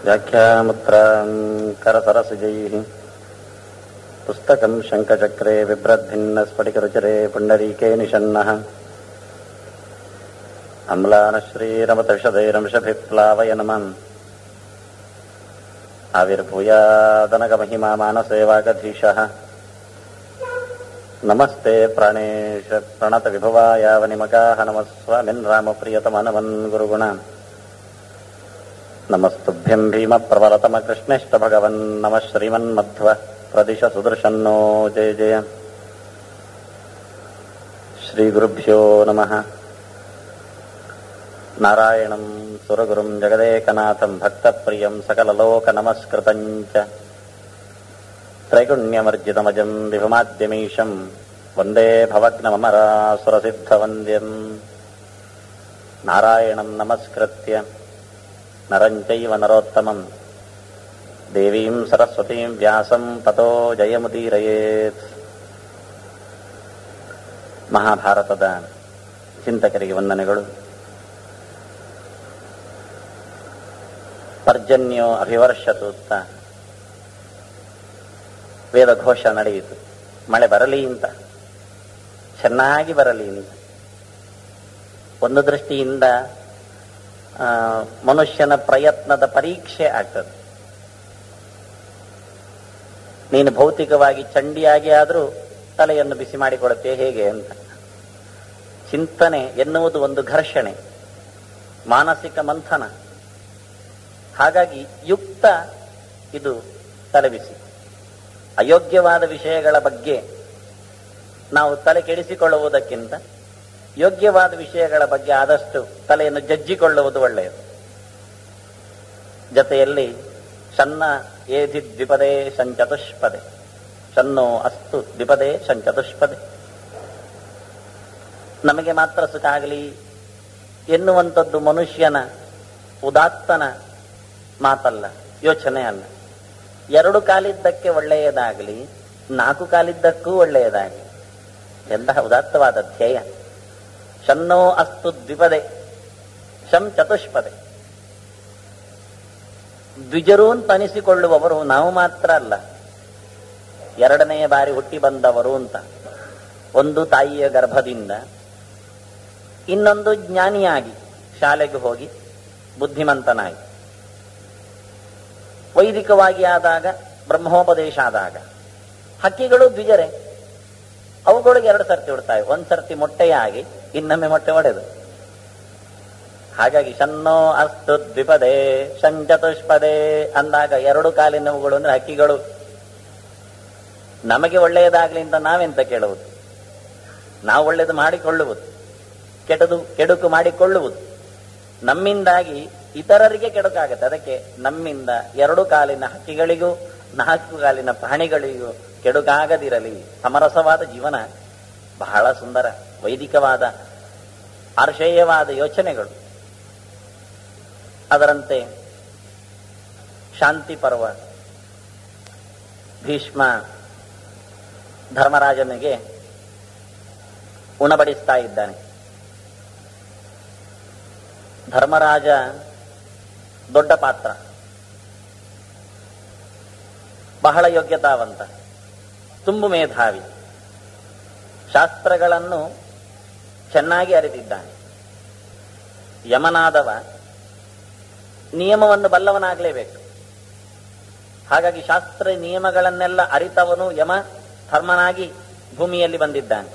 व्याख्यामुत्रान् करसरसिजैः पुस्तकम् शङ्खचक्रे बिभ्रद्भिन्नस्फटिकरुचिरे पुण्डरीके निषण्णः अम्लानश्रीरमतविशदैरंशभिः प्लावयनमन् आविर्भूयादनगमहिमा मानसेवागधीशः नमस्ते प्राणेश प्रणतविभवायावनिमगाः नमस्वामिन् रामप्रियतमनमन् गुरुगुणान् नमस्तुभ्यम् भीमप्रबलतमकृष्णेष्ट भगवन् नमः श्रीमन्मध्व प्रदिश सुदर्शन्नो जय जय श्रीगुरुभ्यो नमः नारायणम् सुरगुरुम् जगदेकनाथम् भक्तप्रियम् सकललोकनमस्कृतम् च त्रैगुण्यमर्जितमजम् विभुमाद्यमीशम् वन्दे भवग्नममरासुरसिद्धवन्द्यम् नारायणम् नमस्कृत्य नरम् चैव नरोत्तमम् देवीम् सरस्वतीम् व्यासम् ततो ಜಯಮುದೀರಯೇತ್ ಮಹಾಭಾರತದ ಚಿಂತಕರಿಗೆ ವಂದನೆಗಳು ಪರ್ಜನ್ಯೋ ಅಭಿವರ್ಷತು ಅಂತ ವೇದಘೋಷ ನಡೆಯಿತು ಮಳೆ ಬರಲಿ ಅಂತ ಚೆನ್ನಾಗಿ ಬರಲಿ ಅಂತ ಒಂದು ದೃಷ್ಟಿಯಿಂದ ಆ, ಮನುಷ್ಯನ ಪ್ರಯತ್ನದ ಪರೀಕ್ಷೆ ಆಗ್ತದೆ ನೀನು ಭೌತಿಕವಾಗಿ ಚಂಡಿಯಾಗಿ ಆದರೂ ತಲೆಯನ್ನು ಬಿಸಿ ಮಾಡಿಕೊಳ್ಳುತ್ತೆ ಹೇಗೆ ಅಂತ ಚಿಂತನೆ ಎನ್ನುವುದು ಒಂದು ಘರ್ಷಣೆ ಮಾನಸಿಕ ಮಂಥನ ಹಾಗಾಗಿ ಯುಕ್ತ ಇದು ತಲೆಬಿಸಿ ಅಯೋಗ್ಯವಾದ ವಿಷಯಗಳ ಬಗ್ಗೆ ನಾವು ತಲೆ ಕೆಡಿಸಿಕೊಳ್ಳುವುದಕ್ಕಿಂತ ಯೋಗ್ಯವಾದ ವಿಷಯಗಳ ಬಗ್ಗೆ ಆದಷ್ಟು ತಲೆಯನ್ನು ಜಜ್ಜಿಕೊಳ್ಳುವುದು ಒಳ್ಳೆಯದು ಜೊತೆಯಲ್ಲಿ ಸಣ್ಣ ಏಧಿ ದ್ವಿಪದೇ ಸಂಚತುಷ್ಪದೆ ಸನ್ನೋ ಅಸ್ತು ದ್ವಿಪದೇ ಸಂಚತುಷ್ಪದೆ ನಮಗೆ ಮಾತ್ರ ಸುಖ ಆಗಲಿ ಎನ್ನುವಂಥದ್ದು ಮನುಷ್ಯನ ಉದಾತ್ತನ ಮಾತಲ್ಲ ಯೋಚನೆ ಅಲ್ಲ ಎರಡು ಕಾಲಿದ್ದಕ್ಕೆ ಒಳ್ಳೆಯದಾಗಲಿ ನಾಲ್ಕು ಕಾಲಿದ್ದಕ್ಕೂ ಒಳ್ಳೆಯದಾಗಲಿ ಎಂತಹ ಉದಾತ್ತವಾದ ಧ್ಯೇಯ ಶನ್ನೋ ಅಸ್ತು ದ್ವಿಪದೆ ಶಂ ಚತುಷ್ಪದೆ ದ್ವಿಜರು ಅಂತ ಅನಿಸಿಕೊಳ್ಳುವವರು ನಾವು ಮಾತ್ರ ಅಲ್ಲ ಎರಡನೆಯ ಬಾರಿ ಹುಟ್ಟಿ ಬಂದವರು ಅಂತ ಒಂದು ತಾಯಿಯ ಗರ್ಭದಿಂದ ಇನ್ನೊಂದು ಜ್ಞಾನಿಯಾಗಿ ಶಾಲೆಗೆ ಹೋಗಿ ಬುದ್ಧಿಮಂತನಾಗಿ ವೈದಿಕವಾಗಿ ಆದಾಗ ಬ್ರಹ್ಮೋಪದೇಶ ಆದಾಗ ಹಕ್ಕಿಗಳು ದ್ವಿಜರೆ ಅವುಗಳಿಗೆ ಎರಡು ಸರ್ತಿ ಉಡ್ತಾವೆ ಒಂದ್ ಸರ್ತಿ ಮೊಟ್ಟೆಯಾಗಿ ಇನ್ನೊಮ್ಮೆ ಮೊಟ್ಟೆ ಒಡೆದು ಹಾಗಾಗಿ ಶನ್ನೋ ಅಸ್ತು ದ್ವಿಪದೇ ಶಂಚತುಷ್ಪದೇ ಅಂದಾಗ ಎರಡು ಕಾಲಿನವುಗಳು ಅಂದ್ರೆ ಹಕ್ಕಿಗಳು ನಮಗೆ ಒಳ್ಳೆಯದಾಗ್ಲಿ ಅಂತ ನಾವೆಂತ ಕೇಳುವುದು ನಾವು ಒಳ್ಳೆಯದು ಮಾಡಿಕೊಳ್ಳುವುದು ಕೆಡದು ಕೆಡುಕು ಮಾಡಿಕೊಳ್ಳುವುದು ನಮ್ಮಿಂದಾಗಿ ಇತರರಿಗೆ ಕೆಡುಕಾಗತ್ತೆ ಅದಕ್ಕೆ ನಮ್ಮಿಂದ ಎರಡು ಕಾಲಿನ ಹಕ್ಕಿಗಳಿಗೂ ನಾಲ್ಕು ಕಾಲಿನ ಪ್ರಾಣಿಗಳಿಗೂ ಕೆಡುಕಾಗದಿರಲಿ ಸಮರಸವಾದ ಜೀವನ ಬಹಳ ಸುಂದರ ವೈದಿಕವಾದ ಆರ್ಷೇಯವಾದ ಯೋಚನೆಗಳು ಅದರಂತೆ ಶಾಂತಿ ಪರ್ವ ಭೀಷ್ಮ ಧರ್ಮರಾಜನಿಗೆ ಉಣಬಡಿಸ್ತಾ ಇದ್ದಾನೆ ಧರ್ಮರಾಜ ದೊಡ್ಡ ಪಾತ್ರ ಬಹಳ ಯೋಗ್ಯತಾವಂತ ತುಂಬು ಮೇಧಾವಿ ಶಾಸ್ತ್ರಗಳನ್ನು ಚೆನ್ನಾಗಿ ಅರಿತಿದ್ದಾನೆ ಯಮನಾದವ ನಿಯಮವನ್ನು ಬಲ್ಲವನಾಗಲೇಬೇಕು ಹಾಗಾಗಿ ಶಾಸ್ತ್ರ ನಿಯಮಗಳನ್ನೆಲ್ಲ ಅರಿತವನು ಯಮ ಧರ್ಮನಾಗಿ ಭೂಮಿಯಲ್ಲಿ ಬಂದಿದ್ದಾನೆ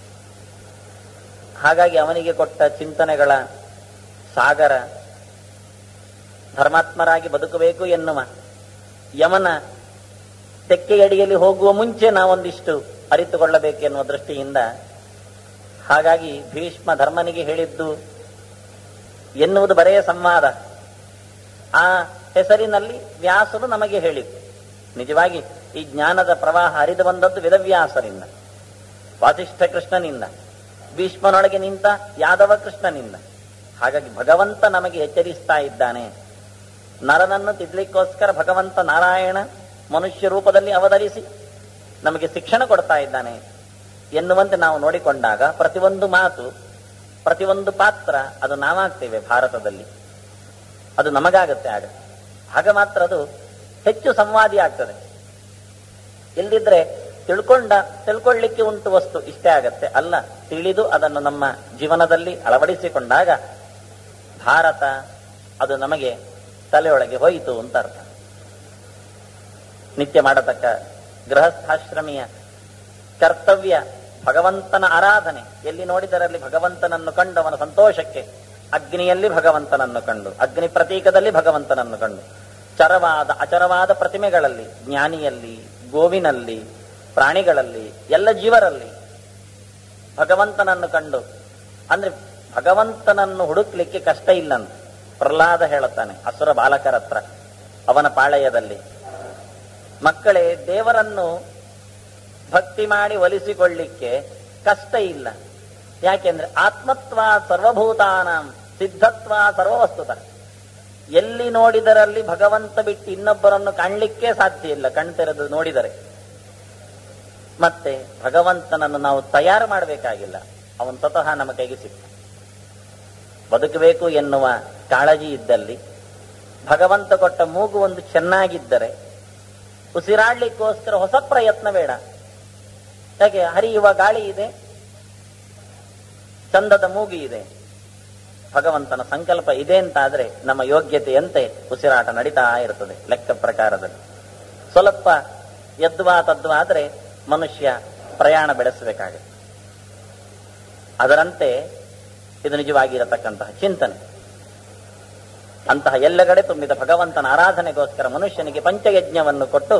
ಹಾಗಾಗಿ ಅವನಿಗೆ ಕೊಟ್ಟ ಚಿಂತನೆಗಳ ಸಾಗರ ಧರ್ಮಾತ್ಮರಾಗಿ ಬದುಕಬೇಕು ಎನ್ನುವ ಯಮನ ತೆಕ್ಕೆಯಡಿಯಲ್ಲಿ ಹೋಗುವ ಮುಂಚೆ ನಾವೊಂದಿಷ್ಟು ಅರಿತುಕೊಳ್ಳಬೇಕು ಎನ್ನುವ ದೃಷ್ಟಿಯಿಂದ ಹಾಗಾಗಿ ಭೀಷ್ಮ ಧರ್ಮನಿಗೆ ಹೇಳಿದ್ದು ಎನ್ನುವುದು ಬರೆಯ ಸಂವಾದ ಆ ಹೆಸರಿನಲ್ಲಿ ವ್ಯಾಸರು ನಮಗೆ ಹೇಳಿದ್ದು ನಿಜವಾಗಿ ಈ ಜ್ಞಾನದ ಪ್ರವಾಹ ಹರಿದು ಬಂದದ್ದು ವೇದವ್ಯಾಸರಿಂದ ವಾಸಿಷ್ಠ ಕೃಷ್ಣನಿಂದ ಭೀಷ್ಮನೊಳಗೆ ನಿಂತ ಯಾದವ ಕೃಷ್ಣನಿಂದ ಹಾಗಾಗಿ ಭಗವಂತ ನಮಗೆ ಎಚ್ಚರಿಸ್ತಾ ಇದ್ದಾನೆ ನರನನ್ನು ತಿದ್ಲಿಕ್ಕೋಸ್ಕರ ಭಗವಂತ ನಾರಾಯಣ ಮನುಷ್ಯ ರೂಪದಲ್ಲಿ ಅವತರಿಸಿ ನಮಗೆ ಶಿಕ್ಷಣ ಕೊಡ್ತಾ ಇದ್ದಾನೆ ಎನ್ನುವಂತೆ ನಾವು ನೋಡಿಕೊಂಡಾಗ ಪ್ರತಿಯೊಂದು ಮಾತು ಪ್ರತಿಯೊಂದು ಪಾತ್ರ ಅದು ನಾವಾಗ್ತೇವೆ ಭಾರತದಲ್ಲಿ ಅದು ನಮಗಾಗತ್ತೆ ಆಗ ಆಗ ಮಾತ್ರ ಅದು ಹೆಚ್ಚು ಸಂವಾದಿ ಆಗ್ತದೆ ಇಲ್ದಿದ್ರೆ ತಿಳ್ಕೊಂಡ ತಿಳ್ಕೊಳ್ಳಿಕ್ಕೆ ಉಂಟು ವಸ್ತು ಇಷ್ಟೇ ಆಗತ್ತೆ ಅಲ್ಲ ತಿಳಿದು ಅದನ್ನು ನಮ್ಮ ಜೀವನದಲ್ಲಿ ಅಳವಡಿಸಿಕೊಂಡಾಗ ಭಾರತ ಅದು ನಮಗೆ ತಲೆಯೊಳಗೆ ಹೋಯಿತು ಅಂತ ಅರ್ಥ ನಿತ್ಯ ಮಾಡತಕ್ಕ ಗೃಹಸ್ಥಾಶ್ರಮಿಯ ಕರ್ತವ್ಯ ಭಗವಂತನ ಆರಾಧನೆ ಎಲ್ಲಿ ನೋಡಿದರಲ್ಲಿ ಭಗವಂತನನ್ನು ಕಂಡು ಅವನ ಸಂತೋಷಕ್ಕೆ ಅಗ್ನಿಯಲ್ಲಿ ಭಗವಂತನನ್ನು ಕಂಡು ಅಗ್ನಿ ಪ್ರತೀಕದಲ್ಲಿ ಭಗವಂತನನ್ನು ಕಂಡು ಚರವಾದ ಅಚರವಾದ ಪ್ರತಿಮೆಗಳಲ್ಲಿ ಜ್ಞಾನಿಯಲ್ಲಿ ಗೋವಿನಲ್ಲಿ ಪ್ರಾಣಿಗಳಲ್ಲಿ ಎಲ್ಲ ಜೀವರಲ್ಲಿ ಭಗವಂತನನ್ನು ಕಂಡು ಅಂದ್ರೆ ಭಗವಂತನನ್ನು ಹುಡುಕ್ಲಿಕ್ಕೆ ಕಷ್ಟ ಇಲ್ಲಂತ ಪ್ರಹ್ಲಾದ ಹೇಳುತ್ತಾನೆ ಅಸುರ ಬಾಲಕರ ಹತ್ರ ಅವನ ಪಾಳೆಯದಲ್ಲಿ ಮಕ್ಕಳೇ ದೇವರನ್ನು ಭಕ್ತಿ ಮಾಡಿ ಒಲಿಸಿಕೊಳ್ಳಿಕ್ಕೆ ಕಷ್ಟ ಇಲ್ಲ ಯಾಕೆಂದ್ರೆ ಆತ್ಮತ್ವ ಸರ್ವಭೂತಾನಾಂ ಸಿದ್ಧತ್ವ ಸರ್ವವಸ್ತುತ ಎಲ್ಲಿ ನೋಡಿದರಲ್ಲಿ ಭಗವಂತ ಬಿಟ್ಟು ಇನ್ನೊಬ್ಬರನ್ನು ಕಾಣಲಿಕ್ಕೆ ಸಾಧ್ಯ ಇಲ್ಲ ಕಣ್ತೆರೆದು ನೋಡಿದರೆ ಮತ್ತೆ ಭಗವಂತನನ್ನು ನಾವು ತಯಾರು ಮಾಡಬೇಕಾಗಿಲ್ಲ ಅವನು ಸ್ವತಃ ನಮ್ಮ ಕೈಗೆ ಸಿಕ್ಕ ಬದುಕಬೇಕು ಎನ್ನುವ ಕಾಳಜಿ ಇದ್ದಲ್ಲಿ ಭಗವಂತ ಕೊಟ್ಟ ಮೂಗು ಒಂದು ಚೆನ್ನಾಗಿದ್ದರೆ ಉಸಿರಾಡ್ಲಿಕ್ಕೋಸ್ಕರ ಹೊಸ ಪ್ರಯತ್ನ ಬೇಡ ಯಾಕೆ ಹರಿಯುವ ಗಾಳಿ ಇದೆ ಚಂದದ ಮೂಗಿ ಇದೆ ಭಗವಂತನ ಸಂಕಲ್ಪ ಇದೆ ಅಂತಾದ್ರೆ ನಮ್ಮ ಯೋಗ್ಯತೆಯಂತೆ ಉಸಿರಾಟ ನಡೀತಾ ಇರ್ತದೆ ಲೆಕ್ಕ ಪ್ರಕಾರದಲ್ಲಿ ಸ್ವಲ್ಪ ಯದ್ವಾ ತದ್ವಾ ಆದ್ರೆ ಮನುಷ್ಯ ಪ್ರಯಾಣ ಬೆಳೆಸಬೇಕಾಗುತ್ತೆ ಅದರಂತೆ ಇದು ನಿಜವಾಗಿರತಕ್ಕಂತಹ ಚಿಂತನೆ ಅಂತಹ ಎಲ್ಲ ಕಡೆ ತುಂಬಿದ ಭಗವಂತನ ಆರಾಧನೆಗೋಸ್ಕರ ಮನುಷ್ಯನಿಗೆ ಪಂಚಯಜ್ಞವನ್ನು ಕೊಟ್ಟು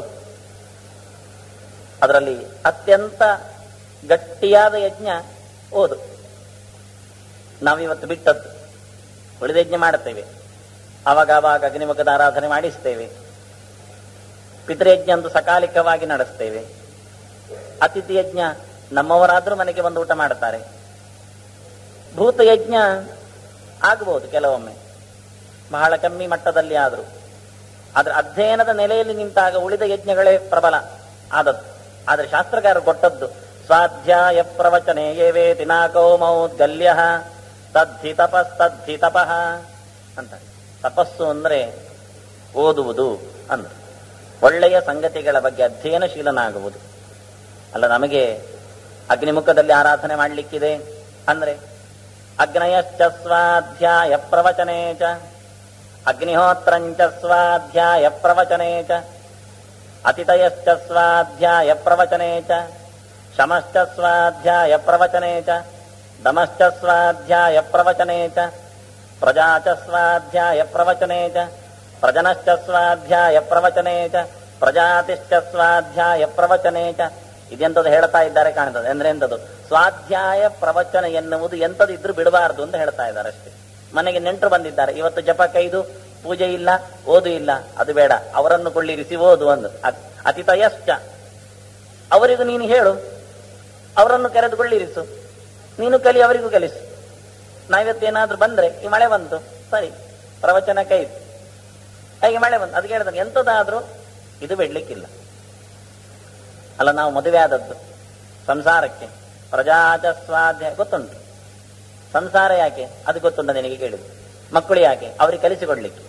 ಅದರಲ್ಲಿ ಅತ್ಯಂತ ಗಟ್ಟಿಯಾದ ಯಜ್ಞ ಓದು ನಾವಿವತ್ತು ಬಿಟ್ಟದ್ದು ಉಳಿದ ಯಜ್ಞ ಮಾಡುತ್ತೇವೆ ಅವಾಗ ಅವಾಗ ಅಗ್ನಿಮುಖದ ಆರಾಧನೆ ಮಾಡಿಸ್ತೇವೆ ಪಿತೃಯಜ್ಞ ಒಂದು ಸಕಾಲಿಕವಾಗಿ ನಡೆಸ್ತೇವೆ ಅತಿಥಿ ಯಜ್ಞ ನಮ್ಮವರಾದ್ರೂ ಮನೆಗೆ ಬಂದು ಊಟ ಮಾಡುತ್ತಾರೆ ಭೂತಯಜ್ಞ ಆಗಬಹುದು ಕೆಲವೊಮ್ಮೆ ಬಹಳ ಕಮ್ಮಿ ಮಟ್ಟದಲ್ಲಿ ಆದರೂ ಆದ್ರೆ ಅಧ್ಯಯನದ ನೆಲೆಯಲ್ಲಿ ನಿಂತಾಗ ಉಳಿದ ಯಜ್ಞಗಳೇ ಪ್ರಬಲ ಆದದ್ದು ಆದ್ರೆ ಶಾಸ್ತ್ರಕಾರರು ಕೊಟ್ಟದ್ದು ಸ್ವಾಧ್ಯಾಯ ಪ್ರವಚನೆ ಏವೇತಿ ನಾಕೋ ಮೌದ್ಗಲ್ಯ ತದ್ಧಿ ತಪಸ್ತದ್ಧಿ ತಪಃ ಅಂತ ತಪಸ್ಸು ಅಂದ್ರೆ ಓದುವುದು ಅಂದ್ರೆ ಒಳ್ಳೆಯ ಸಂಗತಿಗಳ ಬಗ್ಗೆ ಅಧ್ಯಯನಶೀಲನಾಗುವುದು ಅಲ್ಲ ನಮಗೆ ಅಗ್ನಿಮುಖದಲ್ಲಿ ಆರಾಧನೆ ಮಾಡಲಿಕ್ಕಿದೆ ಅಂದ್ರೆ ಅಗ್ನಯಶ್ಚ ಸ್ವಾಧ್ಯಾಯ ಪ್ರವಚನೆ ಚ ಅಗ್ನಿಹೋತ್ರಂಚ ಸ್ವಾಧ್ಯಾಯ ಪ್ರವಚನೆ ಚ ಅತಿಥಯಶ್ಚ ಸ್ವಾಧ್ಯಾಯ ಪ್ರವಚನೆ ಚ ಶಮಶ್ಚ ಸ್ವಾಧ್ಯಾಯ ಪ್ರವಚನೆ ಚ ದಮಶ್ಚ ಸ್ವಾಧ್ಯಾಯ ಪ್ರವಚನೆ ಚ ಪ್ರಜಾ ಚ ಸ್ವಾಧ್ಯಾಯ ಪ್ರವಚನೆ ಚ ಪ್ರಜನಶ್ಚ ಸ್ವಾಧ್ಯಾಯ ಪ್ರವಚನೆ ಚ ಪ್ರಜಾತಿಶ್ಚ ಸ್ವಾಧ್ಯಾಯ ಪ್ರವಚನೆ ಚ ಇದೆಂತದ್ದು ಹೇಳ್ತಾ ಇದ್ದಾರೆ ಕಾಣ್ತದೆ ಅಂದ್ರೆ ಎಂತದ್ದು ಸ್ವಾಧ್ಯಾಯ ಪ್ರವಚನ ಎನ್ನುವುದು ಎಂತದಿದ್ರು ಬಿಡಬಾರದು ಅಂತ ಹೇಳ್ತಾ ಇದ್ದಾರೆ ಅಷ್ಟೇ ಮನೆಗೆ ನೆಂಟರು ಬಂದಿದ್ದಾರೆ ಇವತ್ತು ಜಪ ಕೈದು ಪೂಜೆ ಇಲ್ಲ ಓದು ಇಲ್ಲ ಅದು ಬೇಡ ಅವರನ್ನು ಕೊಳ್ಳಿರಿಸಿ ಓದು ಒಂದು ಅ- ಅತಿಥಯಶ್ಚ ಅವರಿಗೂ ನೀನು ಹೇಳು ಅವರನ್ನು ಕರೆದುಕೊಳ್ಳಿರಿಸು ನೀನು ಕಲಿ ಅವರಿಗೂ ಕಲಿಸು ನಾವಿವತ್ತೇನಾದ್ರೂ ಬಂದ್ರೆ ಈ ಮಳೆ ಬಂತು ಸರಿ ಪ್ರವಚನ ಕೈ ಹಾಗೆ ಮಳೆ ಬಂತು ಅದಕ್ಕೆ ಹೇಳ್ತಾನೆ ಎಂತದಾದ್ರೂ ಇದು ಬಿಡ್ಲಿಕ್ಕಿಲ್ಲ ಅಲ್ಲ ನಾವು ಮದುವೆ ಆದದ್ದು ಸಂಸಾರಕ್ಕೆ ಪ್ರಜಾಚ ಸ್ವಾಧ್ಯಾಯ ಗೊತ್ತುಂಟು ಸಂಸಾರ ಯಾಕೆ ಅದು ಗೊತ್ತುಂಟ ನಿನಗೆ ಕೇಳಿದ್ದು ಮಕ್ಕಳು ಯಾಕೆ ಅವರಿಗೆ ಕಲಿಸಿಕೊಡ್ಲಿಕ್ಕೆ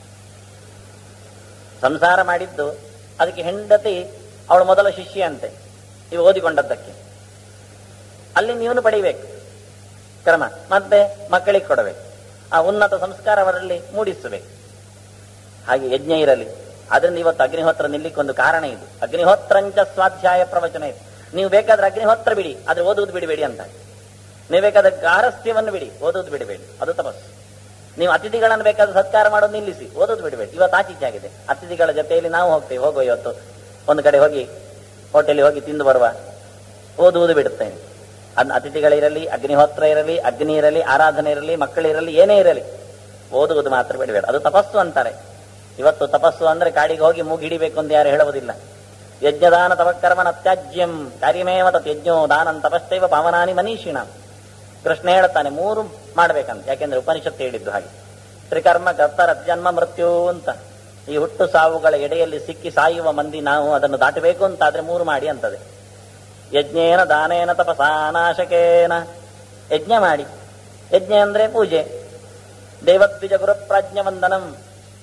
ಸಂಸಾರ ಮಾಡಿದ್ದು ಅದಕ್ಕೆ ಹೆಂಡತಿ ಅವಳು ಮೊದಲ ಶಿಷ್ಯ ಅಂತೆ ಇವು ಓದಿಕೊಂಡದ್ದಕ್ಕೆ ಅಲ್ಲಿ ನೀವು ಪಡಿಬೇಕು ಕ್ರಮ ಮತ್ತೆ ಮಕ್ಕಳಿಗೆ ಕೊಡಬೇಕು ಆ ಉನ್ನತ ಸಂಸ್ಕಾರ ಅವರಲ್ಲಿ ಮೂಡಿಸಬೇಕು ಹಾಗೆ ಯಜ್ಞ ಇರಲಿ ಅದರಿಂದ ಇವತ್ತು ಅಗ್ನಿಹೋತ್ರ ನಿಲ್ಲಿಕ್ಕೆ ಒಂದು ಕಾರಣ ಇದು ಅಗ್ನಿಹೋತ್ರಂಚ ಸ್ವಾಧ್ಯಾಯ ಪ್ರವಚನ ಇದೆ ನೀವು ಬೇಕಾದ್ರೆ ಅಗ್ನಿಹೋತ್ರ ಬಿಡಿ ಆದ್ರೆ ಓದುವುದು ಬಿಡಬೇಡಿ ಅಂತ ನೀವು ಬೇಕಾದ್ರೆ ಗಾರಸ್ಥ್ಯವನ್ನು ಬಿಡಿ ಓದುವುದು ಬಿಡಬೇಡಿ ಅದು ತಪಸ್ಸು ನೀವು ಅತಿಥಿಗಳನ್ನು ಬೇಕಾದ್ರೆ ಸತ್ಕಾರ ಮಾಡೋದು ನಿಲ್ಲಿಸಿ ಓದೋದು ಬಿಡಬೇಡಿ ಇವತ್ತು ಆಚೀಚೆ ಆಗಿದೆ ಅತಿಥಿಗಳ ಜೊತೆಯಲ್ಲಿ ನಾವು ಹೋಗ್ತೇವೆ ಹೋಗುವ ಇವತ್ತು ಒಂದು ಕಡೆ ಹೋಗಿ ಹೋಟೆಲ್ ಹೋಗಿ ತಿಂದು ಬರುವ ಓದುವುದು ಬಿಡುತ್ತೇನೆ ಅದ್ ಅತಿಥಿಗಳಿರಲಿ ಅಗ್ನಿಹೋತ್ರ ಇರಲಿ ಅಗ್ನಿ ಇರಲಿ ಆರಾಧನೆ ಇರಲಿ ಮಕ್ಕಳಿರಲಿ ಏನೇ ಇರಲಿ ಓದುವುದು ಮಾತ್ರ ಬಿಡಬೇಡ ಅದು ತಪಸ್ಸು ಅಂತಾರೆ ಇವತ್ತು ತಪಸ್ಸು ಅಂದ್ರೆ ಕಾಡಿಗೆ ಹೋಗಿ ಮೂಗಿಡಿಬೇಕು ಅಂತ ಯಾರು ಹೇಳುವುದಿಲ್ಲ ಯಜ್ಞದಾನ ತಪಕರ್ಮನ ಅತ್ಯಾಜ್ಯಂ ಕಾರ್ಯಮೇವ ತತ್ ಯಜ್ಞೋ ದಾನಂ ತಪಶ್ಚೈವ ಪಾವನಾನಿ ಮನೀಷಿಣ ಕೃಷ್ಣ ಹೇಳ್ತಾನೆ ಮೂರು ಮಾಡ್ಬೇಕಂತ ಯಾಕೆಂದ್ರೆ ಉಪನಿಷತ್ತು ಹೇಳಿದ್ದು ಹಾಗೆ ತ್ರಿಕರ್ಮ ಕರ್ತರ ಜನ್ಮ ಮೃತ್ಯು ಅಂತ ಈ ಹುಟ್ಟು ಸಾವುಗಳ ಎಡೆಯಲ್ಲಿ ಸಿಕ್ಕಿ ಸಾಯುವ ಮಂದಿ ನಾವು ಅದನ್ನು ದಾಟಬೇಕು ಅಂತಾದ್ರೆ ಮೂರು ಮಾಡಿ ಅಂತದೆ ಯಜ್ಞೇನ ದಾನೇನ ತಪಸಾನಾಶಕೇನ ಯಜ್ಞ ಮಾಡಿ ಯಜ್ಞ ಅಂದ್ರೆ ಪೂಜೆ ದೇವದ್ವಿಜ ಗುರುಪ್ರಾಜ್ಞ ವಂದನಂ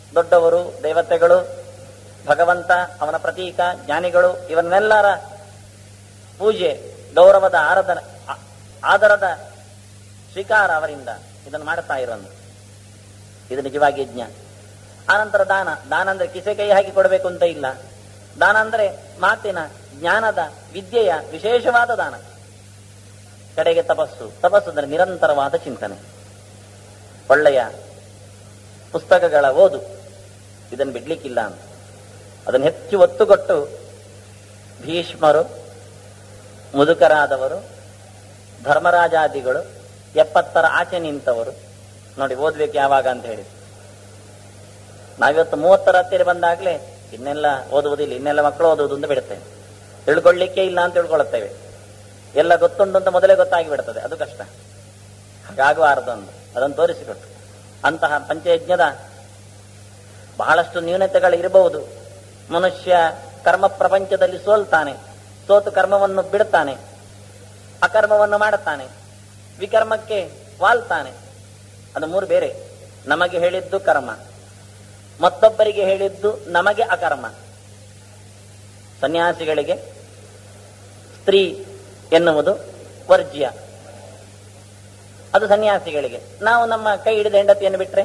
ದೊಡ್ಡವರು ದೇವತೆಗಳು ಭಗವಂತ ಅವನ ಪ್ರತೀಕ ಜ್ಞಾನಿಗಳು ಇವನ್ನೆಲ್ಲರ ಪೂಜೆ ಗೌರವದ ಆರಾಧನೆ ಆ- ಆದರದ ಸ್ವೀಕಾರ ಅವರಿಂದ ಇದನ್ನು ಮಾಡ್ತಾ ಇರೋದು ಇದು ನಿಜವಾಗಿ ಯಜ್ಞ ಆನಂತರ ದಾನ ದಾನ ಅಂದ್ರೆ ಕಿಸೆ ಕೈ ಹಾಕಿ ಕೊಡಬೇಕು ಅಂತ ಇಲ್ಲ ದಾನ ಅಂದ್ರೆ ಮಾತಿನ ಜ್ಞಾನದ ವಿದ್ಯೆಯ ವಿಶೇಷವಾದ ದಾನ ಕಡೆಗೆ ತಪಸ್ಸು ತಪಸ್ಸು ಅಂದ್ರೆ ನಿರಂತರವಾದ ಚಿಂತನೆ ಒಳ್ಳೆಯ ಪುಸ್ತಕಗಳ ಓದು ಇದನ್ನು ಬಿಡ್ಲಿಕ್ಕಿಲ್ಲ ಅಂತ ಅದನ್ನು ಹೆಚ್ಚು ಒತ್ತು ಕೊಟ್ಟು ಭೀಷ್ಮರು ಮುದುಕರಾದವರು ಧರ್ಮರಾಜಾದಿಗಳು ಎಪ್ಪತ್ತರ ಆಚೆ ನಿಂತವರು ನೋಡಿ ಓದ್ಬೇಕು ಯಾವಾಗ ಅಂತ ಹೇಳಿ ನಾವಿವತ್ತು ಮೂವತ್ತರ ಹತ್ತಿರ ಬಂದಾಗ್ಲೇ ಇನ್ನೆಲ್ಲ ಓದುವುದಿಲ್ಲ ಇನ್ನೆಲ್ಲ ಮಕ್ಕಳು ಓದುವುದು ಅಂತ ಬಿಡುತ್ತೇವೆ ತಿಳ್ಕೊಳ್ಳಿಕ್ಕೆ ಇಲ್ಲ ಅಂತ ತಿಳ್ಕೊಳ್ಳುತ್ತೇವೆ ಎಲ್ಲ ಗೊತ್ತುಂಟು ಅಂತ ಮೊದಲೇ ಗೊತ್ತಾಗಿ ಬಿಡ್ತದೆ ಅದು ಕಷ್ಟ ಹಾಗಾಗಬಾರದು ಅಂತ ಅದನ್ನು ತೋರಿಸಿಕೊಟ್ಟು ಅಂತಹ ಪಂಚಯಜ್ಞದ ಬಹಳಷ್ಟು ನ್ಯೂನತೆಗಳು ಇರಬಹುದು ಮನುಷ್ಯ ಕರ್ಮ ಪ್ರಪಂಚದಲ್ಲಿ ಸೋಲ್ತಾನೆ ಸೋತು ಕರ್ಮವನ್ನು ಬಿಡುತ್ತಾನೆ ಅಕರ್ಮವನ್ನು ಮಾಡುತ್ತಾನೆ ವಿಕರ್ಮಕ್ಕೆ ವಾಲ್ತಾನೆ ಅದು ಮೂರು ಬೇರೆ ನಮಗೆ ಹೇಳಿದ್ದು ಕರ್ಮ ಮತ್ತೊಬ್ಬರಿಗೆ ಹೇಳಿದ್ದು ನಮಗೆ ಅಕರ್ಮ ಸನ್ಯಾಸಿಗಳಿಗೆ ಸ್ತ್ರೀ ಎನ್ನುವುದು ವರ್ಜ್ಯ ಅದು ಸನ್ಯಾಸಿಗಳಿಗೆ ನಾವು ನಮ್ಮ ಕೈ ಹಿಡಿದ ಹೆಂಡತಿಯನ್ನು ಬಿಟ್ರೆ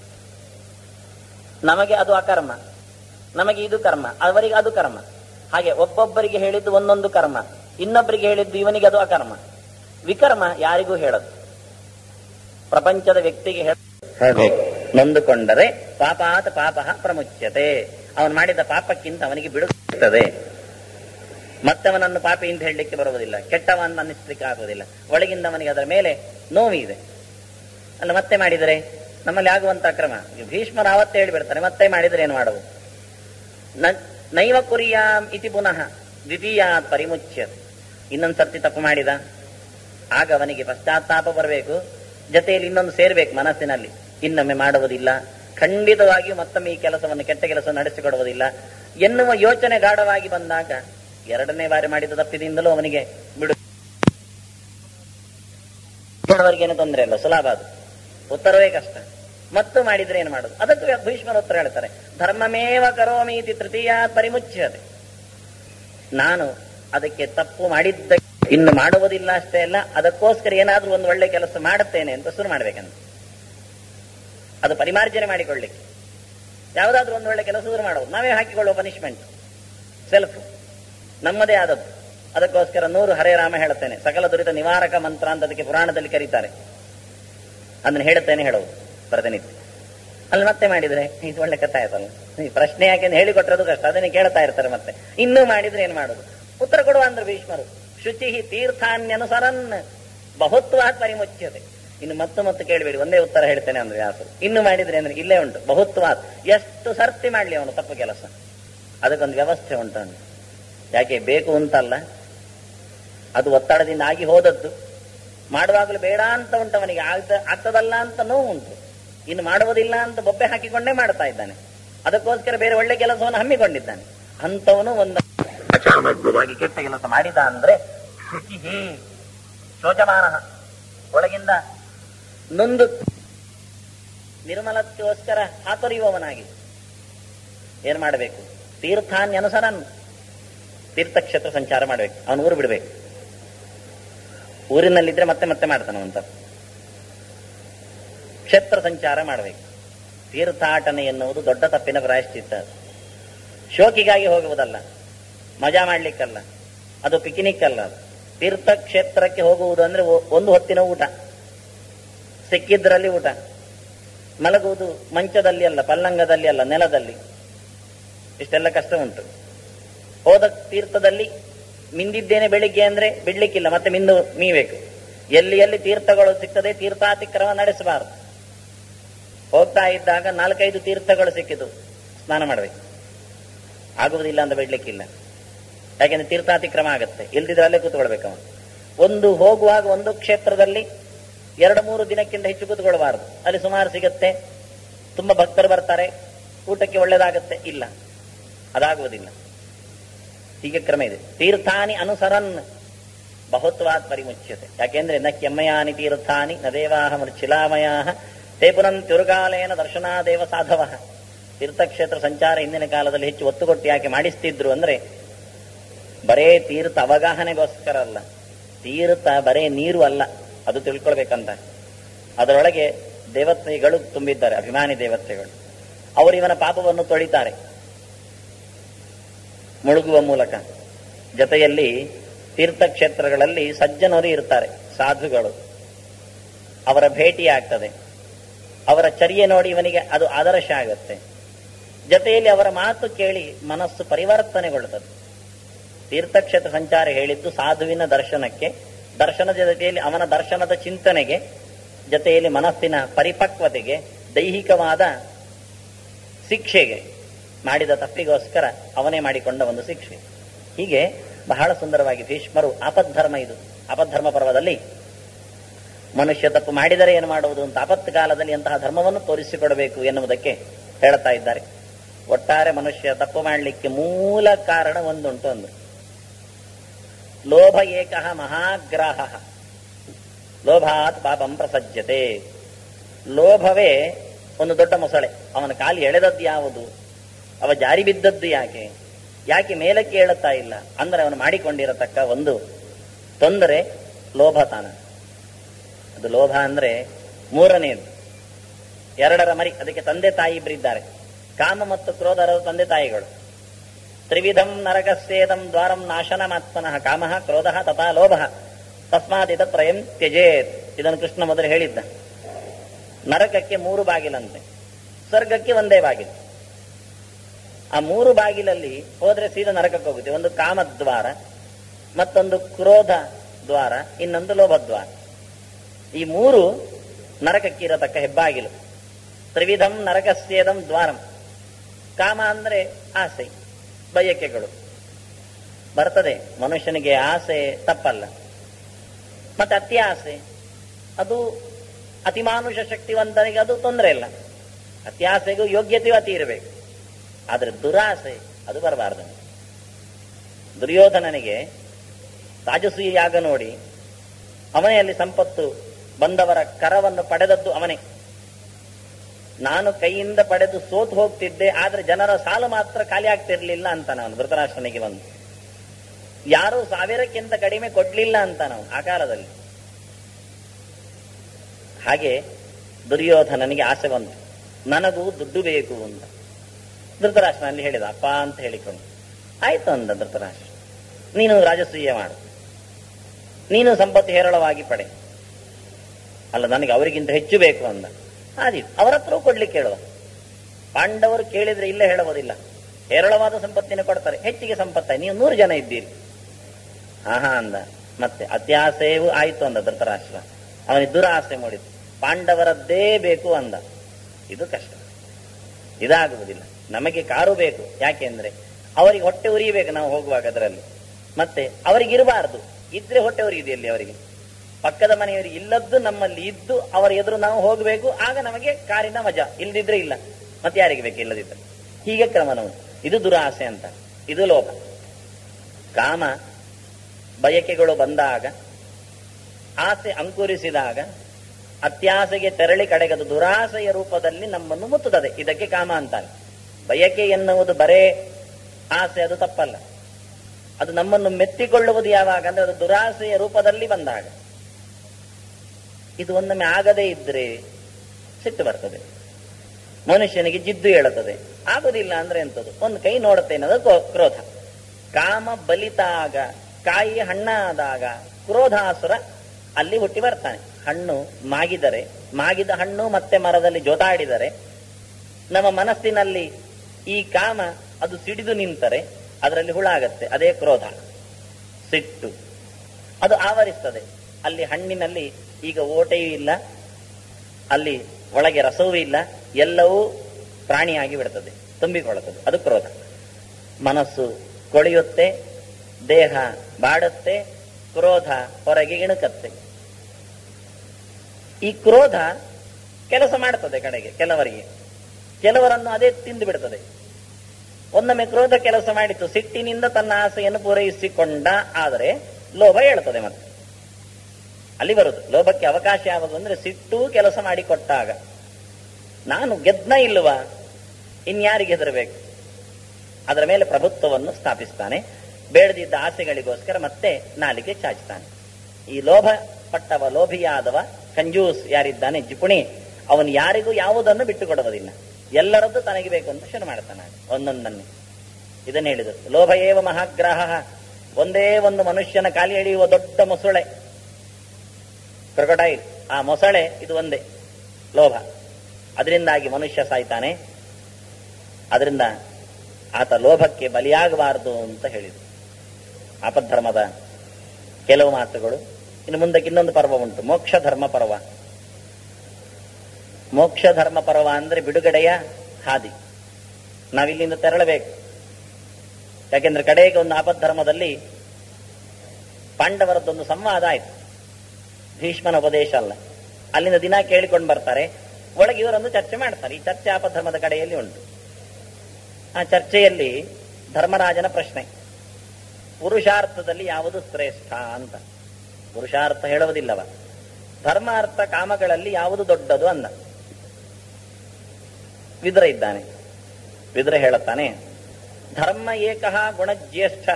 ನಮಗೆ ಅದು ಅಕರ್ಮ ನಮಗೆ ಇದು ಕರ್ಮ ಅವರಿಗೆ ಅದು ಕರ್ಮ ಹಾಗೆ ಒಬ್ಬೊಬ್ಬರಿಗೆ ಹೇಳಿದ್ದು ಒಂದೊಂದು ಕರ್ಮ ಇನ್ನೊಬ್ಬರಿಗೆ ಹೇಳಿದ್ದು ಇವನಿಗೆ ಅದು ಅಕರ್ಮ ವಿಕರ್ಮ ಯಾರಿಗೂ ಹೇಳದು ಪ್ರಪಂಚದ ವ್ಯಕ್ತಿಗೆ ಹೇಳಬೇಕು ನೊಂದುಕೊಂಡರೆ ಪಾಪಾತ್ ಪಾಪ ಪ್ರಮುಚ್ಯತೆ ಅವನು ಮಾಡಿದ ಪಾಪಕ್ಕಿಂತ ಅವನಿಗೆ ಬಿಡುತ್ತದೆ ಮತ್ತೆ ಅವನನ್ನು ಪಾಪಿ ಅಂತ ಹೇಳಲಿಕ್ಕೆ ಬರುವುದಿಲ್ಲ ಕೆಟ್ಟವನ್ನ ಅನ್ನಿಸ್ಲಿಕ್ಕೆ ಆಗುವುದಿಲ್ಲ ಒಳಗಿಂದ ಅವನಿಗೆ ಅದರ ಮೇಲೆ ನೋವಿದೆ ಅಲ್ಲ ಮತ್ತೆ ಮಾಡಿದರೆ ನಮ್ಮಲ್ಲಿ ಆಗುವಂತ ಕ್ರಮ ಭೀಷ್ಮರು ಆವತ್ತೇ ಹೇಳಿಬಿಡ್ತಾನೆ ಮತ್ತೆ ಮಾಡಿದರೆ ಏನು ಮಾಡುವುದು ನ- ನೈವ ಕುರಿಯಾಂ ಇತಿ ಪುನಃ ದ್ವಿತೀಯಾತ್ ಪರಿಮುಚ್ಯತೆ ಇನ್ನೊಂದು ಸರ್ತಿ ತಪ್ಪು ಮಾಡಿದ ಆಗ ಅವನಿಗೆ ಪಶ್ಚಾತ್ತಾಪ ಬರಬೇಕು ಜೊತೆಯಲ್ಲಿ ಇನ್ನೊಂದು ಸೇರ್ಬೇಕು ಮನಸ್ಸಿನಲ್ಲಿ ಇನ್ನೊಮ್ಮೆ ಮಾಡುವುದಿಲ್ಲ ಖಂಡಿತವಾಗಿಯೂ ಮತ್ತೊಮ್ಮೆ ಈ ಕೆಲಸವನ್ನು ಕೆಟ್ಟ ಕೆಲಸ ನಡೆಸಿಕೊಡುವುದಿಲ್ಲ ಎನ್ನುವ ಯೋಚನೆ ಗಾಢವಾಗಿ ಬಂದಾಗ ಎರಡನೇ ಬಾರಿ ಮಾಡಿದ ತಪ್ಪಿದಿಂದಲೂ ಅವನಿಗೆ ಬಿಡು ಹೇಳುವವರಿಗೇನು ತೊಂದರೆ ಇಲ್ಲ ಸುಲಭ ಅದು ಉತ್ತರವೇ ಕಷ್ಟ ಮತ್ತು ಮಾಡಿದ್ರೆ ಏನು ಮಾಡೋದು ಅದಕ್ಕೆ ಭೀಷ್ಮರ ಉತ್ತರ ಹೇಳ್ತಾರೆ ಧರ್ಮಮೇವ ಕರೋಮೀತಿ ತೃತೀಯ ಪರಿಮುಚ್ಯತೆ ನಾನು ಅದಕ್ಕೆ ತಪ್ಪು ಮಾಡಿದ್ದ ಇನ್ನು ಮಾಡುವುದಿಲ್ಲ ಅಷ್ಟೇ ಅಲ್ಲ ಅದಕ್ಕೋಸ್ಕರ ಏನಾದ್ರೂ ಒಂದು ಒಳ್ಳೆ ಕೆಲಸ ಮಾಡುತ್ತೇನೆ ಅಂತ ಶುರು ಮಾಡ್ಬೇಕಂತ ಅದು ಪರಿಮಾರ್ಜನೆ ಮಾಡಿಕೊಳ್ಳಿಕ್ಕೆ ಯಾವುದಾದ್ರೂ ಒಂದು ಒಳ್ಳೆ ಕೆಲಸ ಶುರು ಮಾಡುವುದು ನಾವೇ ಹಾಕಿಕೊಳ್ಳುವ ಪನಿಷ್ಮೆಂಟ್ ಸೆಲ್ಫ್ ನಮ್ಮದೇ ಆದದ್ದು ಅದಕ್ಕೋಸ್ಕರ ನೂರು ಹರೇ ರಾಮ ಹೇಳುತ್ತೇನೆ ಸಕಲ ದುರಿತ ನಿವಾರಕ ಮಂತ್ರ ಅಂತ ಅದಕ್ಕೆ ಪುರಾಣದಲ್ಲಿ ಕರೀತಾರೆ ಅದನ್ನು ಹೇಳುತ್ತೇನೆ ಹೇಳುವುದು ಪ್ರತಿನಿತ್ಯ ಅಲ್ಲಿ ಮತ್ತೆ ಮಾಡಿದ್ರೆ ಇದು ಒಳ್ಳೆ ಕಥೆ ಆಯ್ತಲ್ಲ ಈ ಪ್ರಶ್ನೆ ಯಾಕೆ ಅಂತ ಹೇಳಿಕೊಟ್ರದು ಕಷ್ಟ ಅದನ್ನೇ ಕೇಳ್ತಾ ಇರ್ತಾರೆ ಮತ್ತೆ ಇನ್ನೂ ಮಾಡಿದ್ರೆ ಏನು ಮಾಡುದು ಉತ್ತರ ಕೊಡುವ ಅಂದ್ರೆ ಭೀಷ್ಮರು ಶುಚಿ ತೀರ್ಥಾನ್ಯನುಸರನ್ ಬಹುತ್ವಾತ್ ಪರಿಮುಚ್ಯತೆ ಇನ್ನು ಮತ್ತು ಮತ್ತು ಕೇಳಬೇಡಿ ಒಂದೇ ಉತ್ತರ ಹೇಳ್ತೇನೆ ಅಂದ್ರೆ ವ್ಯಾಸರು ಇನ್ನು ಮಾಡಿದ್ರೆ ಅಂದ್ರೆ ಇಲ್ಲೇ ಉಂಟು ಬಹುತ್ವಾತ್ ಎಷ್ಟು ಸರ್ತಿ ಮಾಡ್ಲಿ ಅವನು ತಪ್ಪು ಕೆಲಸ ಅದಕ್ಕೊಂದು ವ್ಯವಸ್ಥೆ ಉಂಟು ಅವನಿಗೆ. ಯಾಕೆ ಬೇಕು ಅಂತಲ್ಲ ಅದು ಒತ್ತಡದಿಂದ ಆಗಿ ಹೋದದ್ದು ಮಾಡುವಾಗಲೂ ಬೇಡ ಅಂತ ಉಂಟು ಅವನಿಗೆ ಆಗ್ತ ಆಗ್ತದಲ್ಲ ಅಂತ ನೋವು ಉಂಟು ಇನ್ನು ಮಾಡುವುದಿಲ್ಲ ಅಂತ ಬೊಬ್ಬೆ ಹಾಕಿಕೊಂಡೇ ಮಾಡ್ತಾ ಇದ್ದಾನೆ ಅದಕ್ಕೋಸ್ಕರ ಬೇರೆ ಒಳ್ಳೆ ಕೆಲಸವನ್ನು ಹಮ್ಮಿಕೊಂಡಿದ್ದಾನೆ ಅಂತವನು ಒಂದು ಅಚಾಮದ್ಯವಾಗಿ ಕೆಟ್ಟ ಕೆಲಸ ಮಾಡಿದ ಅಂದ್ರೆ ಶುಚಿಹಿ ಶೋಚಮಾನ ಒಳಗಿಂದ ನೊಂದು ನಿರ್ಮಲಕ್ಕೋಸ್ಕರ ಹಾತೊರೆಯುವವನಾಗಿ ಏನ್ ಮಾಡಬೇಕು ತೀರ್ಥಾನ್ಯನುಸರನ್ ತೀರ್ಥಕ್ಷೇತ್ರ ಸಂಚಾರ ಮಾಡಬೇಕು ಅವನು ಊರು ಬಿಡಬೇಕು ಊರಿನಲ್ಲಿದ್ರೆ ಮತ್ತೆ ಮತ್ತೆ ಮಾಡ್ತಾನವಂತ ಕ್ಷೇತ್ರ ಸಂಚಾರ ಮಾಡಬೇಕು ತೀರ್ಥಾಟನೆ ಎನ್ನುವುದು ದೊಡ್ಡ ತಪ್ಪಿನ ಪ್ರಾಯಶ್ಚಿತ್ತ ಅದು. ಶೋಕಿಗಾಗಿ ಹೋಗುವುದಲ್ಲ ಮಜಾ ಮಾಡ್ಲಿಕ್ಕಲ್ಲ ಅದು ಪಿಕ್ನಿಕ್ ಅಲ್ಲ ಅದು ತೀರ್ಥಕ್ಷೇತ್ರಕ್ಕೆ ಹೋಗುವುದು ಅಂದ್ರೆ ಒ- ಒಂದು ಹೊತ್ತಿನ ಊಟ ಸಿಕ್ಕಿದ್ರಲ್ಲಿ ಊಟ ಮಲಗುವುದು ಮಂಚದಲ್ಲಿ ಅಲ್ಲ ಪಲ್ಲಂಗದಲ್ಲಿ ಅಲ್ಲ ನೆಲದಲ್ಲಿ ಇಷ್ಟೆಲ್ಲ ಕಷ್ಟ ಉಂಟು ಹೋದ ತೀರ್ಥದಲ್ಲಿ ಮಿಂದಿದ್ದೇನೆ ಬೆಳಿಗ್ಗೆ ಅಂದ್ರೆ ಬಿಡ್ಲಿಕ್ಕಿಲ್ಲ ಮತ್ತೆ ಮಿಂದು ಮೀಬೇಕು ಎಲ್ಲಿ ಎಲ್ಲಿ ತೀರ್ಥಗಳು ಸಿಗ್ತದೆ ತೀರ್ಥಾತಿಕ್ರಮ ನಡೆಸಬಾರದು ಹೋಗ್ತಾ ಇದ್ದಾಗ ನಾಲ್ಕೈದು ತೀರ್ಥಗಳು ಸಿಕ್ಕಿತು ಸ್ನಾನ ಮಾಡಬೇಕು ಆಗುವುದಿಲ್ಲ ಅಂತ ಬಿಡ್ಲಿಕ್ಕಿಲ್ಲ ಯಾಕೆಂದ್ರೆ ತೀರ್ಥಾತಿಕ್ರಮ ಆಗುತ್ತೆ ಇಲ್ದಿದ್ರೆ ಅಲ್ಲೇ ಕೂತ್ಕೊಳ್ಬೇಕು ಅವನು ಒಂದು ಹೋಗುವಾಗ ಒಂದು ಕ್ಷೇತ್ರದಲ್ಲಿ ಎರಡು ಮೂರು ದಿನಕ್ಕಿಂತ ಹೆಚ್ಚು ಕೂತ್ಕೊಳ್ಬಾರದು ಅಲ್ಲಿ ಸುಮಾರು ಸಿಗುತ್ತೆ ತುಂಬಾ ಭಕ್ತರು ಬರ್ತಾರೆ ಊಟಕ್ಕೆ ಒಳ್ಳೇದಾಗತ್ತೆ ಇಲ್ಲ ಅದಾಗುವುದಿಲ್ಲ ಹೀಗೆ ಕ್ರಮ ಇದೆ ತೀರ್ಥಾನಿ ಅನುಸರನ್ ಬಹುತ್ವಾತ್ ಪರಿಮುಚ್ಯತೆ ಯಾಕೆಂದ್ರೆ ನ ಕೆಮ್ಮಯಾನಿ ತೀರ್ಥಾನಿ ನ ದೇವಾಹ ಮೃಚ್ಛಿಲಾಮಯ ತೇ ಪುನಂತ್ಯುರುಗಾಲೇನ ದರ್ಶನಾದೇವ ಸಾಧವ ತೀರ್ಥಕ್ಷೇತ್ರ ಸಂಚಾರ ಹಿಂದಿನ ಕಾಲದಲ್ಲಿ ಹೆಚ್ಚು ಒತ್ತು ಕೊಟ್ಟು ಯಾಕೆ ಮಾಡಿಸ್ತಿದ್ರು ಅಂದ್ರೆ ಬರೇ ತೀರ್ಥ ಅವಗಾಹನೆಗೋಸ್ಕರ ಅಲ್ಲ ತೀರ್ಥ ಬರೇ ನೀರು ಅಲ್ಲ ಅದು ತಿಳ್ಕೊಳ್ಬೇಕಂತ ಅದರೊಳಗೆ ದೇವತೆಗಳು ತುಂಬಿದ್ದಾರೆ ಅಭಿಮಾನಿ ದೇವತೆಗಳು ಅವರು ಇವನ ಪಾಪವನ್ನು ತೊಳಿತಾರೆ ಮುಳುಗುವ ಮೂಲಕ ಜೊತೆಯಲ್ಲಿ ತೀರ್ಥಕ್ಷೇತ್ರಗಳಲ್ಲಿ ಸಜ್ಜನರು ಇರ್ತಾರೆ ಸಾಧುಗಳು ಅವರ ಭೇಟಿ ಆಗ್ತದೆ ಅವರ ಚರ್ಯೆ ನೋಡಿ ಇವನಿಗೆ ಅದು ಆದರ್ಶ ಆಗುತ್ತೆ ಜೊತೆಯಲ್ಲಿ ಅವರ ಮಾತು ಕೇಳಿ ಮನಸ್ಸು ಪರಿವರ್ತನೆಗೊಳ್ಳುತ್ತದೆ ತೀರ್ಥಕ್ಷೇತ್ರ ಸಂಚಾರ ಹೇಳಿದ್ದು ಸಾಧುವಿನ ದರ್ಶನಕ್ಕೆ ದರ್ಶನದ ಜೊತೆಯಲ್ಲಿ ಅವನ ದರ್ಶನದ ಚಿಂತನೆಗೆ ಜೊತೆಯಲ್ಲಿ ಮನಸ್ಸಿನ ಪರಿಪಕ್ವತೆಗೆ ದೈಹಿಕವಾದ ಶಿಕ್ಷೆಗೆ ಮಾಡಿದ ತಪ್ಪಿಗೋಸ್ಕರ ಅವನೇ ಮಾಡಿಕೊಂಡ ಒಂದು ಶಿಕ್ಷೆ ಹೀಗೆ ಬಹಳ ಸುಂದರವಾಗಿ ಭೀಷ್ಮರು ಆಪದ್ಧರ್ಮ ಇದು ಆಪದ್ಧರ್ಮ ಪರ್ವದಲ್ಲಿ ಮನುಷ್ಯ ತಪ್ಪು ಮಾಡಿದರೆ ಏನು ಮಾಡುವುದು ಅಂತ ಆಪತ್ತು ಕಾಲದಲ್ಲಿ ಅಂತಹ ಧರ್ಮವನ್ನು ತೋರಿಸಿಕೊಡಬೇಕು ಎನ್ನುವುದಕ್ಕೆ ಹೇಳ್ತಾ ಇದ್ದಾರೆ ಒಟ್ಟಾರೆ ಮನುಷ್ಯ ತಪ್ಪು ಮಾಡಲಿಕ್ಕೆ ಮೂಲ ಕಾರಣ ಒಂದುಂಟು ಒಂದು ಲೋಭ ಏಕಃ ಮಹಾಗ್ರಾಹ ಲೋಭಾತ್ ಪಾಪಂ ಪ್ರಸಜ್ಯತೆ ಲೋಭವೇ ಒಂದು ದೊಡ್ಡ ಮೊಸಳೆ ಅವನ ಕಾಲು ಎಳೆದದ್ದು ಯಾವುದು ಅವ ಜಾರಿ ಬಿದ್ದದ್ದು ಯಾಕೆ ಯಾಕೆ ಮೇಲಕ್ಕೆ ಏಳುತ್ತಾ ಇಲ್ಲ ಅಂದ್ರೆ ಅವನು ಮಾಡಿಕೊಂಡಿರತಕ್ಕ ಒಂದು ತೊಂದರೆ ಲೋಭ ತಾನ ಅದು ಲೋಭ ಅಂದ್ರೆ ಮೂರನೆಯದು ಎರಡರ ಮರಿ ಅದಕ್ಕೆ ತಂದೆ ತಾಯಿ ಇಬ್ಬರಿದ್ದಾರೆ ಕಾಮ ಮತ್ತು ಕ್ರೋಧರ ತಂದೆ ತಾಯಿಗಳು ತ್ರಿವಿಧಂ ನರಕಸ್ಯೇದಂ ದ್ವಾರಂ ನಾಶನಮಾತ್ಮನಃ ಕಾಮಃ ಕ್ರೋಧ ತಥಾ ಲೋಭ ತಸ್ಮಾತ್ ತ್ರಯಂ ತ್ಯಜೇತ್ ಇದನ್ನು ಕೃಷ್ಣ ಮೊದಲು ಹೇಳಿದ್ದ ನರಕಕ್ಕೆ ಮೂರು ಬಾಗಿಲಂತೆ ಸ್ವರ್ಗಕ್ಕೆ ಒಂದೇ ಬಾಗಿಲು ಆ ಮೂರು ಬಾಗಿಲಲ್ಲಿ ಹೋದ್ರೆ ಸೀದಾ ನರಕಕ್ಕೆ ಹೋಗುತ್ತೆ ಒಂದು ಕಾಮದ್ವಾರ ಮತ್ತೊಂದು ಕ್ರೋಧ ದ್ವಾರ ಇನ್ನೊಂದು ಲೋಭದ್ವಾರ ಈ ಮೂರು ನರಕಕ್ಕಿರತಕ್ಕ ಹೆಬ್ಬಾಗಿಲು ತ್ರಿವಿಧಂ ನರಕಸ್ಯೇದಂ ದ್ವಾರಂ ಕಾಮ ಅಂದ್ರೆ ಆಸೆ ಬಯಕೆಗಳು ಬರ್ತದೆ ಮನುಷ್ಯನಿಗೆ ಆಸೆ ತಪ್ಪಲ್ಲ ಮತ್ತೆ ಅತಿ ಆಸೆ ಅದು ಅತಿಮಾನುಷ ಶಕ್ತಿವಂತನಿಗೆ ಅದು ತೊಂದರೆ ಇಲ್ಲ ಅತ್ಯಾಸೆಗೂ ಯೋಗ್ಯತೆಯೂ ಅತಿ ಇರಬೇಕು ಆದ್ರೆ ದುರಾಸೆ ಅದು ಬರಬಾರ್ದು ದುರ್ಯೋಧನನಿಗೆ ರಾಜಸೂಯ ಯಾಗ ನೋಡಿ ಅವನೇ ಅಲ್ಲಿ ಸಂಪತ್ತು ಬಂದವರ ಕರವನ್ನು ಪಡೆದದ್ದು ಅವನೇ ನಾನು ಕೈಯಿಂದ ಪಡೆದು ಸೋತು ಹೋಗ್ತಿದ್ದೆ ಆದ್ರೆ ಜನರ ಸಾಲು ಮಾತ್ರ ಖಾಲಿ ಆಗ್ತಿರ್ಲಿಲ್ಲ ಅಂತ ನಾನು ಧೃತರಾಷ್ಟ್ರನಿಗೆ ಬಂದು ಯಾರು ಸಾವಿರಕ್ಕಿಂತ ಕಡಿಮೆ ಕೊಡ್ಲಿಲ್ಲ ಅಂತ ನಾವು ಆ ಕಾಲದಲ್ಲಿ ಹಾಗೆ ದುರ್ಯೋಧನನಿಗೆ ಆಸೆ ಬಂತು ನನಗೂ ದುಡ್ಡು ಬೇಕು ಅಂತ ಧೃತರಾಷ್ಟ್ರ ಅಲ್ಲಿ ಹೇಳಿದ ಅಪ್ಪ ಅಂತ ಹೇಳಿಕೊಂಡು ಆಯ್ತು ಅಂದ ಧೃತರಾಷ್ಟ್ರ ನೀನು ರಾಜಸೂಯ ಮಾಡು ನೀನು ಸಂಪತ್ತು ಹೇರಳವಾಗಿ ಪಡೆ ಅಲ್ಲ ನನಗೆ ಅವರಿಗಿಂತ ಹೆಚ್ಚು ಬೇಕು ಅಂದ ಆದೀತು ಅವರ ಹತ್ರ ಕೊಡ್ಲಿಕ್ಕೆ ಹೇಳುವ ಪಾಂಡವರು ಕೇಳಿದ್ರೆ ಇಲ್ಲೇ ಹೇಳುವುದಿಲ್ಲ ಹೇರಳವಾದ ಸಂಪತ್ತಿನ ಕೊಡ್ತಾರೆ ಹೆಚ್ಚಿಗೆ ಸಂಪತ್ತ ನೀವು ನೂರು ಜನ ಇದ್ದೀರಿ ಹಾ ಹಾ ಅಂದ ಮತ್ತೆ ಅತ್ಯಾಸೆಯೂ ಆಯ್ತು ಅಂದ ಧೃತರಾಷ್ಟ್ರ ಅವನಿಗೆ ದುರಾಸೆ ಮೂಡಿತು ಪಾಂಡವರದ್ದೇ ಬೇಕು ಅಂದ ಇದು ಕಷ್ಟ ಇದಾಗುವುದಿಲ್ಲ ನಮಗೆ ಕಾರು ಬೇಕು ಯಾಕೆಂದ್ರೆ ಅವರಿಗೆ ಹೊಟ್ಟೆ ಉರಿಯಬೇಕು ನಾವು ಹೋಗುವಾಗ ಅದರಲ್ಲಿ ಮತ್ತೆ ಅವರಿಗೆ ಇರಬಾರದು ಇದ್ರೆ ಹೊಟ್ಟೆ ಉರಿಯುವುದಿಲ್ಲ ಅವರಿಗೆ ಪಕ್ಕದ ಮನೆಯವರಿಗೆ ಇಲ್ಲದ್ದು ನಮ್ಮಲ್ಲಿ ಇದ್ದು ಅವರ ಎದುರು ನಾವು ಹೋಗಬೇಕು ಆಗ ನಮಗೆ ಕಾರಿನ ಮಜಾ ಇಲ್ಲದಿದ್ರೆ ಇಲ್ಲ ಮತ್ತೆ ಯಾರಿಗೆ ಬೇಕು ಇಲ್ಲದಿದ್ರೆ ಹೀಗೆ ಕ್ರಮ ನಾವು ಇದು ದುರಾಸೆ ಅಂತ ಇದು ಲೋಭ ಕಾಮ ಬಯಕೆಗಳು ಬಂದಾಗ ಆಸೆ ಅಂಕುರಿಸಿದಾಗ ಅತ್ಯಾಸೆಗೆ ತೆರಳಿ ಕಡೆಗದು ದುರಾಸೆಯ ರೂಪದಲ್ಲಿ ನಮ್ಮನ್ನು ಮುತ್ತುತ್ತದೆ ಇದಕ್ಕೆ ಕಾಮ ಅಂತಾರೆ ಬಯಕೆ ಎನ್ನುವುದು ಬರೇ ಆಸೆ ಅದು ತಪ್ಪಲ್ಲ ಅದು ನಮ್ಮನ್ನು ಮೆತ್ತಿಕೊಳ್ಳುವುದು ಯಾವಾಗ ಅಂದ್ರೆ ಅದು ದುರಾಸೆಯ ರೂಪದಲ್ಲಿ ಬಂದಾಗ ಇದು ಒಂದೊಮ್ಮೆ ಆಗದೇ ಇದ್ರೆ ಸಿಟ್ಟು ಬರ್ತದೆ ಮನುಷ್ಯನಿಗೆ ಜಿದ್ದು ಹೇಳುತ್ತದೆ ಆಗುದಿಲ್ಲ ಅಂದ್ರೆ ಎಂತದು ಒಂದು ಕೈ ನೋಡುತ್ತೇನೆ ಅದು ಕ್ರೋಧ ಕಾಮ ಬಲಿತಾಗ ಕಾಯಿ ಹಣ್ಣಾದಾಗ ಕ್ರೋಧಾಸುರ ಅಲ್ಲಿ ಹುಟ್ಟಿ ಬರ್ತಾನೆ ಹಣ್ಣು ಮಾಗಿದರೆ ಮಾಗಿದ ಹಣ್ಣು ಮತ್ತೆ ಮರದಲ್ಲಿ ಜೋತಾಡಿದರೆ ನಮ್ಮ ಮನಸ್ಸಿನಲ್ಲಿ ಈ ಕಾಮ ಅದು ಸಿಡಿದು ನಿಂತರೆ ಅದರಲ್ಲಿ ಹುಳ ಆಗತ್ತೆ ಅದೇ ಕ್ರೋಧ ಸಿಟ್ಟು ಅದು ಆವರಿಸ್ತದೆ ಅಲ್ಲಿ ಹಣ್ಣಿನಲ್ಲಿ ಈಗ ಓಟೆಯೂ ಇಲ್ಲ ಅಲ್ಲಿ ಒಳಗೆ ರಸವೂ ಇಲ್ಲ ಎಲ್ಲವೂ ಪ್ರಾಣಿಯಾಗಿ ಬಿಡುತ್ತದೆ ತುಂಬಿಕೊಳ್ಳುತ್ತದೆ ಅದು ಕ್ರೋಧ ಮನಸ್ಸು ಕೊಳೆಯುತ್ತೆ ದೇಹ ಬಾಡುತ್ತೆ ಕ್ರೋಧ ಹೊರಗೆ ಇಣುಕತ್ತೆ ಈ ಕ್ರೋಧ ಕೆಲಸ ಮಾಡ್ತದೆ ಕಡೆಗೆ ಕೆಲವರಿಗೆ ಕೆಲವರನ್ನು ಅದೇ ತಿಂದು ಬಿಡ್ತದೆ ಒಮ್ಮೊಮ್ಮೆ ಕ್ರೋಧ ಕೆಲಸ ಮಾಡಿತು ಸಿಟ್ಟಿನಿಂದ ತನ್ನ ಆಸೆಯನ್ನು ಪೂರೈಸಿಕೊಂಡ ಆದರೆ ಲೋಭ ಹೇಳ್ತದೆ ಮತ್ತೆ ಅಲ್ಲಿ ಬರುದು ಲೋಭಕ್ಕೆ ಅವಕಾಶ ಯಾವಾಗ ಅಂದ್ರೆ ಸಿಟ್ಟು ಕೆಲಸ ಮಾಡಿಕೊಟ್ಟಾಗ ನಾನು ಗೆದ್ನ ಇಲ್ವಾ ಇನ್ಯಾರಿಗೆ ಹೆದರಬೇಕು ಅದರ ಮೇಲೆ ಪ್ರಭುತ್ವವನ್ನು ಸ್ಥಾಪಿಸ್ತಾನೆ ಬೇಡದಿದ್ದ ಆಸೆಗಳಿಗೋಸ್ಕರ ಮತ್ತೆ ನಾಲಿಗೆ ಚಾಚ್ತಾನೆ ಈ ಲೋಭ ಪಟ್ಟವ ಲೋಭಿಯಾದವ ಕಂಜೂಸ್ ಯಾರಿದ್ದಾನೆ ಜಿಪುಣಿ ಅವನು ಯಾರಿಗೂ ಯಾವುದನ್ನು ಬಿಟ್ಟು ಕೊಡುವುದಿಲ್ಲ ಎಲ್ಲರದ್ದು ತನಗೆ ಬೇಕು ಅಂತ ಶುರು ಮಾಡ್ತಾನೆ ಒಂದೊಂದನ್ನೇ ಇದನ್ನ ಹೇಳಿದರು ಲೋಭ ಏವ ಮಹಾಗ್ರಹ ಒಂದೇ ಒಂದು ಮನುಷ್ಯನ ಕಾಲಿ ಎಳೆಯುವ ದೊಡ್ಡ ಮೊಸಳೆ ಕ್ರೊಕೊಟೈಲ್ ಆ ಮೊಸಳೆ ಇದು ಒಂದೇ ಲೋಭ ಅದರಿಂದಾಗಿ ಮನುಷ್ಯ ಸಾಯ್ತಾನೆ ಅದರಿಂದ ಆತ ಲೋಭಕ್ಕೆ ಬಲಿಯಾಗಬಾರದು ಅಂತ ಹೇಳಿದರು ಆಪద్ధರ್ಮದ ಕೆಲವು ಮಾತುಗಳು ಇನ್ನು ಮುಂದಕ್ಕೆ ಇನ್ನೊಂದು ಪರ್ವ ಉಂಟು ಮೋಕ್ಷ ಧರ್ಮ ಪರ್ವ ಮೋಕ್ಷ ಧರ್ಮ ಪರ್ವ ಅಂದ್ರೆ ಬಿಡುಗಡೆಯ ಹಾದಿ ನಾವಿಲ್ಲಿಂದ ತೆರಳಬೇಕು ಯಾಕೆಂದ್ರೆ ಕಡೆಗೆ ಒಂದು ಆಪద్ధರ್ಮದಲ್ಲಿ ಪಾಂಡವರದ್ದೊಂದು ಸಂವಾದ ಆಯ್ತು ಭೀಷ್ಮನ ಉಪದೇಶ ಅಲ್ಲ ಅಲ್ಲಿಂದ ದಿನ ಕೇಳಿಕೊಂಡು ಬರ್ತಾರೆ ಒಳಗೆ ಇವರೊಂದು ಚರ್ಚೆ ಮಾಡ್ತಾರೆ ಈ ಚರ್ಚೆ ಆಪಧರ್ಮದ ಕಡೆಯಲ್ಲಿ ಉಂಟು ಆ ಚರ್ಚೆಯಲ್ಲಿ ಧರ್ಮರಾಜನ ಪ್ರಶ್ನೆ ಪುರುಷಾರ್ಥದಲ್ಲಿ ಯಾವುದು ಶ್ರೇಷ್ಠ ಅಂತ ಪುರುಷಾರ್ಥ ಹೇಳುವುದಿಲ್ಲವ ಧರ್ಮಾರ್ಥ ಕಾಮಗಳಲ್ಲಿ ಯಾವುದು ದೊಡ್ಡದು ಅಂದ ವಿದ್ರ ಇದ್ದಾನೆ ವಿದ್ರ ಹೇಳುತ್ತಾನೆ ಧರ್ಮ ಏಕಃ ಗುಣಜ್ಯೇಷ್ಠ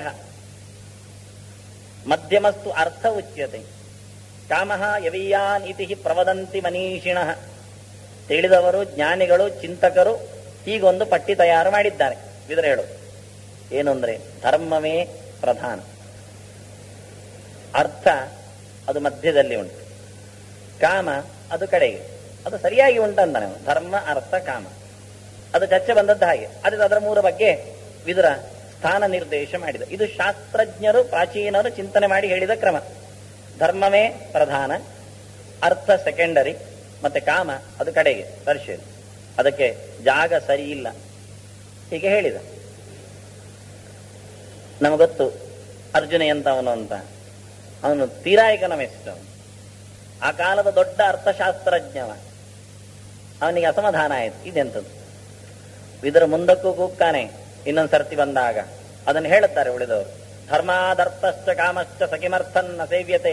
ಮಧ್ಯಮಸ್ತು ಅರ್ಥ ಉಚ್ಯತೆ ಕಾಮಃ ಯವೀಯಾನ್ ಇತಿ ಪ್ರವದಂತಿ ಮನೀಷಿಣ ತಿಳಿದವರು ಜ್ಞಾನಿಗಳು ಚಿಂತಕರು ಹೀಗೊಂದು ಪಟ್ಟಿ ತಯಾರು ಮಾಡಿದ್ದಾರೆ ವಿದ್ರ ಹೇಳು ಏನು ಅಂದ್ರೆ ಧರ್ಮವೇ ಪ್ರಧಾನ ಅರ್ಥ ಅದು ಮಧ್ಯದಲ್ಲಿ ಉಂಟು ಕಾಮ ಅದು ಕಡೆಗೆ ಅದು ಸರಿಯಾಗಿ ಉಂಟಂತಾನೆ ಅವನು. ಧರ್ಮ ಅರ್ಥ ಕಾಮ ಅದು ಚರ್ಚೆ ಬಂದದ್ದು ಹಾಗೆ ಅದು ಅದರ ಮೂರ ಬಗ್ಗೆ ವಿದುರ ಸ್ಥಾನ ನಿರ್ದೇಶ ಮಾಡಿದ ಇದು ಶಾಸ್ತ್ರಜ್ಞರು ಪ್ರಾಚೀನರು ಚಿಂತನೆ ಮಾಡಿ ಹೇಳಿದ ಕ್ರಮ ಧರ್ಮವೇ ಪ್ರಧಾನ ಅರ್ಥ ಸೆಕೆಂಡರಿ ಮತ್ತೆ ಕಾಮ ಅದು ಕಡೆಗೆ ತರ್ಷೇರಿ ಅದಕ್ಕೆ ಜಾಗ ಸರಿ ಇಲ್ಲ ಹೀಗೆ ಹೇಳಿದ ನಮಗೊತ್ತು ಅರ್ಜುನ ಎಂತವನು ಅಂತ ಅವನು ತೀರಾ ಎಕನಮಿಸ್ಟ್ ಅವನು ಆ ಕಾಲದ ದೊಡ್ಡ ಅರ್ಥಶಾಸ್ತ್ರಜ್ಞವ ಅವನಿಗೆ ಅಸಮಾಧಾನ ಆಯಿತು ಇದೆಂಥದ್ದು ಇದರ ಮುಂದಕ್ಕೂ ಕೂಗ್ತಾನೆ ಇನ್ನೊಂದು ಸರ್ತಿ ಬಂದಾಗ ಅದನ್ನು ಹೇಳುತ್ತಾರೆ ಉಳಿದವರು ಧರ್ಮಾದರ್ಥಶ್ಚ ಕಾಮಶ್ಚ ಸಕಿಮರ್ಥನ್ನ ಸೇವ್ಯತೆ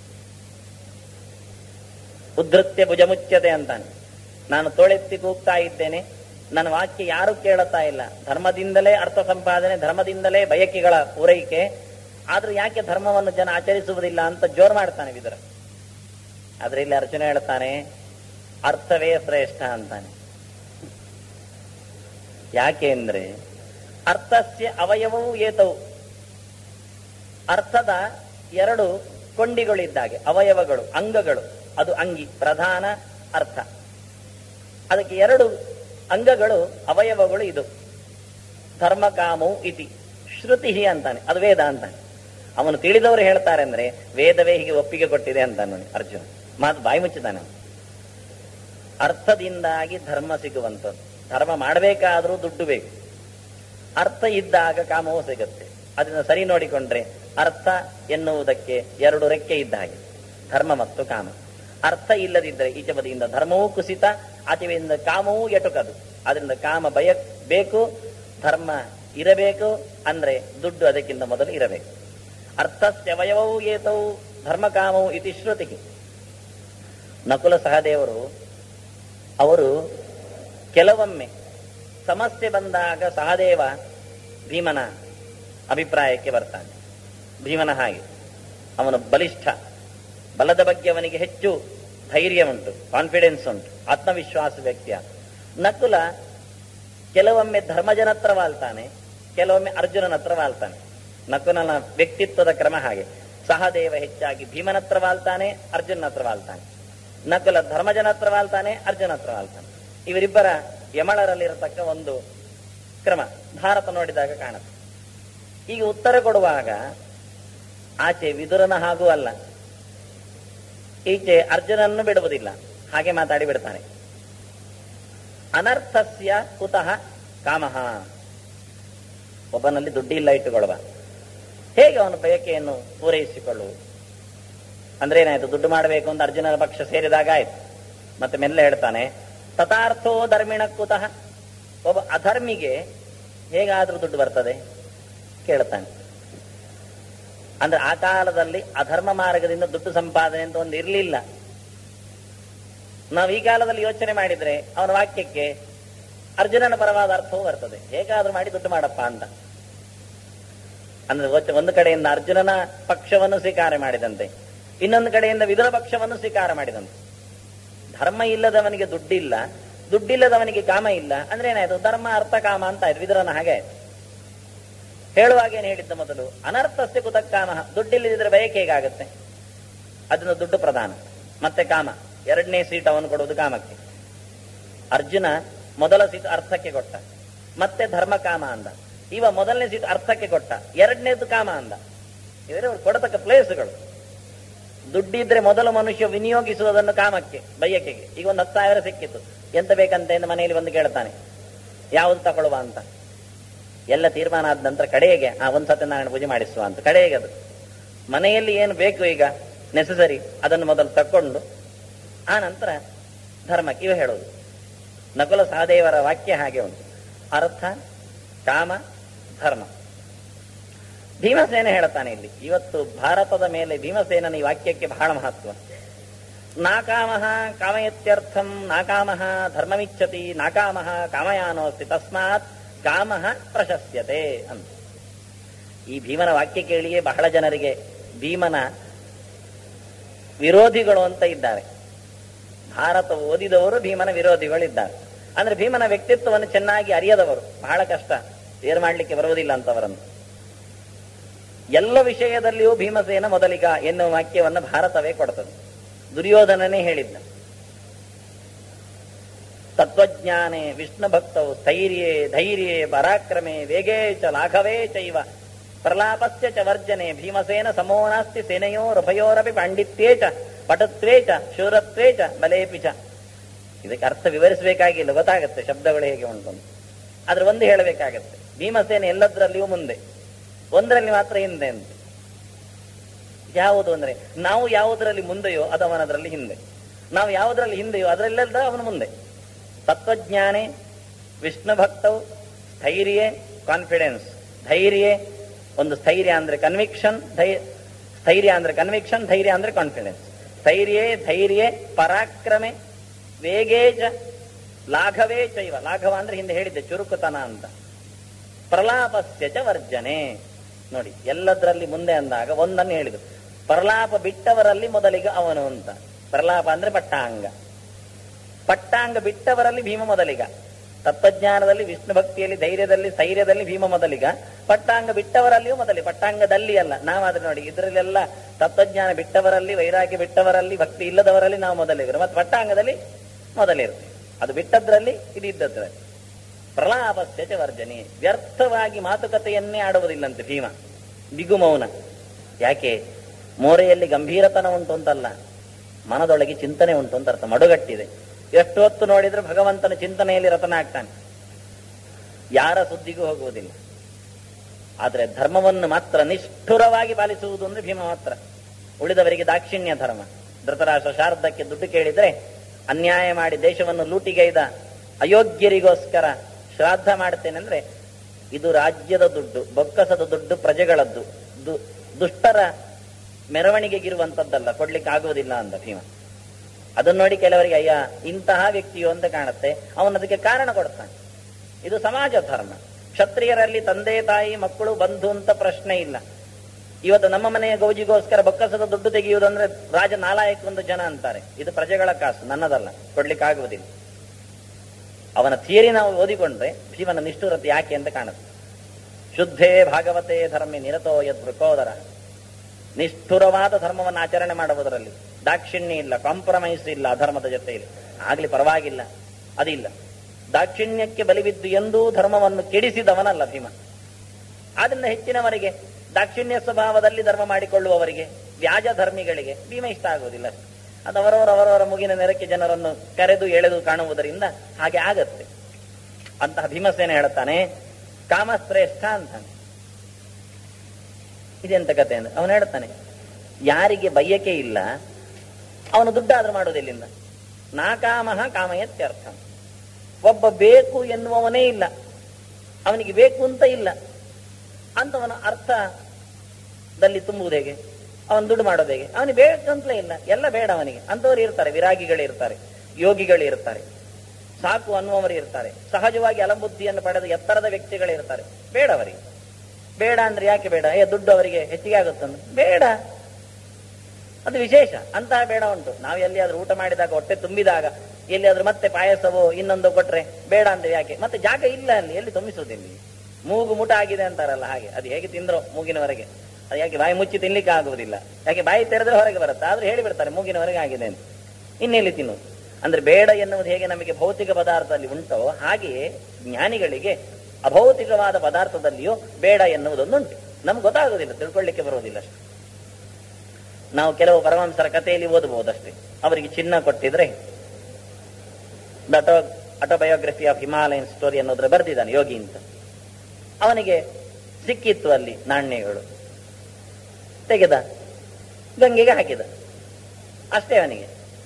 ಉದ್ಧತ್ಯ ಭುಜಮುಚ್ಯತೆ ಅಂತಾನೆ ನಾನು ತೋಳೆತ್ತಿ ಕೂಗ್ತಾ ಇದ್ದೇನೆ ನನ್ನ ವಾಕ್ಯ ಯಾರು ಕೇಳುತ್ತಾ ಇಲ್ಲ ಧರ್ಮದಿಂದಲೇ ಅರ್ಥ ಸಂಪಾದನೆ ಧರ್ಮದಿಂದಲೇ ಬಯಕೆಗಳ ಪೂರೈಕೆ ಆದ್ರೂ ಯಾಕೆ ಧರ್ಮವನ್ನು ಜನ ಆಚರಿಸುವುದಿಲ್ಲ ಅಂತ ಜೋರ್ ಮಾಡ್ತಾನೆ ವಿದುರ ಆದ್ರೆ ಇಲ್ಲಿ ಅರ್ಜುನ ಹೇಳ್ತಾನೆ ಅರ್ಥವೇ ಶ್ರೇಷ್ಠ ಅಂತಾನೆ ಯಾಕೆ ಅಂದ್ರೆ ಅರ್ಥಸ್ಯ ಅವಯವವು ಏತವು ಅರ್ಥದ ಎರಡು ಕೊಂಡಿಗಳಿದ್ದಾಗೆ ಅವಯವಗಳು ಅಂಗಗಳು ಅದು ಅಂಗಿ ಪ್ರಧಾನ ಅರ್ಥ ಅದಕ್ಕೆ ಎರಡು ಅಂಗಗಳು ಅವಯವಗಳು ಇದು ಧರ್ಮಕಾಮವು ಇತಿ ಶ್ರುತಿ ಅಂತಾನೆ ಅದು ವೇದ ಅಂತಾನೆ ಅವನು ತಿಳಿದವರು ಹೇಳ್ತಾರೆ ಅಂದ್ರೆ ವೇದವೇ ಹೀಗೆ ಒಪ್ಪಿಗೆ ಕೊಟ್ಟಿದೆ ಅಂತಾನೆ ನೋಡಿ ಅರ್ಜುನ ಮಾತು ಬಾಯಿ ಮುಚ್ಚಿದ್ದಾನೆ ಅವನು ಅರ್ಥದಿಂದಾಗಿ ಧರ್ಮ ಸಿಗುವಂಥದ್ದು ಧರ್ಮ ಮಾಡಬೇಕಾದ್ರೂ ದುಡ್ಡು ಬೇಕು ಅರ್ಥ ಇದ್ದಾಗ ಕಾಮವೂ ಸಿಗುತ್ತೆ ಅದನ್ನ ಸರಿ ನೋಡಿಕೊಂಡ್ರೆ ಅರ್ಥ ಎನ್ನುವುದಕ್ಕೆ ಎರಡು ರೆಕ್ಕೆ ಇದ್ದ ಹಾಗೆ ಧರ್ಮ ಮತ್ತು ಕಾಮ ಅರ್ಥ ಇಲ್ಲದಿದ್ದರೆ ಈಚೆ ಬದಿಯಿಂದ ಧರ್ಮವೂ ಕುಸಿತ ಆಚೆಯಿಂದ ಕಾಮವೂ ಎಟುಕದು ಅದರಿಂದ ಕಾಮ ಬಯ ಬೇಕು ಧರ್ಮ ಇರಬೇಕು ಅಂದ್ರೆ ದುಡ್ಡು ಅದಕ್ಕಿಂತ ಮೊದಲು ಇರಬೇಕು ಅರ್ಥಸ್ಯವಯವೂ ಏತವು ಧರ್ಮ ಕಾಮವು ಇತಿ ಶ್ರುತಿ ನಕುಲ ಸಹದೇವರು ಅವರು ಕೆಲವೊಮ್ಮೆ ಸಮಸ್ಯೆ ಬಂದಾಗ ಸಹದೇವ ಭೀಮನ ಅಭಿಪ್ರಾಯಕ್ಕೆ ಬರ್ತಾನೆ ಭೀಮನ ಹಾಗೆ ಅವನು ಬಲಿಷ್ಠ ಬಲದ ಬಗ್ಗೆ ಅವನಿಗೆ ಹೆಚ್ಚು ಧೈರ್ಯ ಉಂಟು ಕಾನ್ಫಿಡೆನ್ಸ್ ಉಂಟು ಆತ್ಮವಿಶ್ವಾಸ ವ್ಯಕ್ತಿಯ ನಕುಲ ಕೆಲವೊಮ್ಮೆ ಧರ್ಮಜನ ಹತ್ರ ವಾಲ್ತಾನೆ ಕೆಲವೊಮ್ಮೆ ಅರ್ಜುನನ ಹತ್ರ ವಾಲ್ತಾನೆ ನಕುಲನ ವ್ಯಕ್ತಿತ್ವದ ಕ್ರಮ ಹಾಗೆ ಸಹದೇವ ಹೆಚ್ಚಾಗಿ ಭೀಮನ ಹತ್ರ ವಾಲ್ತಾನೆ ಅರ್ಜುನನ ಹತ್ರ ವಾಲ್ತಾನೆ ನಕುಲ ಧರ್ಮಜನ ಹತ್ರ ವಾಲ್ತಾನೆ ಅರ್ಜುನ ಹತ್ರ ವಾಲ್ತಾನೆ ಇವರಿಬ್ಬರ ಯಮಳರಲ್ಲಿರತಕ್ಕ ಒಂದು ಕ್ರಮ ಭಾರತ ನೋಡಿದಾಗ ಕಾಣುತ್ತೆ ಈಗ ಉತ್ತರ ಕೊಡುವಾಗ ಆಚೆ ವಿದುರನ ಹಾಗೂ ಅಲ್ಲ ಈಚೆ ಅರ್ಜುನನ್ನು ಬಿಡುವುದಿಲ್ಲ ಹಾಗೆ ಮಾತಾಡಿ ಬಿಡ್ತಾನೆ ಅನರ್ಥಸ್ಯ ಕುತಃ ಕಾಮಃ ಒಬ್ಬನಲ್ಲಿ ದುಡ್ಡಿಲ್ಲ ಇಟ್ಟುಕೊಳ್ಳುವ ಹೇಗೆ ಅವನು ಬಯಕೆಯನ್ನು ಪೂರೈಸಿಕೊಳ್ಳುವುದು ಅಂದ್ರೆ ಏನಾಯ್ತು ದುಡ್ಡು ಮಾಡಬೇಕು ಅಂತ ಅರ್ಜುನನ ಪಕ್ಷ ಸೇರಿದಾಗ ಆಯ್ತು ಮತ್ತೆ ಮೆಲ್ಲ ಹೇಳ್ತಾನೆ ತಥಾರ್ಥೋ ಧರ್ಮಿಣ ಕುತಃ ಒಬ್ಬ ಅಧರ್ಮಿಗೆ ಹೇಗಾದ್ರೂ ದುಡ್ಡು ಬರ್ತದೆ ಕೇಳ್ತಾನೆ ಅಂದ್ರೆ ಆ ಕಾಲದಲ್ಲಿ ಅಧರ್ಮ ಮಾರ್ಗದಿಂದ ದುಡ್ಡು ಸಂಪಾದನೆ ಅಂತ ಒಂದು ಇರಲಿಲ್ಲ ನಾವು ಈ ಕಾಲದಲ್ಲಿ ಯೋಚನೆ ಮಾಡಿದ್ರೆ ಅವನ ವಾಕ್ಯಕ್ಕೆ ಅರ್ಜುನನ ಪರವಾದ ಅರ್ಥವೂ ಬರ್ತದೆ ಹೇಗಾದ್ರೂ ಮಾಡಿ ದುಡ್ಡು ಮಾಡಪ್ಪ ಅಂತ ಅಂದ್ರೆ ಒಚ್ಚ- ಒಂದು ಕಡೆಯಿಂದ ಅರ್ಜುನನ ಪಕ್ಷವನ್ನು ಸ್ವೀಕಾರ ಮಾಡಿದಂತೆ ಇನ್ನೊಂದು ಕಡೆಯಿಂದ ವಿದುರ ಪಕ್ಷವನ್ನು ಸ್ವೀಕಾರ ಮಾಡಿದಂತೆ ಧರ್ಮ ಇಲ್ಲದವನಿಗೆ ದುಡ್ಡಿಲ್ಲ ದುಡ್ಡಿಲ್ಲದವನಿಗೆ ಕಾಮ ಇಲ್ಲ ಅಂದ್ರೆ ಏನಾಯ್ತು ಧರ್ಮ ಅರ್ಥ ಕಾಮ ಅಂತ ಆಯ್ತು ವಿದುರನ ಹಾಗೆ ಆಯ್ತು ಹೇಳುವಾಗ ಏನು ಹೇಳಿದ್ದ ಮೊದಲು ಅನರ್ಥಸ್ಯ ಕುತಕ್ಕಾಮ ದುಡ್ಡಿಲ್ಲದಿದ್ರೆ ಬಯಕೆ ಹೇಗಾಗುತ್ತೆ ಅದನ್ನು ದುಡ್ಡು ಪ್ರಧಾನ ಮತ್ತೆ ಕಾಮ ಎರಡನೇ ಸೀಟ್ ಅವನು ಕೊಡುವುದು ಕಾಮಕ್ಕೆ ಅರ್ಜುನ ಮೊದಲ ಸೀಟ್ ಅರ್ಥಕ್ಕೆ ಕೊಟ್ಟ ಮತ್ತೆ ಧರ್ಮ ಕಾಮ ಅಂದ ಇವ ಮೊದಲನೇ ಸೀಟ್ ಅರ್ಥಕ್ಕೆ ಕೊಟ್ಟ ಎರಡನೇದು ಕಾಮ ಅಂದ ಇವರೇ ಅವ್ರು ಕೊಡತಕ್ಕ ಪ್ಲೇಸ್ಗಳು ದುಡ್ಡಿದ್ರೆ ಮೊದಲು ಮನುಷ್ಯ ವಿನಿಯೋಗಿಸುವುದನ್ನು ಕಾಮಕ್ಕೆ ಬಯಕೆಗೆ ಈಗ ಒಂದು ಹತ್ತು ಸಾವಿರ ಸಿಕ್ಕಿತ್ತು ಎಂತ ಬೇಕಂತ ಎಂದು ಮನೆಯಲ್ಲಿ ಬಂದು ಕೇಳ್ತಾನೆ ಯಾವುದು ತಗೊಳ್ಳುವ ಅಂತ ಎಲ್ಲ ತೀರ್ಮಾನ ಆದ ನಂತರ ಕಡೆಗೆ ಆ ಒಂದು ಸತ್ಯನಾರಾಯಣ ಪೂಜೆ ಮಾಡಿಸುವ ಅಂತ ಕಡೆಗೆ ಅದು ಮನೆಯಲ್ಲಿ ಏನು ಬೇಕು ಈಗ ನೆಸಸರಿ ಅದನ್ನು ಮೊದಲು ತಕ್ಕೊಂಡು ಆ ನಂತರ ಧರ್ಮಕ್ಕೆ ಇವ ಹೇಳೋದು ನಕುಲ ಸಹದೇವರ ವಾಕ್ಯ ಹಾಗೆ ಉಂಟು ಅರ್ಥ ಕಾಮ ಧರ್ಮ ಭೀಮಸೇನ ಹೇಳುತ್ತಾನೆ ಇಲ್ಲಿ ಇವತ್ತು ಭಾರತದ ಮೇಲೆ ಭೀಮಸೇನನ ಈ ವಾಕ್ಯಕ್ಕೆ ಬಹಳ ಮಹತ್ವ ನಾಕಾಮಃ ಕಾಮಯತ್ಯರ್ಥಂ ನಾಕಾಮಃ ಧರ್ಮಮಿಚ್ಛತಿ ನಾಕಾಮಃ ಕಾಮಯಾನೋಸ್ತಿ ತಸ್ಮಾತ್ ಕಾಮಃ ಪ್ರಶಸ್ಯತೆ ಅಂತ ಈ ಭೀಮನ ವಾಕ್ಯ ಕೇಳಿಯೇ ಬಹಳ ಜನರಿಗೆ ಭೀಮನ ವಿರೋಧಿಗಳು ಅಂತ ಇದ್ದಾರೆ ಭಾರತ ಓದಿದವರು ಭೀಮನ ವಿರೋಧಿಗಳಿದ್ದಾರೆ ಅಂದ್ರೆ ಭೀಮನ ವ್ಯಕ್ತಿತ್ವವನ್ನು ಚೆನ್ನಾಗಿ ಅರಿಯದವರು ಬಹಳ ಕಷ್ಟ ಏರ್ ಮಾಡ್ಲಿಕ್ಕೆ ಬರುವುದಿಲ್ಲ ಅಂತವರನ್ನು ಎಲ್ಲ ವಿಷಯದಲ್ಲಿಯೂ ಭೀಮಸೇನ ಮೊದಲಿಗ ಎನ್ನುವ ವಾಕ್ಯವನ್ನು ಭಾರತವೇ ಕೊಡ್ತದೆ ದುರ್ಯೋಧನನೇ ಹೇಳಿದ್ದ ತತ್ವಜ್ಞಾನೇ ವಿಷ್ಣು ಭಕ್ತವು ಸ್ಥೈರ್ಯೇ ಧೈರ್ಯೇ ಪರಾಕ್ರಮೆ ವೇಗೇ ಚ ಲಾಘವೇ ಚೈವ ಪ್ರಲಾಪಸ್ಯ ಚ ವರ್ಜನೆ ಭೀಮಸೇನ ಸಮೋ ನಾಸ್ತಿ ಸೇನೆಯೋರಭಯೋರಪಿ ಪಾಂಡಿತ್ಯೇ ಚ ಪಟುತ್ವೇ ಚ ಶೂರತ್ವೇ ಚ ಬಲೇಪಿ ಚ ಇದಕ್ಕೆ ಅರ್ಥ ವಿವರಿಸಬೇಕಾಗಿಲ್ಲ ಗೊತ್ತಾಗತ್ತೆ ಶಬ್ದಗಳು ಹೇಗೆ ಉಂಟು ಅಂತ. ಆದ್ರೆ ಒಂದು ಹೇಳಬೇಕಾಗತ್ತೆ ಭೀಮಸೇನೆ ಎಲ್ಲದರಲ್ಲಿಯೂ ಮುಂದೆ ಒಂದರಲ್ಲಿ ಮಾತ್ರ ಹಿಂದೆ ಅಂತ ಯಾವುದು ಅಂದ್ರೆ ನಾವು ಯಾವುದರಲ್ಲಿ ಮುಂದೆಯೋ ಅದು ಅವನದರಲ್ಲಿ ಹಿಂದೆ ನಾವು ಯಾವುದರಲ್ಲಿ ಹಿಂದೆಯೋ ಅದರಲ್ಲೆಲ್ಲ ಅವನು ಮುಂದೆ ತತ್ವಜ್ಞಾನೇ ವಿಷ್ಣು ಭಕ್ತವು ಸ್ಥೈರ್ಯೇ ಕಾನ್ಫಿಡೆನ್ಸ್ ಧೈರ್ಯ ಒಂದು ಸ್ಥೈರ್ಯ ಅಂದ್ರೆ ಕನ್ವಿಕ್ಷನ್ ಸ್ಥೈರ್ಯ ಅಂದ್ರೆ ಕನ್ವಿಕ್ಷನ್ ಧೈರ್ಯ ಅಂದ್ರೆ ಕಾನ್ಫಿಡೆನ್ಸ್ ಸ್ಥೈರ್ಯೇ ಧೈರ್ಯ ಪರಾಕ್ರಮೆ ವೇಗೇಜ ಲಾಘವೇ ಚೈವ ಲಾಘವ ಅಂದ್ರೆ ಹಿಂದೆ ಹೇಳಿದ್ದೆ ಚುರುಕುತನ ಅಂತ ಪ್ರಲಾಪಸ್ಯ ಚ ವರ್ಜನೆ ನೋಡಿ ಎಲ್ಲದರಲ್ಲಿ ಮುಂದೆ ಅಂದಾಗ ಒಂದನ್ನು ಹೇಳಿದ್ರು ಪ್ರಲಾಪ ಬಿಟ್ಟವರಲ್ಲಿ ಮೊದಲಿಗೆ ಅವನು ಅಂತ ಪ್ರಲಾಪ ಅಂದ್ರೆ ಪಟ್ಟಾಂಗ ಪಟ್ಟಾಂಗ ಬಿಟ್ಟವರಲ್ಲಿ ಭೀಮ ಮೊದಲಿಗ ತತ್ವಜ್ಞಾನದಲ್ಲಿ ವಿಷ್ಣು ಭಕ್ತಿಯಲ್ಲಿ ಧೈರ್ಯದಲ್ಲಿ ಸ್ಥೈರ್ಯದಲ್ಲಿ ಭೀಮ ಮೊದಲಿಗ ಪಟ್ಟಾಂಗ ಬಿಟ್ಟವರಲ್ಲಿಯೂ ಮೊದಲಿ ಪಟ್ಟಾಂಗದಲ್ಲಿ ಅಲ್ಲ ನಾವಾದ್ರೆ ನೋಡಿ ಇದರಲ್ಲೆಲ್ಲ ತತ್ವಜ್ಞಾನ ಬಿಟ್ಟವರಲ್ಲಿ ವೈರಾಗ್ಯ ಬಿಟ್ಟವರಲ್ಲಿ ಭಕ್ತಿ ಇಲ್ಲದವರಲ್ಲಿ ನಾವು ಮೊದಲಿಗರು ಮತ್ತೆ ಪಟ್ಟಾಂಗದಲ್ಲಿ ಮೊದಲಿರ್ತೇವೆ ಅದು ಬಿಟ್ಟದ್ರಲ್ಲಿ ಇದು ಇದ್ದದ್ರಲ್ಲಿ ಪ್ರಲಾಪಸ್ಯ ಚ ವರ್ಜನೆ ವ್ಯರ್ಥವಾಗಿ ಮಾತುಕತೆಯನ್ನೇ ಆಡುವುದಿಲ್ಲಂತೆ ಭೀಮ ಬಿಗು ಮೌನ ಯಾಕೆ ಮೋರೆಯಲ್ಲಿ ಗಂಭೀರತನ ಉಂಟು ಅಂತಲ್ಲ ಮನದೊಳಗೆ ಚಿಂತನೆ ಉಂಟು ಅಂತ ಅರ್ಥ ಮಡುಗಟ್ಟಿದೆ ಎಷ್ಟು ಹೊತ್ತು ನೋಡಿದ್ರೆ ಭಗವಂತನ ಚಿಂತನೆಯಲ್ಲಿ ರತನ ಆಗ್ತಾನೆ ಯಾರ ಸುದ್ದಿಗೂ ಹೋಗುವುದಿಲ್ಲ ಆದ್ರೆ ಧರ್ಮವನ್ನು ಮಾತ್ರ ನಿಷ್ಠುರವಾಗಿ ಪಾಲಿಸುವುದು ಅಂದ್ರೆ ಭೀಮ ಮಾತ್ರ ಉಳಿದವರಿಗೆ ದಾಕ್ಷಿಣ್ಯ ಧರ್ಮ ಧೃತರಾಷ್ಟ್ರ ಶಾರದಕ್ಕೆ ದುಡ್ಡು ಕೇಳಿದ್ರೆ ಅನ್ಯಾಯ ಮಾಡಿ ದೇಶವನ್ನು ಲೂಟಿಗೈದ ಅಯೋಗ್ಯರಿಗೋಸ್ಕರ ಶ್ರಾದ್ದ ಮಾಡ್ತೇನೆ ಅಂದ್ರೆ ಇದು ರಾಜ್ಯದ ದುಡ್ಡು ಬೊಕ್ಕಸದ ದುಡ್ಡು ಪ್ರಜೆಗಳದ್ದು ದು- ದುಷ್ಟರ ಮೆರವಣಿಗೆಗಿರುವಂತದ್ದಲ್ಲ ಕೊಡ್ಲಿಕ್ಕೆ ಆಗುವುದಿಲ್ಲ ಅಂದ ಭೀಮ ಅದನ್ನ ನೋಡಿ ಕೆಲವರಿಗೆ ಅಯ್ಯ ಇಂತಹ ವ್ಯಕ್ತಿಯು ಅಂತ ಕಾಣುತ್ತೆ ಅವನು ಅದಕ್ಕೆ ಕಾರಣ ಕೊಡ್ತಾನೆ ಇದು ಸಮಾಜ ಧರ್ಮ ಕ್ಷತ್ರಿಯರಲ್ಲಿ ತಂದೆ ತಾಯಿ ಮಕ್ಕಳು ಬಂಧು ಅಂತ ಪ್ರಶ್ನೆ ಇಲ್ಲ ಇವತ್ತು ನಮ್ಮ ಮನೆಯ ಗೌಜಿಗೋಸ್ಕರ ಬೊಕ್ಕಸದ ದುಡ್ಡು ತೆಗೆಯುವುದಂದ್ರೆ ರಾಜ ನಾಲಾಯಕ ಒಂದು ಜನ ಅಂತಾರೆ ಇದು ಪ್ರಜೆಗಳ ಕಾಸು ನನ್ನದಲ್ಲ ಕೊಡ್ಲಿಕ್ಕೆ ಆಗುವುದಿಲ್ಲ ಅವನ ಥಿಯರಿ ನಾವು ಓದಿಕೊಂಡ್ರೆ ಭೀಮನ ನಿಷ್ಠುರತೆ ಯಾಕೆ ಅಂತ ಕಾಣುತ್ತೆ ಶುದ್ಧೇ ಭಾಗವತೆ ಧರ್ಮಿ ನಿರತೋ ಯದ್ ವೃಕೋದರ ನಿಷ್ಠುರವಾದ ಧರ್ಮವನ್ನು ಆಚರಣೆ ಮಾಡುವುದರಲ್ಲಿ ದಾಕ್ಷಿಣ್ಯ ಇಲ್ಲ ಕಾಂಪ್ರಮೈಸ್ ಇಲ್ಲ ಅಧರ್ಮದ ಜೊತೆಯಲ್ಲಿ ಆಗ್ಲಿ ಪರವಾಗಿಲ್ಲ ಅದಿಲ್ಲ ದಾಕ್ಷಿಣ್ಯಕ್ಕೆ ಬಲಿಬಿದ್ದು ಎಂದೂ ಧರ್ಮವನ್ನು ಕೆಡಿಸಿದವನಲ್ಲ ಭೀಮ ಆದ್ರಿಂದ ಹೆಚ್ಚಿನವರಿಗೆ ದಾಕ್ಷಿಣ್ಯ ಸ್ವಭಾವದಲ್ಲಿ ಧರ್ಮ ಮಾಡಿಕೊಳ್ಳುವವರಿಗೆ ವ್ಯಾಜ ಧರ್ಮಿಗಳಿಗೆ ಭೀಮ ಇಷ್ಟ ಆಗುವುದಿಲ್ಲ ಅಷ್ಟೆ. ಅದು ಅವರವರ ಅವರವರ ಮುಗಿನ ನೆರಕ್ಕೆ ಜನರನ್ನು ಕರೆದು ಎಳೆದು ಕಾಣುವುದರಿಂದ ಹಾಗೆ ಆಗತ್ತೆ ಅಂತಹ ಭೀಮಸೇನ ಹೇಳುತ್ತಾನೆ ಕಾಮಶ್ರೇಷ್ಠ ಅಂತಾನೆ ಇದೆಂತ ಕತೆ ಅಂದ್ರೆ ಅವನು ಹೇಳ್ತಾನೆ ಯಾರಿಗೆ ಬಯ್ಯಕೆ ಇಲ್ಲ ಅವನು ದುಡ್ಡಾದ್ರೂ ಮಾಡೋದಿಲ್ಲಿಂದ ನಾಕಾಮಹ ಕಾಮಯತ್ಯರ್ಥ ಒಬ್ಬ ಬೇಕು ಎನ್ನುವವನೇ ಇಲ್ಲ ಅವನಿಗೆ ಬೇಕು ಅಂತ ಇಲ್ಲ ಅಂತವನ ಅರ್ಥದಲ್ಲಿ ತುಂಬುವುದು ಹೇಗೆ ಅವನು ದುಡ್ಡು ಮಾಡೋದು ಹೇಗೆ ಅವನಿಗೆ ಬೇಕಂತಲೇ ಇಲ್ಲ ಎಲ್ಲ ಬೇಡ ಅವನಿಗೆ ಅಂತವ್ರು ಇರ್ತಾರೆ ವಿರಾಗಿಗಳು ಇರ್ತಾರೆ ಯೋಗಿಗಳು ಇರ್ತಾರೆ ಸಾಕು ಅನ್ನುವವರು ಇರ್ತಾರೆ ಸಹಜವಾಗಿ ಅಲಂಬುದ್ಧಿಯನ್ನು ಪಡೆದ ಎತ್ತರದ ವ್ಯಕ್ತಿಗಳಿರ್ತಾರೆ ಬೇಡ ಅವರಿಗೆ ಬೇಡ ಅಂದ್ರೆ ಯಾಕೆ ಬೇಡ ಏ ದುಡ್ಡು ಅವರಿಗೆ ಹೆಚ್ಚಿಗೆ ಆಗುತ್ತಂದ್ರೆ ಬೇಡ ಅದು ವಿಶೇಷ ಅಂತಹ ಬೇಡ ಉಂಟು ನಾವು ಎಲ್ಲಿಯಾದ್ರೂ ಊಟ ಮಾಡಿದಾಗ ಹೊಟ್ಟೆ ತುಂಬಿದಾಗ ಎಲ್ಲಿಯಾದ್ರೂ ಮತ್ತೆ ಪಾಯಸವೋ ಇನ್ನೊಂದು ಕೊಟ್ರೆ ಬೇಡ ಅಂದ್ರೆ ಯಾಕೆ ಮತ್ತೆ ಜಾಗ ಇಲ್ಲ ಅಲ್ಲಿ ಎಲ್ಲಿ ತುಂಬಿಸುವುದಿಲ್ಲ ಮೂಗು ಮುಟ ಆಗಿದೆ ಅಂತಾರಲ್ಲ ಹಾಗೆ ಅದು ಹೇಗೆ ತಿಂದ್ರೋ ಮೂಗಿನವರೆಗೆ ಅದು ಯಾಕೆ ಬಾಯಿ ಮುಚ್ಚಿ ತಿನ್ಲಿಕ್ಕೆ ಆಗುವುದಿಲ್ಲ ಯಾಕೆ ಬಾಯಿ ತೆರೆದ್ರೆ ಹೊರಗೆ ಬರುತ್ತೆ ಆದ್ರೂ ಹೇಳಿಬಿಡ್ತಾರೆ ಮೂಗಿನವರೆಗೆ ಆಗಿದೆ ಅಂತ ಇನ್ನೆಲ್ಲಿ ತಿನ್ನುವುದು ಅಂದ್ರೆ ಬೇಡ ಎನ್ನುವುದು ಹೇಗೆ ನಮಗೆ ಭೌತಿಕ ಪದಾರ್ಥದಲ್ಲಿ ಉಂಟೋ ಹಾಗೆಯೇ ಜ್ಞಾನಿಗಳಿಗೆ ಅಭೌತಿಕವಾದ ಪದಾರ್ಥದಲ್ಲಿಯೂ ಬೇಡ ಎನ್ನುವುದೊಂದುಂಟು ನಮ್ಗೆ ಗೊತ್ತಾಗುವುದಿಲ್ಲ ತಿಳ್ಕೊಳ್ಳಿಕ್ಕೆ ಬರುವುದಿಲ್ಲ ಅಷ್ಟೇ ನಾವು ಕೆಲವು ಪರಮಹಂಸರ ಕಥೆಯಲ್ಲಿ ಓದಬಹುದಷ್ಟೇ ಅವರಿಗೆ ಚಿನ್ನ ಕೊಟ್ಟಿದ್ರೆ ದಟೋ ಆಟೋಬಯೋಗ್ರಫಿ ಆಫ್ ಹಿಮಾಲಯನ್ ಸ್ಟೋರಿ ಅನ್ನೋದ್ರ ಬರೆದಿದ್ದಾನೆ ಯೋಗಿ ಅಂತ ಅವನಿಗೆ ಸಿಕ್ಕಿತ್ತು ಅಲ್ಲಿ ನಾಣ್ಯಗಳು ತೆಗೆದ ಗಂಗೆಗೆ ಹಾಕಿದ ಅಷ್ಟೇ ಅವನಿಗೆ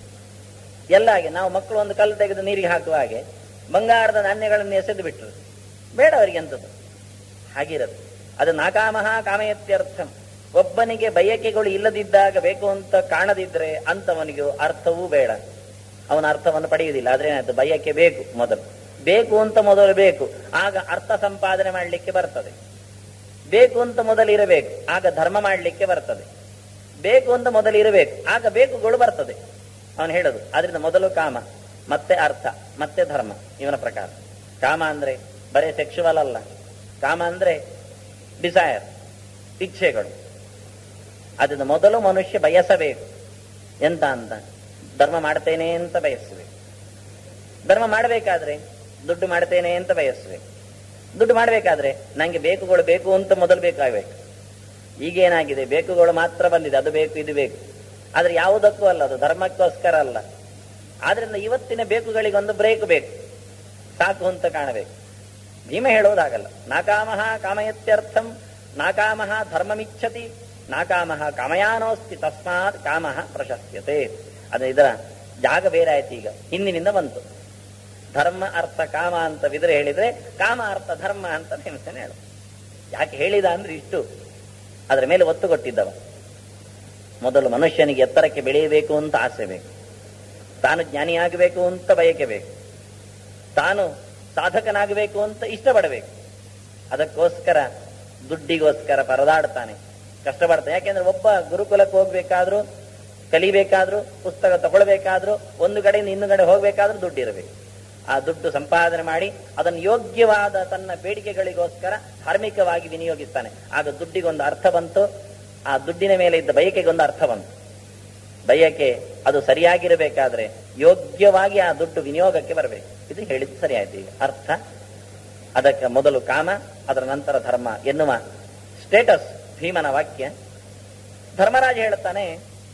ಎಲ್ಲ ಹಾಗೆ ನಾವು ಮಕ್ಕಳು ಒಂದು ಕಲ್ಲು ತೆಗೆದು ನೀರಿಗೆ ಹಾಕುವ ಹಾಗೆ ಬಂಗಾರದ ನಾಣ್ಯಗಳನ್ನು ಎಸೆದು ಬಿಟ್ರು ಬೇಡ ಅವರಿಗೆ ಎಂಥದ್ದು ಹಾಗಿರದು ಅದು ನಾಕಾಮಹ ಕಾಮಯತ್ಯರ್ಥಂ ಒಬ್ಬನಿಗೆ ಬಯಕೆಗಳು ಇಲ್ಲದಿದ್ದಾಗ ಬೇಕು ಅಂತ ಕಾಣದಿದ್ರೆ ಅಂತವನಿಗೆ ಅರ್ಥವೂ ಬೇಡ ಅವನ ಅರ್ಥವನ್ನು ಪಡೆಯುವುದಿಲ್ಲ ಆದ್ರೆ ಏನಾಯ್ತು ಬಯಕೆ ಬೇಕು ಮೊದಲು ಬೇಕು ಅಂತ ಮೊದಲು ಬೇಕು ಆಗ ಅರ್ಥ ಸಂಪಾದನೆ ಮಾಡಲಿಕ್ಕೆ ಬರ್ತದೆ ಬೇಕು ಅಂತ ಮೊದಲು ಇರಬೇಕು ಆಗ ಧರ್ಮ ಮಾಡಲಿಕ್ಕೆ ಬರ್ತದೆ ಬೇಕು ಅಂತ ಮೊದಲು ಇರಬೇಕು ಆಗ ಬೇಕುಗಳು ಬರ್ತದೆ ಅವನು ಹೇಳೋದು ಆದ್ರಿಂದ ಮೊದಲು ಕಾಮ ಮತ್ತೆ ಅರ್ಥ ಮತ್ತೆ ಧರ್ಮ ಇವನ ಪ್ರಕಾರ ಕಾಮ ಅಂದ್ರೆ ಬರೇ ಸೆಕ್ಷುವಲ್ ಅಲ್ಲ ಕಾಮ ಅಂದ್ರೆ ಡಿಸೈರ್ ಇಚ್ಛೆಗಳು ಅದರಿಂದ ಮೊದಲು ಮನುಷ್ಯ ಬಯಸಬೇಕು ಎಂತ ಅಂತ ಧರ್ಮ ಮಾಡ್ತೇನೆ ಅಂತ ಬಯಸಬೇಕು ಧರ್ಮ ಮಾಡಬೇಕಾದ್ರೆ ದುಡ್ಡು ಮಾಡ್ತೇನೆ ಅಂತ ಬಯಸಬೇಕು ದುಡ್ಡು ಮಾಡಬೇಕಾದ್ರೆ ನಂಗೆ ಬೇಕುಗಳು ಬೇಕು ಅಂತ ಮೊದಲು ಬೇಕಾಗಬೇಕು ಈಗೇನಾಗಿದೆ ಬೇಕುಗಳು ಮಾತ್ರ ಬಂದಿದೆ ಅದು ಬೇಕು ಇದು ಬೇಕು ಆದ್ರೆ ಯಾವುದಕ್ಕೂ ಅಲ್ಲ ಅದು ಧರ್ಮಕ್ಕೋಸ್ಕರ ಅಲ್ಲ ಆದ್ರಿಂದ ಇವತ್ತಿನ ಬೇಕುಗಳಿಗೆ ಒಂದು ಬ್ರೇಕ್ ಬೇಕು ಸಾಕು ಅಂತ ಕಾಣಬೇಕು ಭೀಮ ಹೇಳೋದಾಗಲ್ಲ ನಾಕಾಮಹ ಕಾಮಯತ್ಯರ್ಥಂ ನಾಕಾಮಹ ಧರ್ಮಮಿಚ್ಛತಿ ನಾಕಾಮಹ ಕಾಮಯಾನೋಸ್ತಿ ತಸ್ಮಾತ್ ಕಾಮಃ ಪ್ರಶಸ್ಯತೆ ಅದು ಇದರ ಜಾಗ ಬೇರೆ ಆಯ್ತು ಈಗ ಹಿಂದಿನಿಂದ ಬಂತು ಧರ್ಮ ಅರ್ಥ ಕಾಮ ಅಂತ ಬಿದ್ರೆ ಹೇಳಿದ್ರೆ ಕಾಮ ಅರ್ಥ ಧರ್ಮ ಅಂತ ಭೀಮಸೇನ ಹೇಳು ಯಾಕೆ ಹೇಳಿದ ಅಂದ್ರೆ ಇಷ್ಟು ಅದರ ಮೇಲೆ ಒತ್ತು ಕೊಟ್ಟಿದ್ದವ ಮೊದಲು ಮನುಷ್ಯನಿಗೆ ಎತ್ತರಕ್ಕೆ ಬೆಳೆಯಬೇಕು ಅಂತ ಆಸೆ ಬೇಕು ತಾನು ಜ್ಞಾನಿಯಾಗಬೇಕು ಅಂತ ಬಯಕೆ ಬೇಕು ತಾನು ಸಾಧಕನಾಗಬೇಕು ಅಂತ ಇಷ್ಟಪಡಬೇಕು ಅದಕ್ಕೋಸ್ಕರ ದುಡ್ಡಿಗೋಸ್ಕರ ಪರದಾಡ್ತಾನೆ ಕಷ್ಟಪಡ್ತಾನೆ ಯಾಕೆಂದ್ರೆ ಒಬ್ಬ ಗುರುಕುಲಕ್ಕೆ ಹೋಗ್ಬೇಕಾದ್ರೂ ಕಲಿಬೇಕಾದ್ರೂ ಪುಸ್ತಕ ತಗೊಳ್ಬೇಕಾದ್ರೂ ಒಂದು ಕಡೆಯಿಂದ ಇನ್ನೊಂದು ಕಡೆ ಹೋಗ್ಬೇಕಾದ್ರೂ ದುಡ್ಡು ಇರಬೇಕು ಆ ದುಡ್ಡು ಸಂಪಾದನೆ ಮಾಡಿ ಅದನ್ನು ಯೋಗ್ಯವಾದ ತನ್ನ ಬೇಡಿಕೆಗಳಿಗೋಸ್ಕರ ಧಾರ್ಮಿಕವಾಗಿ ವಿನಿಯೋಗಿಸ್ತಾನೆ ಆಗ ದುಡ್ಡಿಗೊಂದು ಅರ್ಥ ಬಂತು ಆ ದುಡ್ಡಿನ ಮೇಲೆ ಇದ್ದ ಬಯಕೆಗೊಂದು ಅರ್ಥ ಬಂತು ಬಯಕೆ ಅದು ಸರಿಯಾಗಿರಬೇಕಾದ್ರೆ ಯೋಗ್ಯವಾಗಿ ಆ ದುಡ್ಡು ವಿನಿಯೋಗಕ್ಕೆ ಬರಬೇಕು ಇದು ಹೇಳಿದ್ದು ಸರಿಯಾಯ್ತು ಈಗ ಅರ್ಥ ಅದಕ್ಕೆ ಮೊದಲು ಕಾಮ ಅದರ ನಂತರ ಧರ್ಮ ಎನ್ನುವ ಸ್ಟೇಟಸ್ ಭೀಮನ ವಾಕ್ಯ ಧರ್ಮರಾಜ ಹೇಳುತ್ತಾನೆ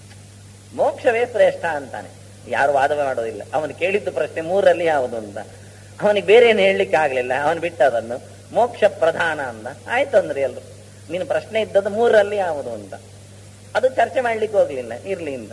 ಮೋಕ್ಷವೇ ಶ್ರೇಷ್ಠ ಅಂತಾನೆ ಯಾರು ವಾದವೇ ಮಾಡೋದಿಲ್ಲ ಅವನು ಕೇಳಿದ್ದು ಪ್ರಶ್ನೆ ಮೂರರಲ್ಲಿ ಯಾವುದು ಅಂತ ಅವನಿಗೆ ಬೇರೆ ಏನು ಹೇಳಲಿಕ್ಕೆ ಆಗ್ಲಿಲ್ಲ ಅವನು ಬಿಟ್ಟ ಅದನ್ನು ಮೋಕ್ಷ ಪ್ರಧಾನ ಅಂದ ಆಯ್ತು ಅಂದ್ರೆ ಎಲ್ರು ನೀನು ಪ್ರಶ್ನೆ ಇದ್ದದ್ದು ಮೂರರಲ್ಲಿ ಯಾವುದು ಅಂತ ಅದು ಚರ್ಚೆ ಮಾಡ್ಲಿಕ್ಕೆ ಹೋಗ್ಲಿಲ್ಲ ಇರ್ಲಿ ಇಂದ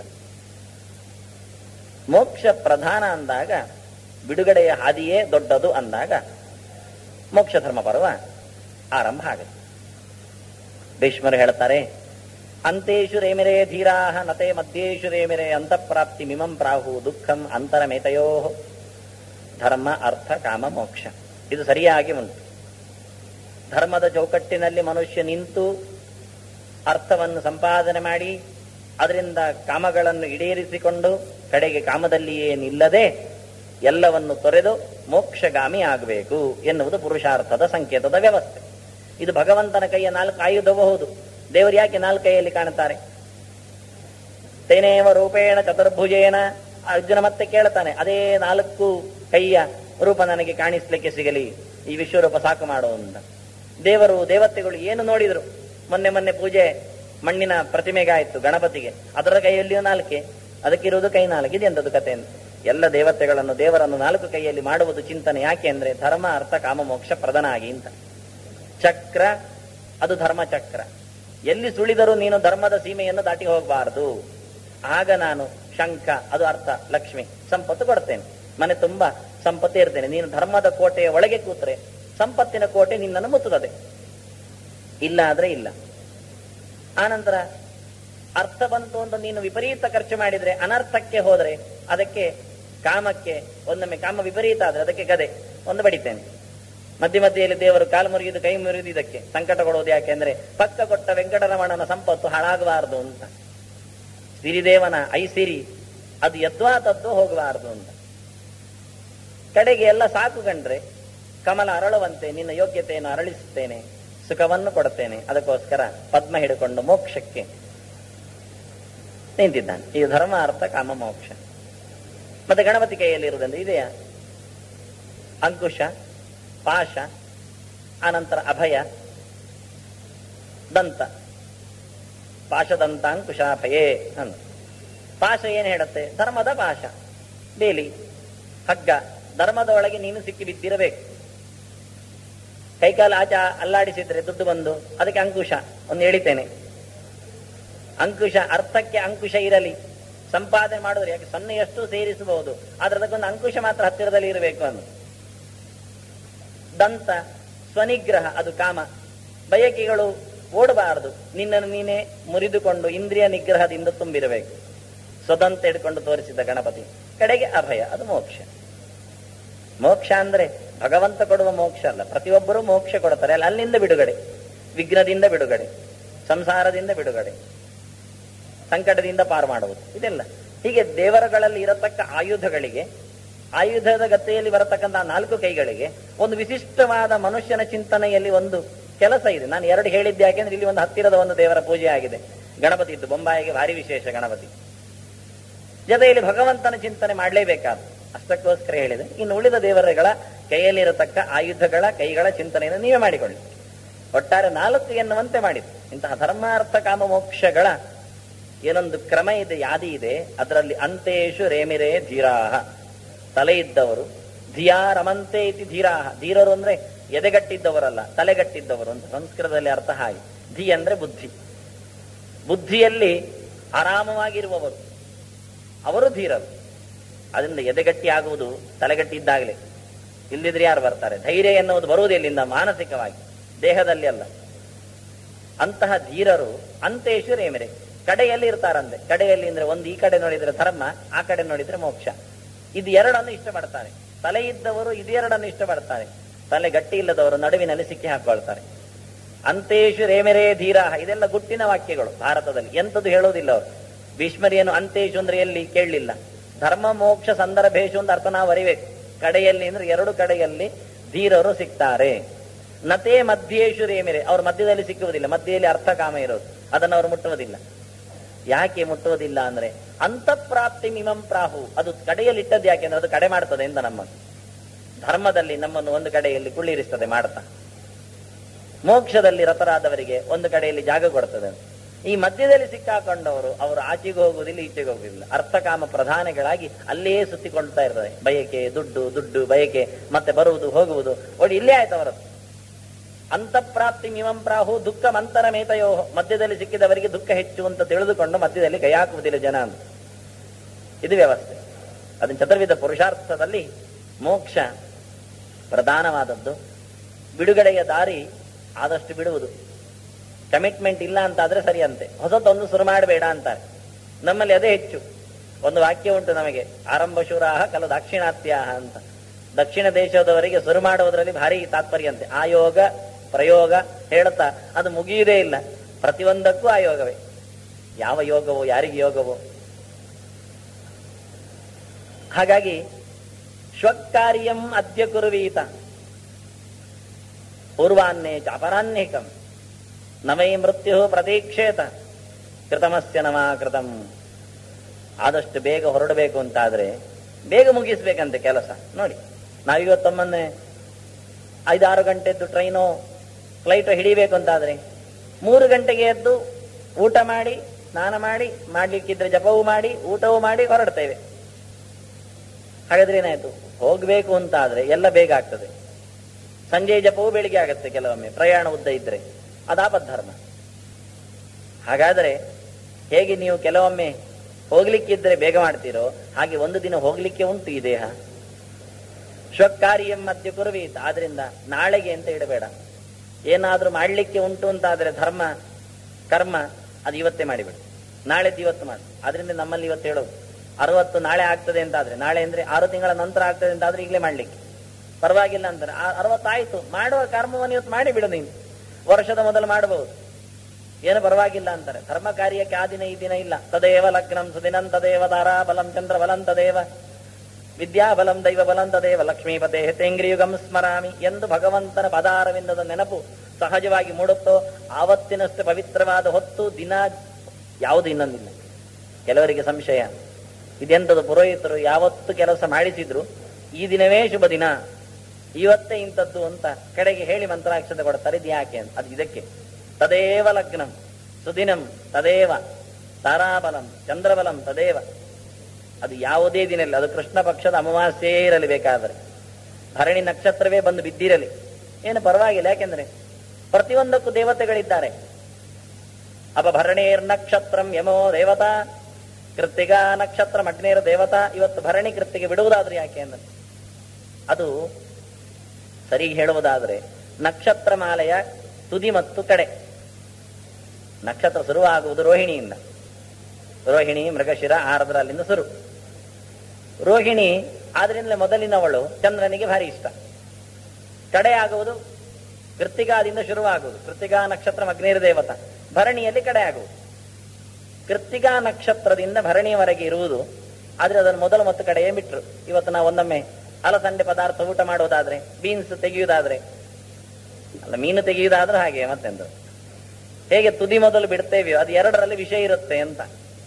ಮೋಕ್ಷ ಪ್ರಧಾನ ಅಂದಾಗ ಬಿಡುಗಡೆಯ ಹಾದಿಯೇ ದೊಡ್ಡದು ಅಂದಾಗ ಮೋಕ್ಷ ಧರ್ಮ ಪರ್ವ ಆರಂಭ ಆಗುತ್ತೆ ಭೀಷ್ಮರು ಹೇಳ್ತಾರೆ ಅಂತೇಶು ರೇಮಿರೇ ಧೀರಾಹ ನತೆ ಮಧ್ಯೇಶು ರೇಮಿರೆ ಅಂತಃಪ್ರಾಪ್ತಿ ಮಿಮಂ ಪ್ರಾಹು ದುಃಖಂ ಅಂತರಮೇತಯೋ ಧರ್ಮ ಅರ್ಥ ಕಾಮ ಮೋಕ್ಷ ಇದು ಸರಿಯಾಗಿ ಉಂಟು ಧರ್ಮದ ಚೌಕಟ್ಟಿನಲ್ಲಿ ಮನುಷ್ಯ ನಿಂತು ಅರ್ಥವನ್ನು ಸಂಪಾದನೆ ಮಾಡಿ ಅದರಿಂದ ಕಾಮಗಳನ್ನು ಈಡೇರಿಸಿಕೊಂಡು ಕಡೆಗೆ ಕಾಮದಲ್ಲಿಯೇ ನಿಲ್ಲದೆ ಎಲ್ಲವನ್ನು ತೊರೆದು ಮೋಕ್ಷಗಾಮಿ ಆಗಬೇಕು ಎನ್ನುವುದು ಪುರುಷಾರ್ಥದ ಸಂಕೇತದ ವ್ಯವಸ್ಥೆ ಇದು ಭಗವಂತನ ಕೈಯ ನಾಲ್ಕು ಆಯುಧವೂ ಹೌದು ದೇವರು ಯಾಕೆ ನಾಲ್ಕು ಕೈಯಲ್ಲಿ ಕಾಣುತ್ತಾರೆ ತೇನೇವ ರೂಪೇಣ ಚತುರ್ಭುಜೇನ ಅರ್ಜುನ ಮತ್ತೆ ಕೇಳ್ತಾನೆ ಅದೇ ನಾಲ್ಕು ಕೈಯ ರೂಪ ನನಗೆ ಕಾಣಿಸ್ಲಿಕ್ಕೆ ಸಿಗಲಿ ಈ ವಿಶ್ವರೂಪ ಸಾಕು ಮಾಡು ಅಂತ ದೇವರು ದೇವತೆಗಳು ಏನು ನೋಡಿದ್ರು ಮೊನ್ನೆ ಮೊನ್ನೆ ಪೂಜೆ ಮಣ್ಣಿನ ಪ್ರತಿಮೆಗೆ ಆಯ್ತು ಗಣಪತಿಗೆ ಅದರ ಕೈಯಲ್ಲಿಯೂ ನಾಲ್ಕೆ ಅದಕ್ಕಿರುವುದು ಕೈ ನಾಲ್ಕು ಇದೆಂತದ್ದು ಕತೆ ಅಂತ ಎಲ್ಲ ದೇವತೆಗಳನ್ನು ದೇವರನ್ನು ನಾಲ್ಕು ಕೈಯಲ್ಲಿ ಮಾಡುವುದು ಚಿಂತನೆ ಯಾಕೆ ಅಂದ್ರೆ ಧರ್ಮ ಅರ್ಥ ಕಾಮ ಮೋಕ್ಷ ಪ್ರಧಾನ ಆಗಿ ಅಂತ ಚಕ್ರ ಅದು ಧರ್ಮ ಚಕ್ರ ಎಲ್ಲಿ ಸುಳಿದರೂ ನೀನು ಧರ್ಮದ ಸೀಮೆಯನ್ನು ದಾಟಿ ಹೋಗಬಾರದು ಆಗ ನಾನು ಶಂಖ ಅದು ಅರ್ಥ ಲಕ್ಷ್ಮಿ ಸಂಪತ್ತು ಕೊಡ್ತೇನೆ ಮನೆ ತುಂಬಾ ಸಂಪತ್ತೇ ಇರ್ತೇನೆ ನೀನು ಧರ್ಮದ ಕೋಟೆಯ ಒಳಗೆ ಕೂತ್ರೆ ಸಂಪತ್ತಿನ ಕೋಟೆ ನಿನ್ನನ್ನು ಮುತ್ತುತ್ತದೆ ಇಲ್ಲ ಆದ್ರೆ ಇಲ್ಲ ಆನಂತರ ಅರ್ಥ ಬಂತು ಅಂತ ನೀನು ವಿಪರೀತ ಖರ್ಚು ಮಾಡಿದ್ರೆ ಅನರ್ಥಕ್ಕೆ ಹೋದ್ರೆ ಅದಕ್ಕೆ ಕಾಮಕ್ಕೆ ಒಂದೊಮ್ಮೆ ಕಾಮ ವಿಪರೀತ ಆದ್ರೆ ಅದಕ್ಕೆ ಗದೆ ಒಂದು ಬಡಿತೇನೆ ಮಧ್ಯ ಮಧ್ಯೆಯಲ್ಲಿ ದೇವರು ಕಾಲು ಮುರಿಯುವುದು ಕೈ ಮುರಿಯುವುದು ಇದಕ್ಕೆ ಸಂಕಟ ಕೊಡುವುದು ಯಾಕೆಂದ್ರೆ ಪಕ್ಕ ಕೊಟ್ಟ ವೆಂಕಟರಮಣನ ಸಂಪತ್ತು ಹಾಳಾಗಬಾರದು ಅಂತ ಸಿರಿದೇವನ ಐಸಿರಿ ಅದು ಯದ್ವಾ ತದ್ದು ಹೋಗಬಾರದು ಅಂತ ಕಡೆಗೆ ಎಲ್ಲ ಸಾಕು ಕಂಡ್ರೆ ಕಮಲ ಅರಳುವಂತೆ ನಿನ್ನ ಯೋಗ್ಯತೆಯನ್ನು ಅರಳಿಸುತ್ತೇನೆ ಸುಖವನ್ನು ಕೊಡುತ್ತೇನೆ ಅದಕ್ಕೋಸ್ಕರ ಪದ್ಮ ಹಿಡಿಕೊಂಡು ಮೋಕ್ಷಕ್ಕೆ ನಿಂತಿದ್ದಾನೆ ಈ ಧರ್ಮ ಅರ್ಥ ಕಾಮ ಮೋಕ್ಷ ಮತ್ತೆ ಗಣಪತಿ ಕೈಯಲ್ಲಿ ಇರುವುದಂದ್ರೆ ಇದೆಯಾ ಅಂಕುಶ ಪಾಶ ಆನಂತರ ಅಭಯ ದಂತ ಪಾಶದಂತ ಅಂಕುಶಾಭಯೇ ಅಂತ ಪಾಶ ಏನ್ ಹೇಳುತ್ತೆ ಧರ್ಮದ ಪಾಶ ಬೇಲಿ ಹಗ್ಗ ಧರ್ಮದ ಒಳಗೆ ನೀನು ಸಿಕ್ಕಿ ಬಿದ್ದಿರಬೇಕು ಕೈಕಾಲು ಆಚ ಅಲ್ಲಾಡಿಸಿದ್ರೆ ದುಡ್ಡು ಬಂದು ಅದಕ್ಕೆ ಅಂಕುಶ ಒಂದು ಎಳಿತೇನೆ ಅಂಕುಶ ಅರ್ಥಕ್ಕೆ ಅಂಕುಶ ಇರಲಿ ಸಂಪಾದನೆ ಮಾಡಿದ್ರೆ ಯಾಕೆ ಸೊನ್ನೆಯಷ್ಟು ಸೇರಿಸಬಹುದು ಆದ್ರೆ ಅದಕ್ಕೊಂದು ಅಂಕುಶ ಮಾತ್ರ ಹತ್ತಿರದಲ್ಲಿ ಇರಬೇಕು ಅಂತ ದಂತ ಸ್ವನಿಗ್ರಹ ಅದು ಕಾಮ ಬಯಕೆಗಳು ಓಡಬಾರದು ನಿನ್ನನ್ನು ನೀನೇ ಮುರಿದುಕೊಂಡು ಇಂದ್ರಿಯ ನಿಗ್ರಹದಿಂದ ತುಂಬಿರಬೇಕು ಸ್ವದಂತ ಹಿಡ್ಕೊಂಡು ತೋರಿಸಿದ ಗಣಪತಿ ಕಡೆಗೆ ಅಭಯ ಅದು ಮೋಕ್ಷ ಮೋಕ್ಷ ಅಂದ್ರೆ ಭಗವಂತ ಕೊಡುವ ಮೋಕ್ಷ ಅಲ್ಲ ಪ್ರತಿಯೊಬ್ಬರು ಮೋಕ್ಷ ಕೊಡ್ತಾರೆ ಅಲ್ಲ ಅಲ್ಲಿಂದ ಬಿಡುಗಡೆ ವಿಘ್ನದಿಂದ ಬಿಡುಗಡೆ ಸಂಸಾರದಿಂದ ಬಿಡುಗಡೆ ಸಂಕಟದಿಂದ ಪಾರು ಮಾಡುವುದು ಇದೆಲ್ಲ ಹೀಗೆ ದೇವರುಗಳಲ್ಲಿ ಇರತಕ್ಕ ಆಯುಧಗಳಿಗೆ ಆಯುಧದ ಗತ್ತೆಯಲ್ಲಿ ಬರತಕ್ಕಂತಹ ನಾಲ್ಕು ಕೈಗಳಿಗೆ ಒಂದು ವಿಶಿಷ್ಟವಾದ ಮನುಷ್ಯನ ಚಿಂತನೆಯಲ್ಲಿ ಒಂದು ಕೆಲಸ ಇದೆ ನಾನು ಎರಡು ಹೇಳಿದ್ದೆ ಯಾಕೆಂದ್ರೆ ಇಲ್ಲಿ ಒಂದು ಹತ್ತಿರದ ಒಂದು ದೇವರ ಪೂಜೆ ಆಗಿದೆ ಗಣಪತಿ ಇದ್ದು ಬೊಂಬಾಯಿಗೆ ಭಾರಿ ವಿಶೇಷ ಗಣಪತಿ ಜೊತೆಯಲ್ಲಿ ಭಗವಂತನ ಚಿಂತನೆ ಮಾಡಲೇಬೇಕಾದ ಅಷ್ಟಕ್ಕೋಸ್ಕರ ಹೇಳಿದೆ ಇನ್ನು ಉಳಿದ ದೇವರುಗಳ ಕೈಯಲ್ಲಿರತಕ್ಕ ಆಯುಧಗಳ ಕೈಗಳ ಚಿಂತನೆಯನ್ನು ನೀವೇ ಮಾಡಿಕೊಳ್ಳಿ ಒಟ್ಟಾರೆ ನಾಲ್ಕು ಎನ್ನುವಂತೆ ಮಾಡಿದ್ದು ಇಂತಹ ಧರ್ಮಾರ್ಥ ಕಾಮ ಮೋಕ್ಷಗಳ ಏನೊಂದು ಕ್ರಮ ಇದೆ ಯಾದಿ ಇದೆ ಅದರಲ್ಲಿ ಅಂತೇಶು ರೇಮಿರೇ ಧೀರಾಹ ತಲೆ ಇದ್ದವರು ಧಿಯಾ ರಮಂತೆ ಇತಿ ಧೀರಾಹ ಧೀರರು ಅಂದ್ರೆ ಎದೆಗಟ್ಟಿದ್ದವರಲ್ಲ ತಲೆಗಟ್ಟಿದ್ದವರು ಅಂತ ಸಂಸ್ಕೃತದಲ್ಲಿ ಅರ್ಥ ಹಾಗೆ ಧಿ ಅಂದ್ರೆ ಬುದ್ಧಿ ಬುದ್ಧಿಯಲ್ಲಿ ಆರಾಮವಾಗಿರುವವರು ಅವರು ಧೀರರು ಅದರಿಂದ ಎದೆಗಟ್ಟಿ ಆಗುವುದು ತಲೆಗಟ್ಟಿ ಇದ್ದಾಗಲೇ ಇಲ್ಲಿದ್ರೆ ಯಾರು ಬರ್ತಾರೆ ಧೈರ್ಯ ಎನ್ನುವುದು ಬರುವುದು ಎಲ್ಲಿಂದ ಮಾನಸಿಕವಾಗಿ ದೇಹದಲ್ಲಿ ಅಲ್ಲ ಅಂತಹ ಧೀರರು ಅಂತೇಶು ರೇಮಿರೆ ಕಡೆಯಲ್ಲಿ ಇರ್ತಾರಂತೆ ಕಡೆಯಲ್ಲಿ ಅಂದ್ರೆ ಒಂದು ಈ ಕಡೆ ನೋಡಿದ್ರೆ ಧರ್ಮ ಆ ಕಡೆ ನೋಡಿದ್ರೆ ಮೋಕ್ಷ ಇದು ಎರಡನ್ನು ಇಷ್ಟಪಡ್ತಾರೆ ತಲೆ ಇದ್ದವರು ಇದೆರಡನ್ನು ಇಷ್ಟಪಡ್ತಾರೆ ತಲೆ ಗಟ್ಟಿ ಇಲ್ಲದವರು ನಡುವಿನಲ್ಲಿ ಸಿಕ್ಕಿ ಹಾಕೊಳ್ತಾರೆ ಅಂತೇಶು ರೇಮೆರೇ ಧೀರ ಇದೆಲ್ಲ ಗುಟ್ಟಿನ ವಾಕ್ಯಗಳು ಭಾರತದಲ್ಲಿ ಎಂಥದ್ದು ಹೇಳೋದಿಲ್ಲ ಅವರು ಭೀಷ್ಮರಿಯನ್ನು ಅಂತೇಶು ಅಂದ್ರೆ ಎಲ್ಲಿ ಕೇಳಲಿಲ್ಲ ಧರ್ಮ ಮೋಕ್ಷ ಸಂದರ್ಭೇಶು ಅಂತ ಅರ್ಥ ನಾವು ಅರಿಬೇಕು ಕಡೆಯಲ್ಲಿ ಅಂದ್ರೆ ಎರಡು ಕಡೆಯಲ್ಲಿ ಧೀರರು ಸಿಗ್ತಾರೆ ನತೇ ಮಧ್ಯೇಶು ರೇಮೆರೆ ಅವ್ರ ಮಧ್ಯದಲ್ಲಿ ಸಿಕ್ಕುವುದಿಲ್ಲ ಮಧ್ಯೆಯಲ್ಲಿ ಅರ್ಥ ಕಾಮ ಇರೋದು ಅದನ್ನು ಅವರು ಮುಟ್ಟುವುದಿಲ್ಲ ಯಾಕೆ ಮುಟ್ಟುವುದಿಲ್ಲ ಅಂದ್ರೆ ಅಂತಃಪ್ರಾಪ್ತಿ ಮಿಮಂ ಪ್ರಾಹು ಅದು ಕಡೆಯಲ್ಲಿ ಇಟ್ಟದ್ದು ಯಾಕೆಂದ್ರೆ ಅದು ಕಡೆ ಮಾಡ್ತದೆ ಅಂತ ನಮ್ಮನ್ನು ಧರ್ಮದಲ್ಲಿ ನಮ್ಮನ್ನು ಒಂದು ಕಡೆಯಲ್ಲಿ ಕುಳ್ಳಿರಿಸ್ತದೆ ಮಾಡ್ತಾ ಮೋಕ್ಷದಲ್ಲಿ ರತರಾದವರಿಗೆ ಒಂದು ಕಡೆಯಲ್ಲಿ ಜಾಗ ಕೊಡ್ತದೆ ಈ ಮಧ್ಯದಲ್ಲಿ ಸಿಕ್ಕಾಕೊಂಡವರು ಅವರು ಆಚೆಗೆ ಹೋಗುವುದಿಲ್ಲ ಈಚೆಗೆ ಹೋಗುವುದಿಲ್ಲ ಅರ್ಥಕಾಮ ಪ್ರಧಾನಗಳಾಗಿ ಅಲ್ಲೇ ಸುತ್ತಿಕೊಳ್ತಾ ಇರ್ತದೆ ಬಯಕೆ ದುಡ್ಡು ದುಡ್ಡು ಬಯಕೆ ಮತ್ತೆ ಬರುವುದು ಹೋಗುವುದು ಒಡಿ ಇಲ್ಲೇ ಆಯ್ತು ಅವರದ್ದು ಅಂತಃಪ್ರಾಪ್ತಿ ಮಿಮಂ ಪ್ರಾಹು ದುಃಖ ಮಂತರ ಮೇತಯೋ ಮಧ್ಯದಲ್ಲಿ ಸಿಕ್ಕಿದವರಿಗೆ ದುಃಖ ಹೆಚ್ಚು ಅಂತ ತಿಳಿದುಕೊಂಡು ಮಧ್ಯದಲ್ಲಿ ಕೈ ಹಾಕುವುದಿಲ್ಲ ಜನ ಅಂತ ಇದು ವ್ಯವಸ್ಥೆ ಅದನ್ನ ಚತುರ್ವಿಧ ಪುರುಷಾರ್ಥದಲ್ಲಿ ಮೋಕ್ಷ ಪ್ರಧಾನವಾದದ್ದು ಬಿಡುಗಡೆಯ ದಾರಿ ಆದಷ್ಟು ಬಿಡುವುದು ಕಮಿಟ್ಮೆಂಟ್ ಇಲ್ಲ ಅಂತಾದ್ರೆ ಸರಿ ಅಂತೆ ಹೊಸತೊಂದು ಶುರು ಮಾಡಬೇಡ ಅಂತಾರೆ ನಮ್ಮಲ್ಲಿ ಅದೇ ಹೆಚ್ಚು ಒಂದು ವಾಕ್ಯ ಉಂಟು ನಮಗೆ ಆರಂಭ ಶೂರಾಹ ಕಲ ದಾಕ್ಷಿಣಾತ್ಯಾಹ ಅಂತ ದಕ್ಷಿಣ ದೇಶದವರಿಗೆ ಶುರು ಮಾಡುವುದರಲ್ಲಿ ಭಾರಿ ತಾತ್ಪರ್ಯ ಅಂತೆ ಆಯೋಗ ಪ್ರಯೋಗ ಹೇಳ್ತಾ ಅದು ಮುಗಿಯುವುದೇ ಇಲ್ಲ ಪ್ರತಿಯೊಂದಕ್ಕೂ ಆಯೋಗವೇ ಯಾವ ಯೋಗವೋ ಯಾರಿಗೆ ಯೋಗವೋ ಹಾಗಾಗಿ ಶ್ವಕಾರ್ಯಂ ಅದ್ಯ ಕುರುವೀತ ಪೂರ್ವಾನ್ನೇ ಚಾಪರಾನ್ಯೇಕಂ ನವೈ ಮೃತ್ಯು ಪ್ರತೀಕ್ಷೇತ ಕೃತಮಸ್ಯ ನಮ ಕೃತಂ ಆದಷ್ಟು ಬೇಗ ಹೊರಡಬೇಕು ಅಂತಾದ್ರೆ ಬೇಗ ಮುಗಿಸ್ಬೇಕಂತೆ ಕೆಲಸ ನೋಡಿ ನಾವಿವತ್ತೊಮ್ಮನ್ನೆ ಐದಾರು ಗಂಟೆದ್ದು ಟ್ರೈನು ಫ್ಲೈಟ್ ಹಿಡಿಬೇಕು ಅಂತಾದ್ರೆ ಮೂರು ಗಂಟೆಗೆ ಎದ್ದು ಊಟ ಮಾಡಿ ಸ್ನಾನ ಮಾಡಿ ಮಾಡ್ಲಿಕ್ಕಿದ್ರೆ ಜಪವೂ ಮಾಡಿ ಊಟವೂ ಮಾಡಿ ಹೊರಡ್ತೇವೆ ಹಾಗಾದ್ರೆ ಏನಾಯ್ತು ಹೋಗ್ಬೇಕು ಅಂತಾದ್ರೆ ಎಲ್ಲ ಬೇಗ ಆಗ್ತದೆ ಸಂಜೆ ಜಪವೂ ಬೆಳಿಗ್ಗೆ ಆಗತ್ತೆ ಕೆಲವೊಮ್ಮೆ ಪ್ರಯಾಣ ಉದ್ದ ಇದ್ರೆ ಅದಾಪಧರ್ಮ ಹಾಗಾದ್ರೆ ಹೇಗೆ ನೀವು ಕೆಲವೊಮ್ಮೆ ಹೋಗ್ಲಿಕ್ಕಿದ್ರೆ ಬೇಗ ಮಾಡ್ತೀರೋ ಹಾಗೆ ಒಂದು ದಿನ ಹೋಗ್ಲಿಕ್ಕೆ ಉಂಟು ಈ ದೇಹ ಶ್ವಕಾರ್ಯಂ ಮಧ್ಯ ಕುರುವೀತ ಆದ್ರಿಂದ ನಾಳೆಗೆ ಅಂತ ಇಡಬೇಡ ಏನಾದ್ರೂ ಮಾಡ್ಲಿಕ್ಕೆ ಉಂಟು ಅಂತಾದ್ರೆ ಧರ್ಮ ಕರ್ಮ ಅದು ಇವತ್ತೇ ಮಾಡಿಬಿಡು ನಾಳೆದ್ದು ಇವತ್ತು ಮಾಡು ಆದ್ರಿಂದ ನಮ್ಮಲ್ಲಿ ಇವತ್ತು ಹೇಳೋದು ಅರವತ್ತು ನಾಳೆ ಆಗ್ತದೆ ಅಂತ ಆದ್ರೆ ನಾಳೆ ಅಂದ್ರೆ ಆರು ತಿಂಗಳ ನಂತರ ಆಗ್ತದೆ ಅಂತ ಆದ್ರೆ ಈಗಲೇ ಮಾಡ್ಲಿಕ್ಕೆ ಪರವಾಗಿಲ್ಲ ಅಂತಾರೆ ಆ- ಅರವತ್ತಾಯ್ತು ಮಾಡುವ ಕರ್ಮವನ್ನು ಇವತ್ತು ಮಾಡಿ ಬಿಡು ನೀನು ವರ್ಷದ ಮೊದಲು ಮಾಡಬಹುದು ಏನು ಪರವಾಗಿಲ್ಲ ಅಂತಾರೆ ಧರ್ಮ ಕಾರ್ಯಕ್ಕೆ ಆ ದಿನ ಈ ದಿನ ಇಲ್ಲ ತದೇವ ಲಗ್ನಂ ಸುದಿನಂ ತದೇವ ತಾರಾ ಬಲಂ ಚಂದ್ರ ಬಲಂ ತದೇವ ವಿದ್ಯಾ ಬಲಂ ದೈವ ಬಲಂ ತದೇವ ಲಕ್ಷ್ಮೀಪತೆ ತೇಂಗ್ರಿಯುಗಂ ಸ್ಮರಾಮಿ ಎಂದು ಭಗವಂತನ ಪದಾರವಿಂದದ ನೆನಪು ಸಹಜವಾಗಿ ಮೂಡುತ್ತೋ ಆವತ್ತಿನಷ್ಟು ಪವಿತ್ರವಾದ ಹೊತ್ತು ದಿನ ಯಾವುದು ಇನ್ನೊಂದಿಲ್ಲ ಕೆಲವರಿಗೆ ಸಂಶಯ ಇದೆಂತದು ಪುರೋಹಿತರು ಯಾವತ್ತು ಕೆಲಸ ಮಾಡಿಸಿದ್ರು ಈ ದಿನವೇ ಶುಭ ದಿನ ಇವತ್ತೇ ಇಂಥದ್ದು ಅಂತ ಕಡೆಗೆ ಹೇಳಿ ಮಂತ್ರಾಕ್ಷತೆ ಕೊಡ್ತಾರೆ ಇದು ಯಾಕೆ ಅಂತ ಅದು ಇದಕ್ಕೆ ತದೇವ ಲಗ್ನಂ ಸುದಿನಂ ತದೇವ ತಾರಾಬಲಂ ಚಂದ್ರಬಲಂ ತದೇವ ಅದು ಯಾವುದೇ ದಿನ ಇಲ್ಲ ಅದು ಕೃಷ್ಣ ಪಕ್ಷದ ಅಮಾವಾಸ್ಯೆ ಇರಲಿ ಬೇಕಾದರೆ ಭರಣಿ ನಕ್ಷತ್ರವೇ ಬಂದು ಬಿದ್ದಿರಲಿ ಏನು ಪರವಾಗಿಲ್ಲ ಯಾಕೆಂದ್ರೆ ಪ್ರತಿಯೊಂದಕ್ಕೂ ದೇವತೆಗಳಿದ್ದಾರೆ ಅಪಭರಣೇರ್ ನಕ್ಷತ್ರಂ ಯಮೋ ದೇವತಾ ಕೃತ್ತಿಗಾ ನಕ್ಷತ್ರ ಅಗ್ನೇರ ದೇವತಾ ಇವತ್ತು ಭರಣಿ ಕೃತ್ತಿಗೆ ಬಿಡುವುದಾದ್ರೆ ಯಾಕೆ ಅಂದ್ರೆ ಅದು ಸರಿ ಹೇಳುವುದಾದ್ರೆ ನಕ್ಷತ್ರ ಮಾಲೆಯ ತುದಿ ಮತ್ತು ಕಡೆ ನಕ್ಷತ್ರ ಶುರುವಾಗುವುದು ರೋಹಿಣಿಯಿಂದ ರೋಹಿಣಿ ಮೃಗಶಿರ ಆರದ್ರ ಅಲ್ಲಿಂದ ಶುರು ರೋಹಿಣಿ ಆದ್ರಿಂದಲೇ ಮೊದಲಿನವಳು ಚಂದ್ರನಿಗೆ ಭಾರಿ ಇಷ್ಟ ಕಡೆ ಆಗುವುದು ಕೃತ್ತಿಗಾದಿಂದ ಶುರುವಾಗುವುದು ಕೃತ್ತಿಗಾ ನಕ್ಷತ್ರ ಅಗ್ನೇರ ದೇವತ ಭರಣಿಯಲ್ಲಿ ಕಡೆ ಆಗುವುದು ಕೃತ್ತಿಗಾ ನಕ್ಷತ್ರದಿಂದ ಭರಣಿಯವರೆಗೆ ಇರುವುದು ಆದ್ರೆ ಅದನ್ನು ಮೊದಲು ಮತ್ತು ಕಡೆಯೇ ಬಿಟ್ರು ಇವತ್ತು ನಾವು ಒಂದೊಮ್ಮೆ ಅಲಸಂಡೆ ಪದಾರ್ಥ ಊಟ ಮಾಡೋದಾದ್ರೆ ಬೀನ್ಸ್ ತೆಗೆಯುವುದಾದ್ರೆ ಅಲ್ಲ ಮೀನು ತೆಗೆಯುವುದಾದ್ರೂ ಹಾಗೆ ಮತ್ತೆಂದು ಹೇಗೆ ತುದಿ ಮೊದಲು ಬಿಡ್ತೇವೆಯೋ ಅದು ಎರಡರಲ್ಲಿ ವಿಷಯ ಇರುತ್ತೆ ಅಂತ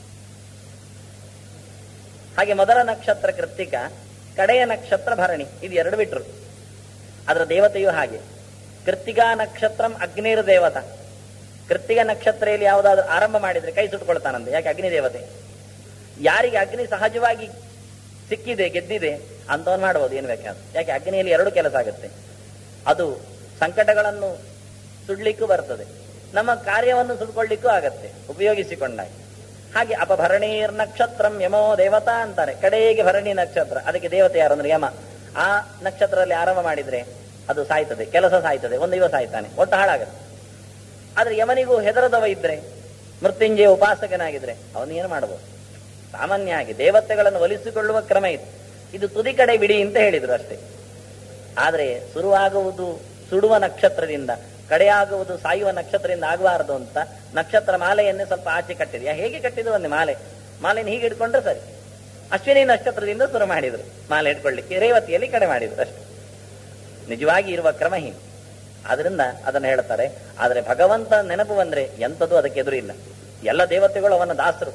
ಹಾಗೆ ಮೊದಲ ನಕ್ಷತ್ರ ಕೃತ್ತಿಕ ಕಡೆಯ ನಕ್ಷತ್ರ ಭರಣಿ ಇದು ಎರಡು ಬಿಟ್ರು ಅದರ ದೇವತೆಯು ಹಾಗೆ ಕೃತ್ತಿಗಾ ನಕ್ಷತ್ರಂ ಅಗ್ನಿರ್ ದೇವತ ಕೃತ್ತಿಗ ನಕ್ಷತ್ರೆಯಲ್ಲಿ ಯಾವುದಾದ್ರೂ ಆರಂಭ ಮಾಡಿದ್ರೆ ಕೈ ಸುಟ್ಕೊಳ್ತಾನಂತೆ ಯಾಕೆ ಅಗ್ನಿ ದೇವತೆ ಯಾರಿಗೆ ಅಗ್ನಿ ಸಹಜವಾಗಿ ಸಿಕ್ಕಿದೆ ಗೆದ್ದಿದೆ ಅಂತವನ್ ಮಾಡಬಹುದು ಏನ್ ಬೇಕಾದ್ರೆ ಯಾಕೆ ಅಗ್ನಿಯಲ್ಲಿ ಎರಡು ಕೆಲಸ ಆಗುತ್ತೆ ಅದು ಸಂಕಟಗಳನ್ನು ಸುಡ್ಲಿಕ್ಕೂ ಬರ್ತದೆ ನಮ್ಮ ಕಾರ್ಯವನ್ನು ಸುಡ್ಕೊಳ್ಳಿಕ್ಕೂ ಆಗತ್ತೆ ಉಪಯೋಗಿಸಿಕೊಂಡಾಗ ಹಾಗೆ ಅಪಭರಣೀರ್ ನಕ್ಷತ್ರಂ ಯಮೋ ದೇವತಾ ಅಂತಾರೆ ಕಡೆಗೆ ಭರಣಿ ನಕ್ಷತ್ರ ಅದಕ್ಕೆ ದೇವತೆ ಯಾರು ಅಂದ್ರೆ ಯಮ ಆ ನಕ್ಷತ್ರದಲ್ಲಿ ಆರಂಭ ಮಾಡಿದ್ರೆ ಅದು ಸಾಯ್ತದೆ ಕೆಲಸ ಸಾಯ್ತದೆ ಒಂದು ದಿವಸ ಸಾಯ್ತಾನೆ ಒಟ್ಟು ಹಾಳಾಗತ್ತೆ ಆದ್ರೆ ಯಮನಿಗೂ ಹೆದರದವ ಇದ್ರೆ ಮೃತ್ಯುಂಜಯ ಉಪಾಸಕನಾಗಿದ್ರೆ ಅವನು ಏನು ಮಾಡಬಹುದು ಸಾಮಾನ್ಯ ಆಗಿ ದೇವತೆಗಳನ್ನು ಒಲಿಸಿಕೊಳ್ಳುವ ಕ್ರಮ ಇದು ಇದು ತುದಿ ಕಡೆ ಬಿಡಿ ಅಂತ ಹೇಳಿದ್ರು ಅಷ್ಟೇ ಆದ್ರೆ ಶುರುವಾಗುವುದು ಸುಡುವ ನಕ್ಷತ್ರದಿಂದ ಕಡೆಯಾಗುವುದು ಸಾಯುವ ನಕ್ಷತ್ರದಿಂದ ಆಗಬಾರದು ಅಂತ ನಕ್ಷತ್ರ ಮಾಲೆಯನ್ನೇ ಸ್ವಲ್ಪ ಆಚೆ ಕಟ್ಟಿದೆ ಯಾ- ಹೇಗೆ ಕಟ್ಟಿದ್ರು ಒಂದೇ ಮಾಲೆ ಮಾಲೆಯನ್ನು ಹೀಗೆ ಇಟ್ಕೊಂಡ್ರೆ ಸರಿ ಅಶ್ವಿನಿ ನಕ್ಷತ್ರದಿಂದ ಶುರು ಮಾಡಿದ್ರು ಮಾಲೆ ಇಟ್ಕೊಳ್ಳಿಕ್ಕೆ ರೇವತಿಯಲ್ಲಿ ಕಡೆ ಮಾಡಿದ್ರು ಅಷ್ಟೇ ನಿಜವಾಗಿ ಇರುವ ಕ್ರಮ ಹೀಗೆ ಆದ್ರಿಂದ ಅದನ್ನ ಹೇಳ್ತಾರೆ ಆದ್ರೆ ಭಗವಂತ ನೆನಪು ಬಂದ್ರೆ ಎಂಥದ್ದು ಅದಕ್ಕೆ ಎದುರು ಇಲ್ಲ ಎಲ್ಲ ದೇವತೆಗಳು ಅವನ ದಾಸರು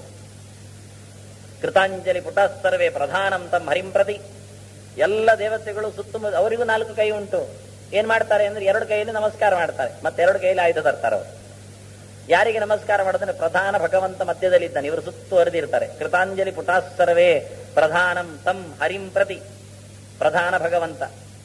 ಕೃತಾಂಜಲಿ ಪುಟಸ್ತರವೇ ಪ್ರಧಾನಂ ತಮ್ಮ ಹರಿಂ ಪ್ರತಿ ಎಲ್ಲ ದೇವತೆಗಳು ಸುತ್ತಮುತ್ತ ಅವರಿಗೂ ನಾಲ್ಕು ಕೈ ಉಂಟು ಏನ್ ಮಾಡ್ತಾರೆ ಅಂದ್ರೆ ಎರಡು ಕೈಯಲ್ಲಿ ನಮಸ್ಕಾರ ಮಾಡ್ತಾರೆ ಮತ್ತೆ ಎರಡು ಕೈಯಲ್ಲಿ ಆಯುಧ ತರ್ತಾರೆ ಅವರು ಯಾರಿಗೆ ನಮಸ್ಕಾರ ಮಾಡಿದ್ರೆ ಪ್ರಧಾನ ಭಗವಂತ ಮಧ್ಯದಲ್ಲಿದ್ದಾನೆ ಇವರು ಸುತ್ತುವರೆದಿರ್ತಾರೆ ಕೃತಾಂಜಲಿ ಪುಟಾಸ್ತರವೇ ಪ್ರಧಾನಂ ತಂ ಹರಿಂ ಪ್ರತಿ ಪ್ರಧಾನ ಭಗವಂತ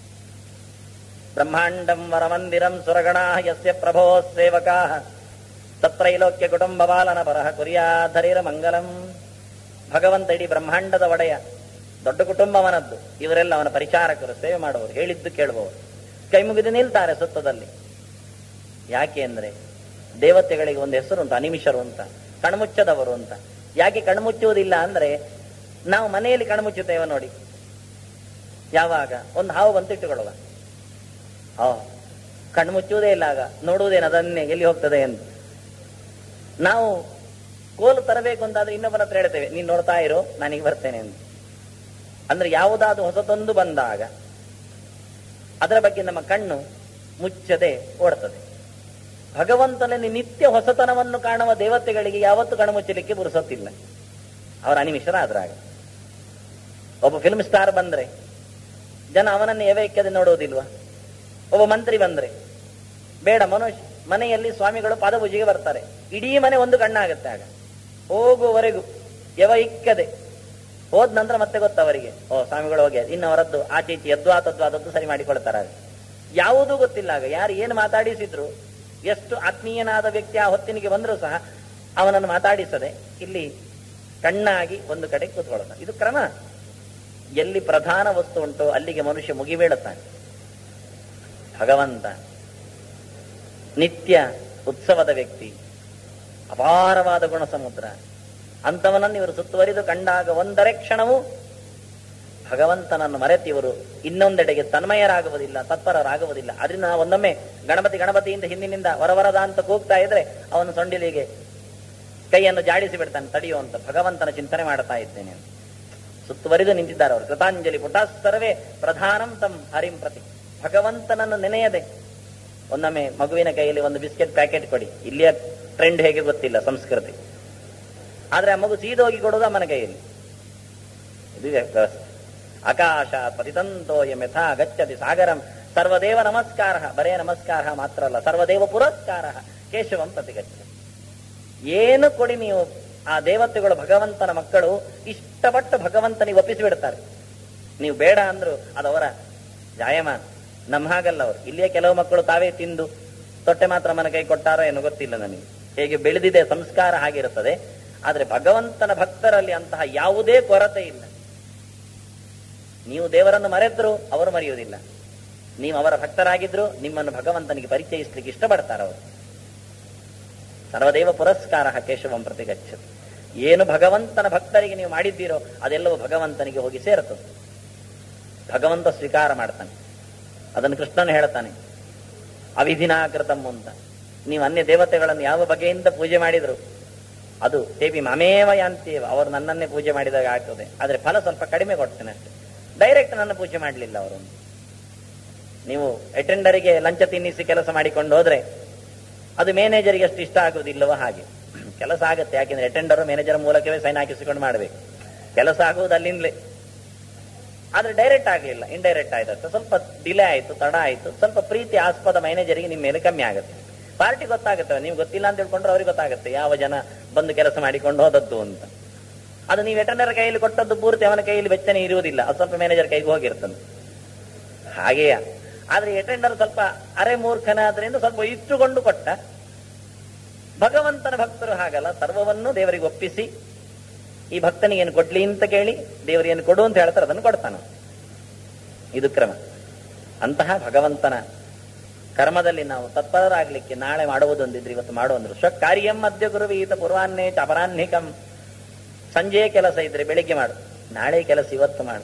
ಬ್ರಹ್ಮಾಂಡಂ ವರಮಂದಿರಂ ಸುರಗಣಾ ಯಸ್ಯ ಪ್ರಭೋ ಸೇವಕಾ ತತ್ರೈಲೋಕ್ಯ ಕುಟುಂಬ ಬಾಲನ ಪರಹ ಕುರಿಯಾಧರಿರ ಮಂಗಲಂ ಭಗವಂತ ಇಡೀ ಬ್ರಹ್ಮಾಂಡದ ಒಡೆಯ ದೊಡ್ಡ ಕುಟುಂಬವನದ್ದು ಇವರೆಲ್ಲ ಅವನ ಪರಿಚಾರಕರು ಸೇವೆ ಮಾಡುವವರು ಹೇಳಿದ್ದು ಕೇಳುವವರು ಕೈ ಮುಗಿದು ನಿಲ್ತಾರೆ ಸುತ್ತದಲ್ಲಿ ಯಾಕೆ ಅಂದ್ರೆ ದೇವತೆಗಳಿಗೆ ಒಂದು ಹೆಸರುಂಟು ಅನಿಮಿಷರು ಅಂತ ಕಣ್ಮುಚ್ಚದವರು ಅಂತ ಯಾಕೆ ಕಣ್ಮುಚ್ಚುವುದಿಲ್ಲ ಅಂದ್ರೆ ನಾವು ಮನೆಯಲ್ಲಿ ಕಣ್ಮುಚ್ಚುತ್ತೇವೆ ನೋಡಿ ಯಾವಾಗ ಒಂದು ಹಾವು ಬಂತಿಟ್ಟುಕೊಳ್ಳುವ ಹಾ ಕಣ್ಣು ಮುಚ್ಚುವುದೇ ಇಲ್ಲ ಆಗ ನೋಡುವುದೇನು ಅದನ್ನೇ ಎಲ್ಲಿ ಹೋಗ್ತದೆ ಎಂದು ನಾವು ಕೋಲು ತರಬೇಕು ಅಂತಾದ್ರೆ ಇನ್ನೊಬ್ಬರ ಹತ್ರ ಹೇಳ್ತೇವೆ ನೀನ್ ನೋಡ್ತಾ ಇರೋ ನಾನೀಗ ಬರ್ತೇನೆ ಎಂದು ಅಂದ್ರೆ ಯಾವುದಾದ್ರು ಹೊಸತೊಂದು ಬಂದಾಗ ಅದರ ಬಗ್ಗೆ ನಮ್ಮ ಕಣ್ಣು ಮುಚ್ಚದೆ ಓಡ್ತದೆ ಭಗವಂತನಲ್ಲಿ ನಿತ್ಯ ಹೊಸತನವನ್ನು ಕಾಣುವ ದೇವತೆಗಳಿಗೆ ಯಾವತ್ತು ಕಣ್ಣು ಮುಚ್ಚಲಿಕ್ಕೆ ಬುರುಸತ್ತಿಲ್ಲ ಅವರ ಅನಿಮಿಷರಾದ್ರಾಗ ಒಬ್ಬ ಫಿಲ್ಮ್ ಸ್ಟಾರ್ ಬಂದ್ರೆ ಜನ ಅವನನ್ನು ಎವೆಕ್ಕದೆ ನೋಡುವುದಿಲ್ವಾ ಒಬ್ಬ ಮಂತ್ರಿ ಬಂದ್ರೆ ಬೇಡ ಮನುಷ್ಯ ಮನೆಯಲ್ಲಿ ಸ್ವಾಮಿಗಳು ಪಾದಪೂಜೆಗೆ ಬರ್ತಾರೆ ಇಡೀ ಮನೆ ಒಂದು ಕಣ್ಣಾಗುತ್ತೆ ಆಗ ಹೋಗುವವರೆಗೂ ಯವ ಇಕ್ಕದೆ ಹೋದ ನಂತರ ಮತ್ತೆ ಗೊತ್ತವರಿಗೆ ಓ ಸ್ವಾಮಿಗಳು ಹೋಗಿ ಇನ್ನು ಅವರದ್ದು ಆಚೆ ಈಚೆ ಎದ್ದು ಆತದ್ದು ಆದದ್ದು ಸರಿ ಮಾಡಿಕೊಳ್ತಾರೆ ಆಗ ಯಾವುದೂ ಗೊತ್ತಿಲ್ಲ ಆಗ ಯಾರು ಏನು ಮಾತಾಡಿಸಿದ್ರು ಎಷ್ಟು ಆತ್ಮೀಯನಾದ ವ್ಯಕ್ತಿ ಆ ಹೊತ್ತಿನಿಗೆ ಬಂದರೂ ಸಹ ಅವನನ್ನು ಮಾತಾಡಿಸದೆ ಇಲ್ಲಿ ಕಣ್ಣಾಗಿ ಒಂದು ಕಡೆ ಕೂತ್ಕೊಳ್ಳೋದು ಇದು ಕ್ರಮ ಎಲ್ಲಿ ಪ್ರಧಾನ ವಸ್ತು ಉಂಟೋ ಅಲ್ಲಿಗೆ ಮನುಷ್ಯ ಮುಗಿಬೀಳುತ್ತಾನೆ ಭಗವಂತ ನಿತ್ಯ ಉತ್ಸವದ ವ್ಯಕ್ತಿ ಅಪಾರವಾದ ಗುಣ ಸಮುದ್ರ ಅಂಥವನನ್ನು ಇವರು ಸುತ್ತುವರಿದು ಕಂಡಾಗ ಒಂದರೆ ಕ್ಷಣವೂ ಭಗವಂತನನ್ನು ಮರೆತು ಇವರು ಇನ್ನೊಂದೆಡೆಗೆ ತನ್ಮಯರಾಗುವುದಿಲ್ಲ ತತ್ಪರರಾಗುವುದಿಲ್ಲ ಅದರಿಂದ ನಾವು ಒಂದೊಮ್ಮೆ ಗಣಪತಿ ಗಣಪತಿಯಿಂದ ಹಿಂದಿನಿಂದ ವರವರದ ಅಂತ ಕೂಗ್ತಾ ಇದ್ರೆ ಅವನು ಸೊಂಡಿಲಿಗೆ ಕೈಯನ್ನು ಜಾಡಿಸಿ ಬಿಡ್ತಾನೆ ತಡೆಯುವಂತ ಭಗವಂತನ ಚಿಂತನೆ ಮಾಡ್ತಾ ಇದ್ದೇನೆ ಅಂತ. ಸುತ್ತುವರಿದು ನಿಂತಿದ್ದಾರೆ ಅವರು ಕೃತಾಂಜಲಿ ಪುಟಾಸ್ತರವೇ ಪ್ರಧಾನಂ ತಂ ಹರಿಂ ಪ್ರತಿ ಭಗವಂತನನ್ನು ನೆನೆಯದೆ ಒಂದೊಮ್ಮೆ ಮಗುವಿನ ಕೈಯಲ್ಲಿ ಒಂದು ಬಿಸ್ಕೆಟ್ ಪ್ಯಾಕೆಟ್ ಕೊಡಿ ಇಲ್ಲಿಯ ಟ್ರೆಂಡ್ ಹೇಗೆ ಗೊತ್ತಿಲ್ಲ ಸಂಸ್ಕೃತಿ ಆದ್ರೆ ಆ ಮಗು ಸೀದೋಗಿ ಕೊಡೋದು ಅಮ್ಮನ ಕೈಯಲ್ಲಿ ಇದು ವ್ಯವಸ್ಥೆ ಆಕಾಶ ಪತಿತಂತೋಯಂ ಯಥಾ ಗಚ್ಚತಿ ಸಾಗರಂ ಸರ್ವದೇವ ನಮಸ್ಕಾರ ಬರೇ ನಮಸ್ಕಾರ ಮಾತ್ರ ಅಲ್ಲ ಸರ್ವದೇವ ಪುರಸ್ಕಾರ ಕೇಶವಂ ಪ್ರತಿಗಚ್ಚ ಏನು ಕೊಡಿ ನೀವು ಆ ದೇವತೆಗಳು ಭಗವಂತನ ಮಕ್ಕಳು ಇಷ್ಟಪಟ್ಟು ಭಗವಂತನಿಗೆ ಒಪ್ಪಿಸಿ ಬಿಡ್ತಾರೆ ನೀವು ಬೇಡ ಅಂದ್ರು ಅದವರ ಜಾಯಮಾನ ನಮ್ಮ ಹಾಗಲ್ಲ ಅವರು ಇಲ್ಲಿಯ ಕೆಲವು ಮಕ್ಕಳು ತಾವೇ ತಿಂದು ತೊಟ್ಟೆ ಮಾತ್ರ ಮನ ಕೈ ಕೊಟ್ಟಾರೋ ಏನೋ ಗೊತ್ತಿಲ್ಲ ನನಗೆ ಹೇಗೆ ಬೆಳೆದಿದೆ ಸಂಸ್ಕಾರ ಹಾಗಿರುತ್ತದೆ ಆದ್ರೆ ಭಗವಂತನ ಭಕ್ತರಲ್ಲಿ ಅಂತಹ ಯಾವುದೇ ಕೊರತೆ ಇಲ್ಲ ನೀವು ದೇವರನ್ನು ಮರೆದ್ರು ಅವರು ಮರೆಯುವುದಿಲ್ಲ ನೀವು ಅವರ ಭಕ್ತರಾಗಿದ್ರು ನಿಮ್ಮನ್ನು ಭಗವಂತನಿಗೆ ಪರಿಚಯಿಸ್ಲಿಕ್ಕೆ ಇಷ್ಟಪಡ್ತಾರೆ ಅವರು ಸರ್ವದೇವ ಪುರಸ್ಕಾರ ಕೇಶವಂ ಪ್ರತಿಗಚ್ಚತಿ ಏನು ಭಗವಂತನ ಭಕ್ತರಿಗೆ ನೀವು ಮಾಡಿದ್ದೀರೋ ಅದೆಲ್ಲವೂ ಭಗವಂತನಿಗೆ ಹೋಗಿ ಸೇರುತ್ತದೆ ಭಗವಂತ ಸ್ವೀಕಾರ ಮಾಡ್ತಾನೆ ಅದನ್ನು ಕೃಷ್ಣನು ಹೇಳ್ತಾನೆ ಅವಿಧಿನಾಕೃತಂ ಅಂತ ನೀವು ಅನ್ಯ ದೇವತೆಗಳನ್ನು ಯಾವ ಬಗೆಯಿಂದ ಪೂಜೆ ಮಾಡಿದ್ರು ಅದು ದೇವಿ ಮಮೇವ ಯಾಂತೇವ ಅವರು ನನ್ನನ್ನೇ ಪೂಜೆ ಮಾಡಿದಾಗ ಆಗ್ತದೆ ಆದ್ರೆ ಫಲ ಸ್ವಲ್ಪ ಕಡಿಮೆ ಕೊಡ್ತೇನೆ ಅಷ್ಟೇ ಡೈರೆಕ್ಟ್ ನನ್ನ ಪೂಜೆ ಮಾಡಲಿಲ್ಲ ಅವರು ನೀವು ಅಟೆಂಡರಿಗೆ ಲಂಚ ತಿನ್ನಿಸಿ ಕೆಲಸ ಮಾಡಿಕೊಂಡು ಹೋದ್ರೆ ಅದು ಮ್ಯಾನೇಜರ್ಗೆ ಅಷ್ಟು ಇಷ್ಟ ಆಗುವುದಿಲ್ಲವೋ ಹಾಗೆ ಕೆಲಸ ಆಗುತ್ತೆ ಯಾಕೆಂದ್ರೆ ಅಟೆಂಡರ್ ಮ್ಯಾನೇಜರ್ ಮೂಲಕವೇ ಸೈನ್ ಹಾಕಿಸಿಕೊಂಡು ಮಾಡಬೇಕು ಕೆಲಸ ಆಗುವುದು ಅಲ್ಲಿಂದಲೇ ಆದ್ರೆ ಡೈರೆಕ್ಟ್ ಆಗಲಿಲ್ಲ ಇಂಡೈರೆಕ್ಟ್ ಆಯ್ತು ಸ್ವಲ್ಪ ಡಿಲೇ ಆಯ್ತು ತಡ ಆಯ್ತು ಸ್ವಲ್ಪ ಪ್ರೀತಿ ಆಸ್ಪದ ಮ್ಯಾನೇಜರಿಗೆ ನಿಮ್ಮ ಮೇಲೆ ಕಮ್ಮಿ ಆಗುತ್ತೆ ಪಾರ್ಟಿ ಗೊತ್ತಾಗುತ್ತೆ ನೀವು ಗೊತ್ತಿಲ್ಲ ಅಂತ ತಿಳ್ಕೊಂಡ್ರೆ ಅವ್ರಿಗೆ ಗೊತ್ತಾಗುತ್ತೆ ಯಾವ ಜನ ಬಂದು ಕೆಲಸ ಮಾಡಿಕೊಂಡು ಹೋದದ್ದು ಅಂತ ಅದು ನೀವು ಅಟೆಂಡರ್ ಕೈಯಲ್ಲಿ ಕೊಟ್ಟದ್ದು ಪೂರ್ತಿ ಅವನ ಕೈಯಲ್ಲಿ ವೆಚ್ಚನೆ ಇರುವುದಿಲ್ಲ ಅದು ಸ್ವಲ್ಪ ಮ್ಯಾನೇಜರ್ ಕೈಗೆ ಹೋಗಿರ್ತದೆ ಹಾಗೆಯೇ ಆದ್ರೆ ಅಟೆಂಡರ್ ಸ್ವಲ್ಪ ಅರೆ ಮೂರ್ಖನಾದ್ರಿಂದ ಸ್ವಲ್ಪ ಇಟ್ಟುಕೊಂಡು ಕೊಟ್ಟ ಭಗವಂತನ ಭಕ್ತರು ಹಾಗಲ್ಲ ಸರ್ವವನ್ನು ದೇವರಿಗೆ ಒಪ್ಪಿಸಿ ಈ ಭಕ್ತನಿಗೆ ಏನು ಕೊಡ್ಲಿ ಅಂತ ಕೇಳಿ ದೇವರಿಗೆ ಏನು ಕೊಡು ಅಂತ ಹೇಳ್ತಾರೆ ಅದನ್ನು ಕೊಡ್ತಾನ ಇದು ಕ್ರಮ ಅಂತಹ ಭಗವಂತನ ಕರ್ಮದಲ್ಲಿ ನಾವು ತತ್ಪರರಾಗ್ಲಿಕ್ಕೆ ನಾಳೆ ಮಾಡುವುದೊಂದಿದ್ರೆ ಇವತ್ತು ಮಾಡುವಂದ್ರು ಸ್ವಕಾರ್ಯಂ ಮಧ್ಯ ಗುರುವೀತ ಪೂರ್ವಾನ್ನೇ ಚ ಅಪರಾಹ್ನಿಕಂ ಸಂಜೆಯ ಕೆಲಸ ಇದ್ರೆ ಬೆಳಿಗ್ಗೆ ಮಾಡು ನಾಳೆ ಕೆಲಸ ಇವತ್ತು ಮಾಡು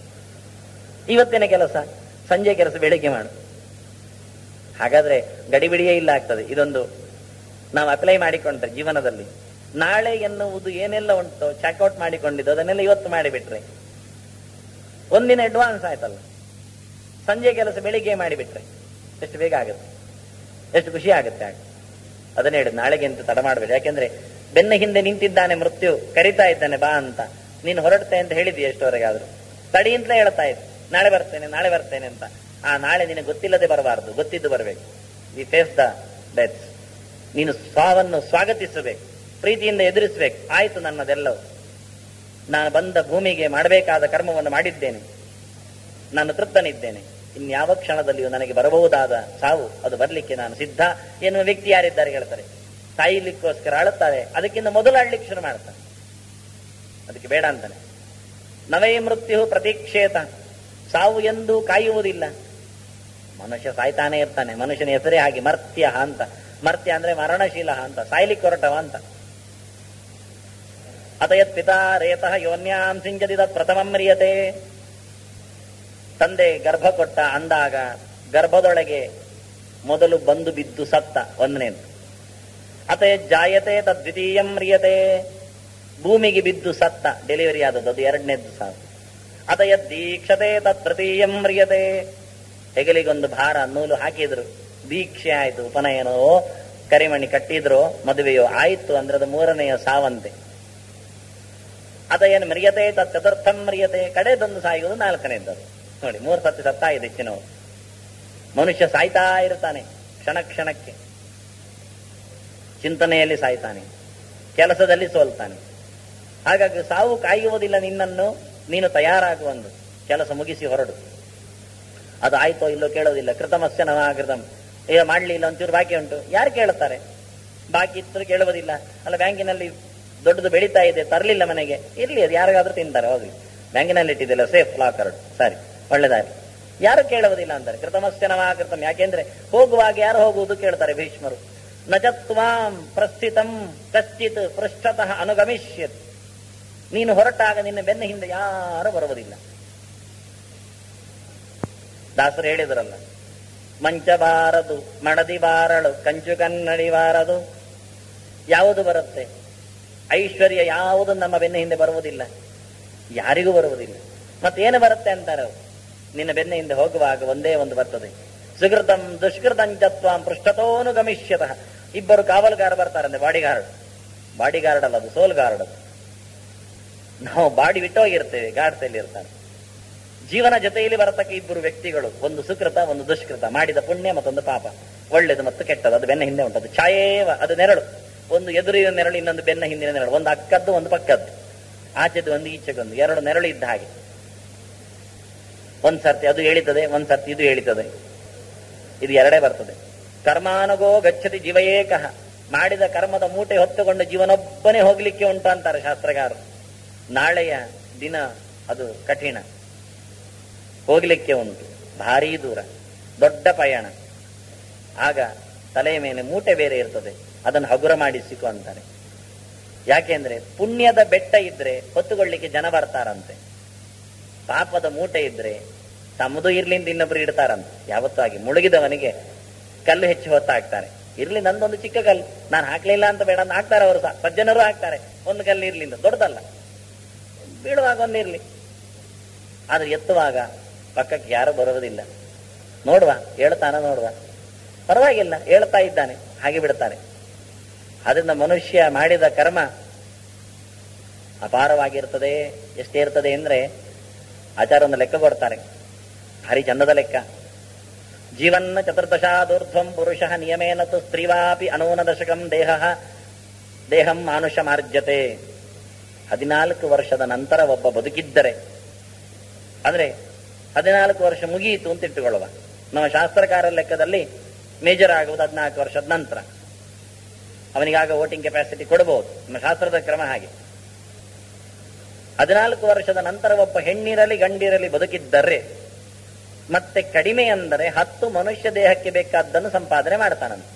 ಇವತ್ತಿನ ಕೆಲಸ ಸಂಜೆ ಕೆಲಸ ಬೆಳಿಗ್ಗೆ ಮಾಡು ಹಾಗಾದ್ರೆ ಗಡಿಬಿಡಿಯೇ ಇಲ್ಲ ಆಗ್ತದೆ ಇದೊಂದು ನಾವು ಅಪ್ಲೈ ಮಾಡಿಕೊಂಡ್ರೆ ಜೀವನದಲ್ಲಿ ನಾಳೆ ಎನ್ನುವುದು ಏನೆಲ್ಲ ಉಂಟು ಚೆಕ್ಔಟ್ ಮಾಡಿಕೊಂಡಿದ್ದು ಅದನ್ನೆಲ್ಲ ಇವತ್ತು ಮಾಡಿಬಿಟ್ರೆ ಒಂದಿನ ಅಡ್ವಾನ್ಸ್ ಆಯ್ತಲ್ಲ ಸಂಜೆ ಕೆಲಸ ಬೆಳಿಗ್ಗೆ ಮಾಡಿಬಿಟ್ರೆ ಎಷ್ಟು ಬೇಗ ಆಗುತ್ತೆ ಎಷ್ಟು ಖುಷಿ ಆಗುತ್ತೆ ಆಗ ಅದನ್ನ ಹೇಳಿ ನಾಳೆಗೆ ಅಂತ ತಡ ಮಾಡಬೇಡಿ ಯಾಕೆಂದ್ರೆ ಬೆನ್ನ ಹಿಂದೆ ನಿಂತಿದ್ದಾನೆ ಮೃತ್ಯು ಕರಿತಾ ಇದ್ದಾನೆ ಬಾ ಅಂತ ನೀನು ಹೊರಡ್ತೆ ಅಂತ ಹೇಳಿದಿ ಎಷ್ಟವರೆಗೆ ಆದ್ರು ತಡಿ ಅಂತಲೇ ಹೇಳ್ತಾ ಇದ್ದೆ ನಾಳೆ ಬರ್ತೇನೆ ನಾಳೆ ಬರ್ತೇನೆ ಅಂತ ಆ ನಾಳೆ ನಿನಗೆ ಗೊತ್ತಿಲ್ಲದೆ ಬರಬಾರದು ಗೊತ್ತಿದ್ದು ಬರಬೇಕು ವಿ ಫೇಸ್ ದ ಡೆತ್ ನೀನು ಸಾವನ್ನು ಸ್ವಾಗತಿಸಬೇಕು ಪ್ರೀತಿಯಿಂದ ಎದುರಿಸಬೇಕು ಆಯ್ತು ನನ್ನದೆಲ್ಲವೂ ನಾನು ಬಂದ ಭೂಮಿಗೆ ಮಾಡಬೇಕಾದ ಕರ್ಮವನ್ನು ಮಾಡಿದ್ದೇನೆ ನಾನು ತೃಪ್ತನಿದ್ದೇನೆ ಇನ್ಯಾವ ಕ್ಷಣದಲ್ಲಿಯೂ ನನಗೆ ಬರಬಹುದಾದ ಸಾವು ಅದು ಬರಲಿಕ್ಕೆ ನಾನು ಸಿದ್ಧ ಎನ್ನುವ ವ್ಯಕ್ತಿ ಯಾರಿದ್ದಾರೆ ಹೇಳ್ತಾರೆ ಸಾಯಲಿಕ್ಕೋಸ್ಕರ ಅಳುತ್ತಾರೆ ಅದಕ್ಕಿಂತ ಮೊದಲು ಅಳ್ಲಿಕ್ಕೆ ಶುರು ಮಾಡ್ತಾನೆ ಅದಕ್ಕೆ ಬೇಡ ಅಂತಾನೆ ನವೇ ಮೃತ್ಯು ಪ್ರತೀಕ್ಷೇತ ಸಾವು ಎಂದು ಕಾಯುವುದಿಲ್ಲ ಮನುಷ್ಯ ಸಾಯ್ತಾನೆ ಇರ್ತಾನೆ ಮನುಷ್ಯನ ಹೆಸರೇ ಹಾಗೆ ಮರ್ತ್ಯ ಅಂತ ಮರ್ತ್ಯ ಅಂದ್ರೆ ಮರಣಶೀಲ ಅಂತ ಸಾಯ್ಲಿಕ್ಕೆ ಹೊರಟವ ಅಂತ ಅತಯತ್ ಪಿತಾ ರೇತಃ ಯೋನ್ಯಾಂ ಸಿಂಚದಿ ತತ್ ಪ್ರಥಮಂ ಮ್ರಿಯತೆ ತಂದೆ ಗರ್ಭ ಕೊಟ್ಟ ಅಂದಾಗ ಗರ್ಭದೊಳಗೆ ಮೊದಲು ಬಂದು ಬಿದ್ದು ಸತ್ತ ಒಂದನೇದು ಅತಯ ಜಾಯತೆ ತದ್ವಿತೀಯಂ ಮ್ರಿಯತೆ ಭೂಮಿಗೆ ಬಿದ್ದು ಸತ್ತ ಡೆಲಿವರಿ ಆದದ್ದು ಅದು ಎರಡನೇದ್ದು ಸಾವು ಅತಯ ದೀಕ್ಷತೆ ತತ್ ತೃತೀಯಂ ಮ್ರಿಯತೆ ಹೆಗಲಿಗೊಂದು ಭಾರ ನೂಲು ಹಾಕಿದ್ರು ದೀಕ್ಷೆ ಆಯ್ತು ಉಪನಯನವೋ ಕರಿಮಣಿ ಕಟ್ಟಿದ್ರು ಮದುವೆಯೋ ಆಯ್ತು ಅಂದ್ರೆ ಅದು ಮೂರನೆಯ ಸಾವಂತೆ ಅದ ಏನು ಮ್ರಿಯತೆ ತತ್ ಚತುರ್ಥಂ ಮ್ರಿಯತೆ ಕಡೆದೊಂದು ಸಾಯುವುದು ನಾಲ್ಕನೇದ್ದು ನೋಡಿ ಮೂರು ಸತಿ ಸತ್ತಾಗಿದೆ ಹೆಚ್ಚಿನವರು ಮನುಷ್ಯ ಸಾಯ್ತಾ ಇರ್ತಾನೆ ಕ್ಷಣ ಕ್ಷಣಕ್ಕೆ ಚಿಂತನೆಯಲ್ಲಿ ಸಾಯ್ತಾನೆ ಕೆಲಸದಲ್ಲಿ ಸೋಲ್ತಾನೆ ಹಾಗಾಗಿ ಸಾವು ಕಾಯುವುದಿಲ್ಲ ನಿನ್ನನ್ನು ನೀನು ತಯಾರಾಗುವಂದು ಕೆಲಸ ಮುಗಿಸಿ ಹೊರಡು ಅದು ಆಯ್ತೋ ಇಲ್ಲೋ ಕೇಳೋದಿಲ್ಲ ಕೃತಮಸ್ಯ ನವಾಕೃತಂ ಈಗ ಮಾಡ್ಲಿಲ್ಲ ಒಂಚೂರು ಬಾಕಿ ಉಂಟು ಯಾರು ಕೇಳುತ್ತಾರೆ ಬಾಕಿ ಇತ್ತು ಕೇಳುವುದಿಲ್ಲ ಅಲ್ಲ ಬ್ಯಾಂಕಿನಲ್ಲಿ ದೊಡ್ಡದು ಬೆಳೀತಾ ಇದೆ ತರಲಿಲ್ಲ ಮನೆಗೆ ಇರ್ಲಿ ಅದು ಯಾರಿಗಾದ್ರೂ ತಿಂತಾರೆ ಹೋಗ್ಲಿ ಬ್ಯಾಂಕಿನಲ್ಲಿ ಇಟ್ಟಿದ್ದಿಲ್ಲ ಸೇಫ್ ಲಾಕರ್ ಸರಿ ಒಳ್ಳೆದಾಗಿ ಯಾರು ಕೇಳುವುದಿಲ್ಲ ಅಂತಾರೆ ಕೃತಮಸ್ಯ ನವಾಕೃತಂ ಯಾಕೆಂದ್ರೆ ಹೋಗುವಾಗ ಯಾರು ಹೋಗುವುದು ಕೇಳ್ತಾರೆ ಭೀಷ್ಮರು ನಜತ್ವಾಂ ಪ್ರಸ್ಥಿತಂ ಕಶ್ಚಿತ್ ಪೃಷ್ಠತಃ ಅನುಗಮಿಷ್ಯತ್ ನೀನು ಹೊರಟಾಗ ನಿನ್ನ ಬೆನ್ನ ಹಿಂದೆ ಯಾರು ಬರುವುದಿಲ್ಲ ದಾಸರು ಹೇಳಿದ್ರಲ್ಲ ಮಂಚ ಬಾರದು ಮಡದಿ ಬಾರಳು ಕಂಚು ಕನ್ನಡಿ ಬಾರದು ಯಾವುದು ಬರುತ್ತೆ ಐಶ್ವರ್ಯ ಯಾವುದು ನಮ್ಮ ಬೆನ್ನ ಹಿಂದೆ ಬರುವುದಿಲ್ಲ ಯಾರಿಗೂ ಬರುವುದಿಲ್ಲ ಮತ್ತೇನು ಬರುತ್ತೆ ಅಂತಾರೆ ಅವ್ರು. ನಿನ್ನ ಬೆನ್ನ ಹಿಂದೆ ಹೋಗುವಾಗ ಒಂದೇ ಒಂದು ಬರ್ತದೆ ಸುಕೃತಂ ದುಷ್ಕೃತಂಚತ್ವಾಂ ಪೃಷ್ಠತೋನು ಗಮಿಷ್ಯತಃ ಇಬ್ಬರು ಕಾವಲುಗಾರ ಬರ್ತಾರಂತೆ ಬಾಡಿಗಾರ್ಡ್ ಬಾಡಿಗಾರ್ಡ್ ಅಲ್ಲ ಅದು ಸೋಲ್ ಗಾರ್ಡ್ ಅದು ನಾವು ಬಾಡಿ ಬಿಟ್ಟೋಗಿರ್ತೇವೆ ಗಾಡ್ಸಲ್ಲಿ ಇರ್ತಾರೆ ಜೀವನ ಜೊತೆಯಲ್ಲಿ ಬರತಕ್ಕ ಇಬ್ಬರು ವ್ಯಕ್ತಿಗಳು ಒಂದು ಸುಕೃತ ಒಂದು ದುಷ್ಕೃತ ಮಾಡಿದ ಪುಣ್ಯ ಮತ್ತೊಂದು ಪಾಪ ಒಳ್ಳೆದು ಮತ್ತು ಕೆಟ್ಟದು ಅದು ಬೆನ್ನ ಹಿಂದೆ ಉಂಟದು ಛಾಯೇವ ಅದು ನೆರಳು ಒಂದು ಎದುರಿನ ನೆರಳು ಇನ್ನೊಂದು ಬೆನ್ನ ಹಿಂದಿನ ನೆರಳು ಒಂದು ಅಕ್ಕದ್ದು ಒಂದು ಪಕ್ಕದ್ದು ಆಚೆದು ಒಂದು ಈಚೆಗೊಂದು ಎರಡು ನೆರಳು ಇದ್ದ ಹಾಗೆ ಒಂದ್ ಸರ್ತಿ ಅದು ಹೇಳಿತದೆ ಒಂದ್ ಸರ್ತಿ ಇದು ಹೇಳಿತದೆ ಇದು ಎರಡೇ ಬರ್ತದೆ ಕರ್ಮಾನುಗೋ ಗಚ್ಚತಿ ಜೀವಯೇಕಃ ಮಾಡಿದ ಕರ್ಮದ ಮೂಟೆ ಹೊತ್ತುಕೊಂಡು ಜೀವನೊಬ್ಬನೇ ಹೋಗ್ಲಿಕ್ಕೆ ಉಂಟು ಅಂತಾರೆ ಶಾಸ್ತ್ರಗಾರರು ನಾಳೆಯ ದಿನ ಅದು ಕಠಿಣ ಹೋಗ್ಲಿಕ್ಕೆ ಉಂಟು ಭಾರೀ ದೂರ ದೊಡ್ಡ ಪಯಣ ಆಗ ತಲೆಯ ಮೇಲೆ ಮೂಟೆ ಬೇರೆ ಇರ್ತದೆ ಅದನ್ನು ಹಗುರ ಮಾಡಿಸಿಕೊ ಅಂತಾರೆ ಯಾಕೆಂದ್ರೆ ಪುಣ್ಯದ ಬೆಟ್ಟ ಇದ್ರೆ ಹೊತ್ತುಕೊಳ್ಳಿಕ್ಕೆ ಜನ ಬರ್ತಾರಂತೆ ಪಾಪದ ಮೂಟೆ ಇದ್ರೆ ತಮ್ಮದು ಇರ್ಲಿಂದ ಇನ್ನೊಬ್ರು ಇಡ್ತಾರಂತೆ ಯಾವತ್ತೂ ಆಗಿ ಮುಳುಗಿದವನಿಗೆ ಕಲ್ಲು ಹೆಚ್ಚು ಹೊತ್ತಾಕ್ತಾರೆ ಇರ್ಲಿ ನಂದೊಂದು ಚಿಕ್ಕ ಕಲ್ಲು ನಾನು ಹಾಕ್ಲಿಲ್ಲ ಅಂತ ಬೇಡ ಅಂತ ಹಾಕ್ತಾರೆ ಅವರು ಸಹ ಸಜ್ಜನರು ಹಾಕ್ತಾರೆ ಒಂದು ಕಲ್ಲು ಇರ್ಲಿಲ್ಲ ದೊಡ್ಡದಲ್ಲ ಬೀಳುವಾಗ ಒಂದಿರ್ಲಿ ಆದ್ರೆ ಎತ್ತುವಾಗ ಪಕ್ಕಕ್ಕೆ ಯಾರು ಬರುವುದಿಲ್ಲ ನೋಡುವ ಹೇಳ್ತಾನ ನೋಡುವ ಪರವಾಗಿಲ್ಲ ಹೇಳ್ತಾ ಇದ್ದಾನೆ ಹಾಗೆ ಬಿಡ್ತಾರೆ ಅದರಿಂದ ಮನುಷ್ಯ ಮಾಡಿದ ಕರ್ಮ ಅಪಾರವಾಗಿರ್ತದೆ ಎಷ್ಟೇ ಇರ್ತದೆ ಅಂದ್ರೆ ಆಚಾರ ಒಂದು ಲೆಕ್ಕ ಕೊಡ್ತಾರೆ ಭಾರಿ ಚಂದದ ಲೆಕ್ಕ ಜೀವನ್ನ ಚತುರ್ದಶಾದೂರ್ಧ್ವಂ ಪುರುಷ ನಿಯಮೇನ ತು ಸ್ತ್ರೀವಾಪಿ ಅನೂನ ದಶಕಂ ದೇಹ ದೇಹಂ ಮಾನುಷ ಮಾರ್ಜತೆ ಹದಿನಾಲ್ಕು ವರ್ಷದ ನಂತರ ಒಬ್ಬ ಬದುಕಿದ್ದರೆ ಅಂದ್ರೆ ಹದಿನಾಲ್ಕು ವರ್ಷ ಮುಗಿಯಿತು ಅಂತ ಇಟ್ಟುಕೊಳ್ಳುವ ನಮ್ಮ ಶಾಸ್ತ್ರಕಾರ ಲೆಕ್ಕದಲ್ಲಿ ಮೇಜರ್ ಆಗುವುದು ಹದಿನಾಲ್ಕು ವರ್ಷದ ನಂತರ ಅವನಿಗಾಗ ವೋಟಿಂಗ್ ಕೆಪಾಸಿಟಿ ಕೊಡಬಹುದು ನಮ್ಮ ಶಾಸ್ತ್ರದ ಕ್ರಮ ಹಾಗೆ ಹದಿನಾಲ್ಕು ವರ್ಷದ ನಂತರ ಒಬ್ಬ ಹೆಣ್ಣಿರಲಿ ಗಂಡಿರಲಿ ಬದುಕಿದ್ದರೆ ಮತ್ತೆ ಕಡಿಮೆ ಅಂದರೆ ಹತ್ತು ಮನುಷ್ಯ ದೇಹಕ್ಕೆ ಬೇಕಾದ್ದನ್ನು ಸಂಪಾದನೆ ಮಾಡ್ತಾನಂತೆ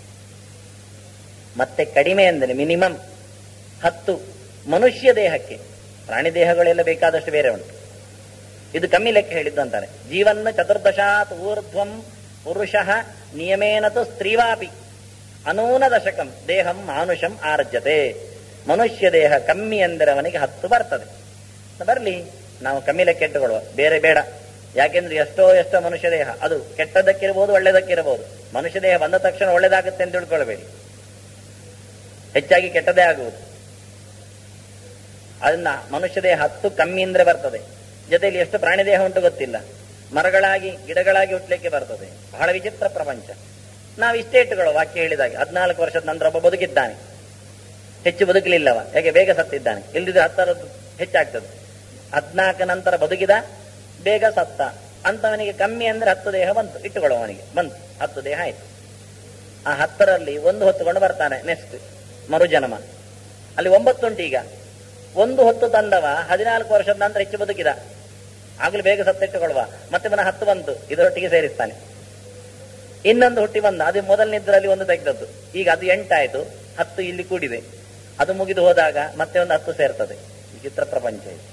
ಮತ್ತೆ ಕಡಿಮೆ ಅಂದರೆ ಮಿನಿಮಮ್ ಹತ್ತು ಮನುಷ್ಯ ದೇಹಕ್ಕೆ ಪ್ರಾಣಿ ದೇಹಗಳೆಲ್ಲ ಬೇಕಾದಷ್ಟು ಬೇರೆ ಉಂಟು ಇದು ಕಮ್ಮಿ ಲೆಕ್ಕ ಹೇಳಿದ್ದು ಅಂತಾರೆ ಜೀವನ್ನ ಚತುರ್ದಶಾತ್ ಊರ್ಧ್ವಂ ಪುರುಷ ನಿಯಮೇನತು ಸ್ತ್ರೀವಾಪಿ ಅನೂನ ದಶಕಂ ದೇಹಂ ಮಾನುಷಂ ಆರ್ಜತೆ ಮನುಷ್ಯ ದೇಹ ಕಮ್ಮಿ ಎಂದರೆ ಅವನಿಗೆ ಹತ್ತು ಬರ್ತದೆ ಬರ್ಲಿ ನಾವು ಕಮ್ಮಿ ಲೆಕ್ಕ ಇಟ್ಟುಕೊಳ್ಳುವ ಬೇರೆ ಬೇಡ ಯಾಕೆಂದ್ರೆ ಎಷ್ಟೋ ಎಷ್ಟೋ ಮನುಷ್ಯ ದೇಹ ಅದು ಕೆಟ್ಟದಕ್ಕಿರಬಹುದು ಒಳ್ಳೆದಕ್ಕಿರಬಹುದು ಮನುಷ್ಯ ದೇಹ ಬಂದ ತಕ್ಷಣ ಒಳ್ಳೇದಾಗುತ್ತೆ ಅಂತ ತಿಳ್ಕೊಳ್ಬೇಡಿ ಹೆಚ್ಚಾಗಿ ಕೆಟ್ಟದೇ ಆಗುವುದು ಅದನ್ನ ಮನುಷ್ಯ ದೇಹ ಹತ್ತು ಕಮ್ಮಿ ಅಂದ್ರೆ ಬರ್ತದೆ ಜೊತೆಯಲ್ಲಿ ಎಷ್ಟು ಪ್ರಾಣಿ ದೇಹ ಉಂಟು ಗೊತ್ತಿಲ್ಲ ಮರಗಳಾಗಿ ಗಿಡಗಳಾಗಿ ಹುಟ್ಟಲಿಕ್ಕೆ ಬರ್ತದೆ ಬಹಳ ವಿಚಿತ್ರ ಪ್ರಪಂಚ ನಾವು ಇಷ್ಟೇ ಇಟ್ಟುಕೊಳ್ಳೋ ವಾಕ್ಯ ಹೇಳಿದಾಗ ಹದಿನಾಲ್ಕು ವರ್ಷದ ನಂತರ ಒಬ್ಬ ಬದುಕಿದ್ದಾನೆ ಹೆಚ್ಚು ಬದುಕಲಿಲ್ಲವ ಹೇಗೆ ಬೇಗ ಸತ್ತಿದ್ದಾನೆ ಇಲ್ದಿದ್ರೆ ಹತ್ತರದ್ದು ಹೆಚ್ಚಾಗ್ತದೆ ಹದ್ನಾಲ್ಕು ನಂತರ ಬದುಕಿದ ಬೇಗ ಸತ್ತ ಅಂತವನಿಗೆ ಕಮ್ಮಿ ಅಂದ್ರೆ ಹತ್ತು ದೇಹ ಬಂತು ಇಟ್ಟುಕೊಳ್ಳುವವನಿಗೆ ಬಂತು ಹತ್ತು ದೇಹ ಆಯ್ತು ಆ ಹತ್ತರಲ್ಲಿ ಒಂದು ಹೊತ್ತುಕೊಂಡು ಬರ್ತಾನೆ ನೆಕ್ಸ್ಟ್ ಮರುಜನ್ಮ ಅಲ್ಲಿ ಒಂಬತ್ತುಂಟು ಈಗ ಒಂದು ಹೊತ್ತು ತಂದವ ಹದಿನಾಲ್ಕು ವರ್ಷದ ನಂತರ ಹೆಚ್ಚು ಬದುಕಿದ ಆಗ್ಲೂ ಬೇಗ ಸತ್ತಿಟ್ಟುಕೊಳ್ಳುವ ಮತ್ತೆ ಪುನಃ ಹತ್ತು ಬಂತು ಇದರೊಟ್ಟಿಗೆ ಸೇರಿಸ್ತಾನೆ ಇನ್ನೊಂದು ಹುಟ್ಟಿ ಬಂದ ಅದು ಮೊದಲನಿದ್ರಲ್ಲಿ ಒಂದು ತೆಗೆದದ್ದು ಈಗ ಅದು ಎಂಟಾಯ್ತು ಹತ್ತು ಇಲ್ಲಿ ಕೂಡಿದೆ ಅದು ಮುಗಿದು ಹೋದಾಗ ಮತ್ತೆ ಒಂದು ಹತ್ತು ಸೇರ್ತದೆ ವಿಚಿತ್ರ ಪ್ರಪಂಚ ಇದು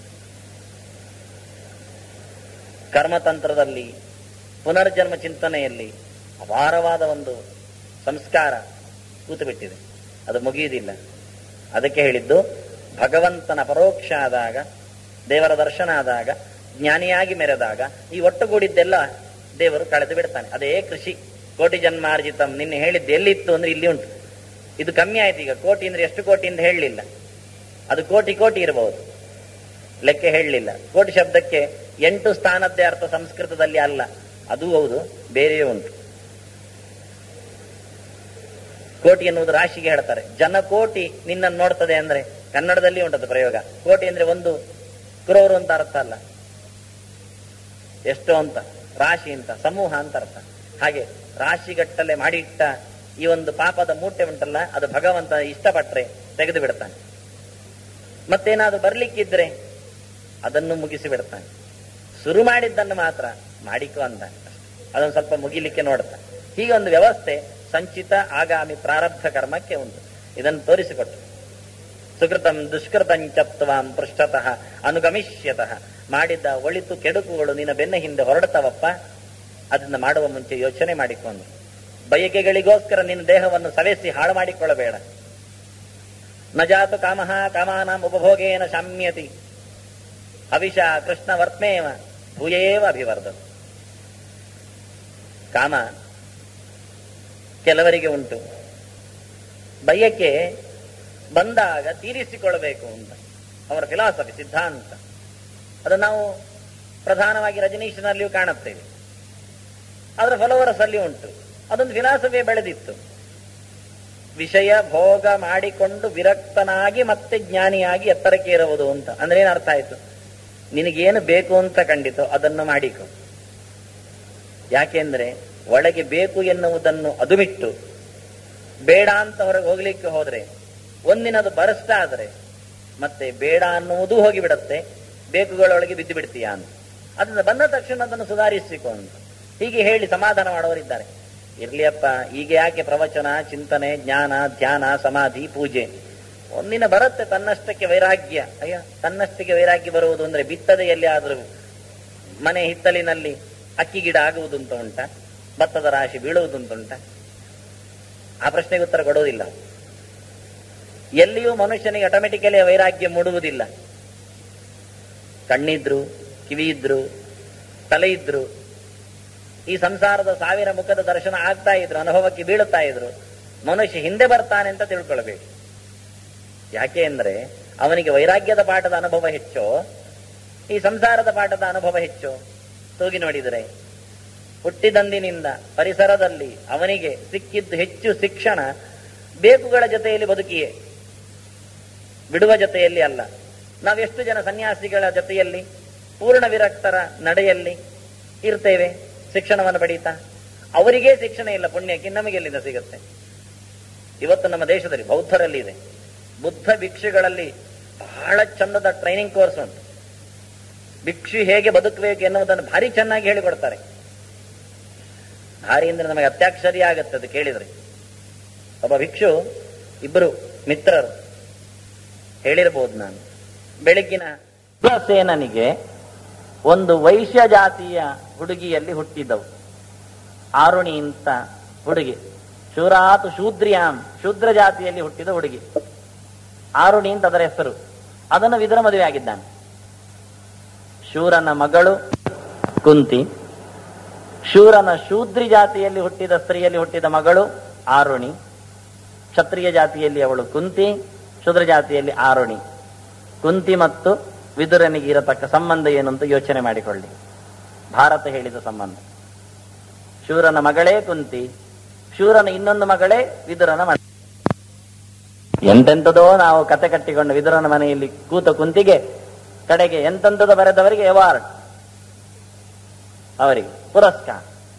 ಕರ್ಮತಂತ್ರದಲ್ಲಿ ಪುನರ್ಜನ್ಮ ಚಿಂತನೆಯಲ್ಲಿ ಅಪಾರವಾದ ಒಂದು ಸಂಸ್ಕಾರ ಕೂತು ಬಿಟ್ಟಿದೆ ಅದು ಮುಗಿಯುವುದಿಲ್ಲ ಅದಕ್ಕೆ ಹೇಳಿದ್ದು ಭಗವಂತನ ಪರೋಕ್ಷ ಆದಾಗ ದೇವರ ದರ್ಶನ ಆದಾಗ ಜ್ಞಾನಿಯಾಗಿ ಮೆರೆದಾಗ ಈ ಒಟ್ಟುಗೂಡಿದ್ದೆಲ್ಲ ದೇವರು ಕಳೆದು ಬಿಡ್ತಾನೆ ಅದೇ ಕೃಷಿ ಕೋಟಿ ಜನ್ಮಾರ್ಜಿತಂ ನಿನ್ನೆ ಹೇಳಿದ್ದು ಎಲ್ಲಿತ್ತು ಅಂದ್ರೆ ಇಲ್ಲಿ ಉಂಟು ಇದು ಕಮ್ಮಿ ಆಯ್ತು ಈಗ ಕೋಟಿ ಅಂದ್ರೆ ಎಷ್ಟು ಕೋಟಿ ಅಂತ ಹೇಳಲಿಲ್ಲ ಅದು ಕೋಟಿ ಕೋಟಿ ಇರಬಹುದು ಲೆಕ್ಕ ಹೇಳಲಿಲ್ಲ ಕೋಟಿ ಶಬ್ದಕ್ಕೆ ಎಂಟು ಸ್ಥಾನದ್ದೇ ಅರ್ಥ ಸಂಸ್ಕೃತದಲ್ಲಿ ಅಲ್ಲ ಅದು ಹೌದು ಬೇರೆಯೂ ಉಂಟು ಕೋಟಿ ಎನ್ನುವುದು ರಾಶಿಗೆ ಹೇಳ್ತಾರೆ ಜನಕೋಟಿ ನಿನ್ನನ್ನು ನೋಡ್ತದೆ ಅಂದ್ರೆ ಕನ್ನಡದಲ್ಲಿ ಉಂಟದು ಪ್ರಯೋಗ ಕೋಟಿ ಅಂದ್ರೆ ಒಂದು ಕ್ರೋರು ಅಂತ ಅರ್ಥ ಅಲ್ಲ ಎಷ್ಟೋ ಅಂತ ರಾಶಿ ಅಂತ ಸಮೂಹ ಅಂತ ಅರ್ಥ ಹಾಗೆ ರಾಶಿಗಟ್ಟಲೆ ಮಾಡಿಟ್ಟ ಈ ಒಂದು ಪಾಪದ ಮೂಟೆ ಉಂಟಲ್ಲ ಅದು ಭಗವಂತ ಇಷ್ಟಪಟ್ರೆ ತೆಗೆದು ಬಿಡ್ತಾನೆ ಮತ್ತೇನಾದ್ರು ಬರ್ಲಿಕ್ಕಿದ್ರೆ ಅದನ್ನು ಮುಗಿಸಿ ಬಿಡ್ತಾನೆ ಶುರು ಮಾಡಿದ್ದನ್ನು ಮಾತ್ರ ಮಾಡಿಕೋ ಅಂತ ಅದನ್ನು ಸ್ವಲ್ಪ ಮುಗಿಲಿಕ್ಕೆ ನೋಡ್ತಾನೆ ಹೀಗೆ ಒಂದು ವ್ಯವಸ್ಥೆ ಸಂಚಿತ ಆಗಾಮಿ ಪ್ರಾರಬ್ಧ ಕರ್ಮಕ್ಕೆ ಉಂಟು ಇದನ್ನು ತೋರಿಸಿಕೊಟ್ಟು ಸುಕೃತಂ ದುಷ್ಕೃತಂಚತ್ವಾಂ ಪೃಷ್ಠತಃ ಅನುಗಮಿಷ್ಯತಃ ಮಾಡಿದ್ದ ಒಳಿತು ಕೆಡುಕುಗಳು ನಿನ್ನ ಬೆನ್ನ ಹಿಂದೆ ಹೊರಡ್ತಾವಪ್ಪ ಅದನ್ನ ಮಾಡುವ ಮುಂಚೆ ಯೋಚನೆ ಮಾಡಿಕೊಂಡು ಬಯಕೆಗಳಿಗೋಸ್ಕರ ನಿನ್ನ ದೇಹವನ್ನು ಸವೆಸಿ ಹಾಳು ಮಾಡಿಕೊಳ್ಳಬೇಡ ನಜಾತು ಕಾಮಃ ಕಾಮಾನಾಂ ಉಪಭೋಗೇನ ಶಾಮ್ಯತಿ ಹವಿಷ ಕೃಷ್ಣ ವರ್ತ್ಮೇವ ಭೂಯೇವ ಅಭಿವರ್ಧ ಕಾಮ ಕೆಲವರಿಗೆ ಉಂಟು ಬಯಕೆ ಬಂದಾಗ ತೀರಿಸಿಕೊಳ್ಳಬೇಕು ಅಂತ ಅವರ ಫಿಲಾಸಫಿ ಸಿದ್ಧಾಂತ ಅದನ್ನು ನಾವು ಪ್ರಧಾನವಾಗಿ ರಜನೀಶನಲ್ಲಿಯೂ ಕಾಣುತ್ತೇವೆ ಅದರ ಫಲವರಸ್ ಅಲ್ಲಿ ಉಂಟು ಅದೊಂದು ಫಿಲಾಸಫಿ ಬೆಳೆದಿತ್ತು ವಿಷಯ ಭೋಗ ಮಾಡಿಕೊಂಡು ವಿರಕ್ತನಾಗಿ ಮತ್ತೆ ಜ್ಞಾನಿಯಾಗಿ ಎತ್ತರಕ್ಕೆ ಇರುವುದು ಅಂತ ಅಂದ್ರೆ ಏನು ಅರ್ಥ ಆಯ್ತು ನಿನಗೇನು ಬೇಕು ಅಂತ ಖಂಡಿತೋ ಅದನ್ನು ಮಾಡಿಕೊ ಯಾಕೆಂದ್ರೆ ಒಳಗೆ ಬೇಕು ಎನ್ನುವುದನ್ನು ಅದುಮಿಟ್ಟು ಬೇಡ ಅಂತ ಹೊರಗೆ ಹೋಗ್ಲಿಕ್ಕೆ ಹೋದ್ರೆ ಒಂದಿನದು ಬರಷ್ಟ ಆದ್ರೆ ಮತ್ತೆ ಬೇಡ ಅನ್ನುವುದು ಹೋಗಿಬಿಡತ್ತೆ ಬೇಕುಗಳೊಳಗೆ ಬಿದ್ದು ಬಿಡ್ತೀಯ ಅಂತ ಅದನ್ನ ಬಂದ ತಕ್ಷಣ ಅದನ್ನು ಸುಧಾರಿಸಿಕೊಂಡು ಹೀಗೆ ಹೇಳಿ ಸಮಾಧಾನ ಮಾಡೋರಿದ್ದಾರೆ ಇರ್ಲಿಯಪ್ಪ ಈಗ ಯಾಕೆ ಪ್ರವಚನ ಚಿಂತನೆ ಜ್ಞಾನ ಧ್ಯಾನ ಸಮಾಧಿ ಪೂಜೆ ಒಂದಿನ ಬರುತ್ತೆ ತನ್ನಷ್ಟಕ್ಕೆ ವೈರಾಗ್ಯ ಅಯ್ಯ ತನ್ನಷ್ಟಕ್ಕೆ ವೈರಾಗ್ಯ ಬರುವುದು ಅಂದ್ರೆ ಬಿತ್ತದೆ ಎಲ್ಲಿ ಆದ್ರೂ ಮನೆ ಹಿತ್ತಲಿನಲ್ಲಿ ಅಕ್ಕಿ ಗಿಡ ಆಗುವುದುಂತ ಉಂಟ ಭತ್ತದ ರಾಶಿ ಬೀಳುವುದುಂಟುಂಟ ಆ ಪ್ರಶ್ನೆಗೆ ಉತ್ತರ ಕೊಡುವುದಿಲ್ಲ ಎಲ್ಲಿಯೂ ಮನುಷ್ಯನಿಗೆ ಆಟೋಮೆಟಿಕಲಿ ವೈರಾಗ್ಯ ಮೂಡುವುದಿಲ್ಲ ಕಣ್ಣಿದ್ರು ಕಿವಿ ಇದ್ರು ತಲೆ ಇದ್ರು ಈ ಸಂಸಾರದ ಸಾವಿರ ಮುಖದ ದರ್ಶನ ಆಗ್ತಾ ಇದ್ರು ಅನುಭವಕ್ಕೆ ಬೀಳುತ್ತಾ ಇದ್ರು ಮನುಷ್ಯ ಹಿಂದೆ ಬರ್ತಾನೆ ಅಂತ ತಿಳ್ಕೊಳ್ಬೇಕು ಯಾಕೆ ಅಂದ್ರೆ ಅವನಿಗೆ ವೈರಾಗ್ಯದ ಪಾಠದ ಅನುಭವ ಹೆಚ್ಚೋ ಈ ಸಂಸಾರದ ಪಾಠದ ಅನುಭವ ಹೆಚ್ಚು ತೂಗಿ ನೋಡಿದರೆ ಹುಟ್ಟಿದಂದಿನಿಂದ ಪರಿಸರದಲ್ಲಿ ಅವನಿಗೆ ಸಿಕ್ಕಿದ್ದು ಹೆಚ್ಚು ಶಿಕ್ಷಣ ಬೇಕುಗಳ ಜೊತೆಯಲ್ಲಿ ಬದುಕಿಯೇ ಬಿಡುವ ಜೊತೆಯಲ್ಲಿ ಅಲ್ಲ ನಾವೆಷ್ಟು ಜನ ಸನ್ಯಾಸಿಗಳ ಜೊತೆಯಲ್ಲಿ ಪೂರ್ಣ ವಿರಕ್ತರ ನಡೆಯಲ್ಲಿ ಇರ್ತೇವೆ ಶಿಕ್ಷಣವನ್ನು ಪಡೀತಾ ಅವರಿಗೇ ಶಿಕ್ಷಣ ಇಲ್ಲ ಪುಣ್ಯಕ್ಕೆ ನಮಗೆ ಎಲ್ಲಿಂದ ಸಿಗುತ್ತೆ ಇವತ್ತು ನಮ್ಮ ದೇಶದಲ್ಲಿ ಬೌದ್ಧರಲ್ಲಿ ಇದೆ ಬುದ್ಧ ಭಿಕ್ಷುಗಳಲ್ಲಿ ಬಹಳ ಚಂದದ ಟ್ರೈನಿಂಗ್ ಕೋರ್ಸ್ ಉಂಟು ಭಿಕ್ಷು ಹೇಗೆ ಬದುಕಬೇಕು ಎನ್ನುವುದನ್ನು ಭಾರಿ ಚೆನ್ನಾಗಿ ಹೇಳಿಕೊಡ್ತಾರೆ ಭಾರಿ ಅಂದ್ರೆ ನಮಗೆ ಅತ್ಯಾಕ್ಷರಿ ಆಗತ್ತೆ ಅದು ಕೇಳಿದ್ರೆ ಒಬ್ಬ ಭಿಕ್ಷು ಇಬ್ಬರು ಮಿತ್ರರು ಹೇಳಿರ್ಬೋದು ನಾನು ಬೆಳಗ್ಗಿನ ಸೇನನಿಗೆ ಒಂದು ವೈಶ್ಯ ಜಾತಿಯ ಹುಡುಗಿಯಲ್ಲಿ ಹುಟ್ಟಿದ್ದವು ಆರುಣಿ ಅಂತ ಹುಡುಗಿ ಶೂರಾತು ಶೂದ್ರಿಯಾಂ ಶೂದ್ರ ಜಾತಿಯಲ್ಲಿ ಹುಟ್ಟಿದ ಹುಡುಗಿ ಆರುಣಿ ಅಂತ ಅದರ ಹೆಸರು ಅದನ್ನು ವಿದುರ ಮದುವೆ ಆಗಿದ್ದಾನೆ ಶೂರನ ಮಗಳು ಕುಂತಿ ಶೂರನ ಶೂದ್ರಿ ಜಾತಿಯಲ್ಲಿ ಹುಟ್ಟಿದ ಸ್ತ್ರೀಯಲ್ಲಿ ಹುಟ್ಟಿದ ಮಗಳು ಆರುಣಿ ಕ್ಷತ್ರಿಯ ಜಾತಿಯಲ್ಲಿ ಅವಳು ಕುಂತಿ ಶೂದ್ರ ಜಾತಿಯಲ್ಲಿ ಆರುಣಿ ಕುಂತಿ ಮತ್ತು ವಿದುರನಿಗೆ ಇರತಕ್ಕ ಸಂಬಂಧ ಏನು ಅಂತ ಯೋಚನೆ ಮಾಡಿಕೊಳ್ಳಿ ಭಾರತ ಹೇಳಿದ ಸಂಬಂಧ ಶೂರನ ಮಗಳೇ ಕುಂತಿ ಶೂರನ ಇನ್ನೊಂದು ಮಗಳೇ ವಿದುರನ ಮನೆ ಎಂತೆಂಥದೋ ನಾವು ಕತೆ ಕಟ್ಟಿಕೊಂಡು ವಿದುರನ ಮನೆಯಲ್ಲಿ ಕೂತ ಕುಂತಿಗೆ ಕಡೆಗೆ ಎಂತೆಂಥದೋ ಬರೆದವರಿಗೆ ಅವಾರ್ಡ್ ಅವರಿಗೆ ಪುರಸ್ಕಾರ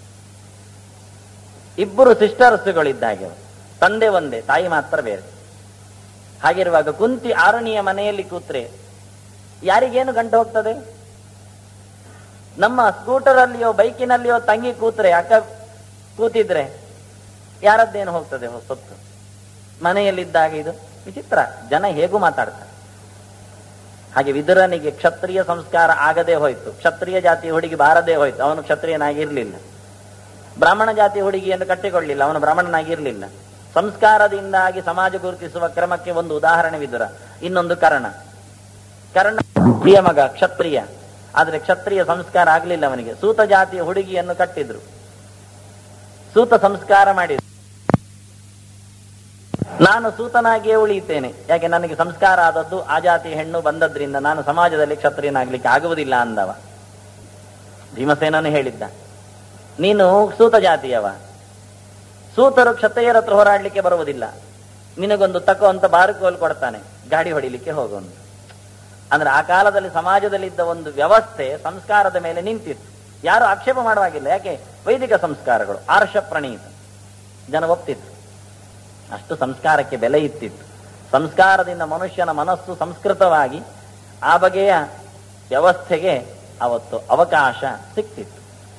ಇಬ್ಬರು ಸಿಸ್ಟರ್ಸ್ಗಳಿದ್ದಾಗೆ ತಂದೆ ಒಂದೇ ತಾಯಿ ಮಾತ್ರ ಬೇರೆ ಹಾಗಿರುವಾಗ ಕುಂತಿ ಆರಣಿಯ ಮನೆಯಲ್ಲಿ ಕೂತ್ರೆ ಯಾರಿಗೇನು ಗಂಟು ಹೋಗ್ತದೆ ನಮ್ಮ ಸ್ಕೂಟರ್ ಅಲ್ಲಿಯೋ ಬೈಕಿನಲ್ಲಿಯೋ ತಂಗಿ ಕೂತ್ರೆ ಅಕ್ಕ ಕೂತಿದ್ರೆ ಯಾರದ್ದೇನು ಹೋಗ್ತದೆ ಸೊತ್ತು ಮನೆಯಲ್ಲಿದ್ದಾಗ ಇದು ವಿಚಿತ್ರ ಜನ ಹೇಗೂ ಮಾತಾಡ್ತಾರೆ ಹಾಗೆ ವಿದುರನಿಗೆ ಕ್ಷತ್ರಿಯ ಸಂಸ್ಕಾರ ಆಗದೆ ಹೋಯ್ತು ಕ್ಷತ್ರಿಯ ಜಾತಿಯ ಹುಡುಗಿ ಬಾರದೆ ಹೋಯ್ತು ಅವನು ಕ್ಷತ್ರಿಯನಾಗಿರ್ಲಿಲ್ಲ ಬ್ರಾಹ್ಮಣ ಜಾತಿಯ ಹುಡುಗಿಯನ್ನು ಕಟ್ಟಿಕೊಳ್ಳಿಲ್ಲ ಅವನು ಬ್ರಾಹ್ಮಣನಾಗಿರ್ಲಿಲ್ಲ ಸಂಸ್ಕಾರದಿಂದಾಗಿ ಸಮಾಜ ಗುರುತಿಸುವ ಕ್ರಮಕ್ಕೆ ಒಂದು ಉದಾಹರಣೆ ವಿದುರ ಇನ್ನೊಂದು ಕರ್ಣ ಕರ್ಣ ಪ್ರಿಯ ಮಗ ಕ್ಷತ್ರಿಯ ಆದ್ರೆ ಕ್ಷತ್ರಿಯ ಸಂಸ್ಕಾರ ಆಗ್ಲಿಲ್ಲ ಅವನಿಗೆ ಸೂತ ಜಾತಿಯ ಹುಡುಗಿಯನ್ನು ಕಟ್ಟಿದ್ರು ಸೂತ ಸಂಸ್ಕಾರ ಮಾಡಿದ್ರು ನಾನು ಸೂತನಾಗಿಯೇ ಉಳಿಯುತ್ತೇನೆ ಯಾಕೆ ನನಗೆ ಸಂಸ್ಕಾರ ಆದದ್ದು ಆ ಜಾತಿಯ ಹೆಣ್ಣು ಬಂದದ್ರಿಂದ ನಾನು ಸಮಾಜದಲ್ಲಿ ಕ್ಷತ್ರಿಯನಾಗ್ಲಿಕ್ಕೆ ಆಗುವುದಿಲ್ಲ ಅಂದವ ಭೀಮಸೇನನು ಹೇಳಿದ್ದ ನೀನು ಸೂತ ಜಾತಿಯವ ಸೂತರು ಕ್ಷತ್ರಿಯರ ಹತ್ರ ಹೋರಾಡ್ಲಿಕ್ಕೆ ಬರುವುದಿಲ್ಲ ನಿನಗೊಂದು ತಕೋ ಅಂತ ಬಾರುಕೋಲ್ ಕೊಡ್ತಾನೆ ಗಾಡಿ ಹೊಡಿಲಿಕ್ಕೆ ಹೋಗೋನು ಅಂದ್ರೆ ಆ ಕಾಲದಲ್ಲಿ ಸಮಾಜದಲ್ಲಿ ಇದ್ದ ಒಂದು ವ್ಯವಸ್ಥೆ ಸಂಸ್ಕಾರದ ಮೇಲೆ ನಿಂತಿತ್ತು ಯಾರು ಆಕ್ಷೇಪ ಮಾಡುವಾಗಿಲ್ಲ ಯಾಕೆ ವೈದಿಕ ಸಂಸ್ಕಾರಗಳು ಆರ್ಷ ಪ್ರಣೀತ ಜನ ಒಪ್ತಿತ್ತು ಅಷ್ಟು ಸಂಸ್ಕಾರಕ್ಕೆ ಬೆಲೆ ಇತ್ತಿತ್ತು ಸಂಸ್ಕಾರದಿಂದ ಮನುಷ್ಯನ ಮನಸ್ಸು ಸಂಸ್ಕೃತವಾಗಿ ಆ ಬಗೆಯ ವ್ಯವಸ್ಥೆಗೆ ಅವತ್ತು ಅವಕಾಶ ಸಿಕ್ತಿತ್ತು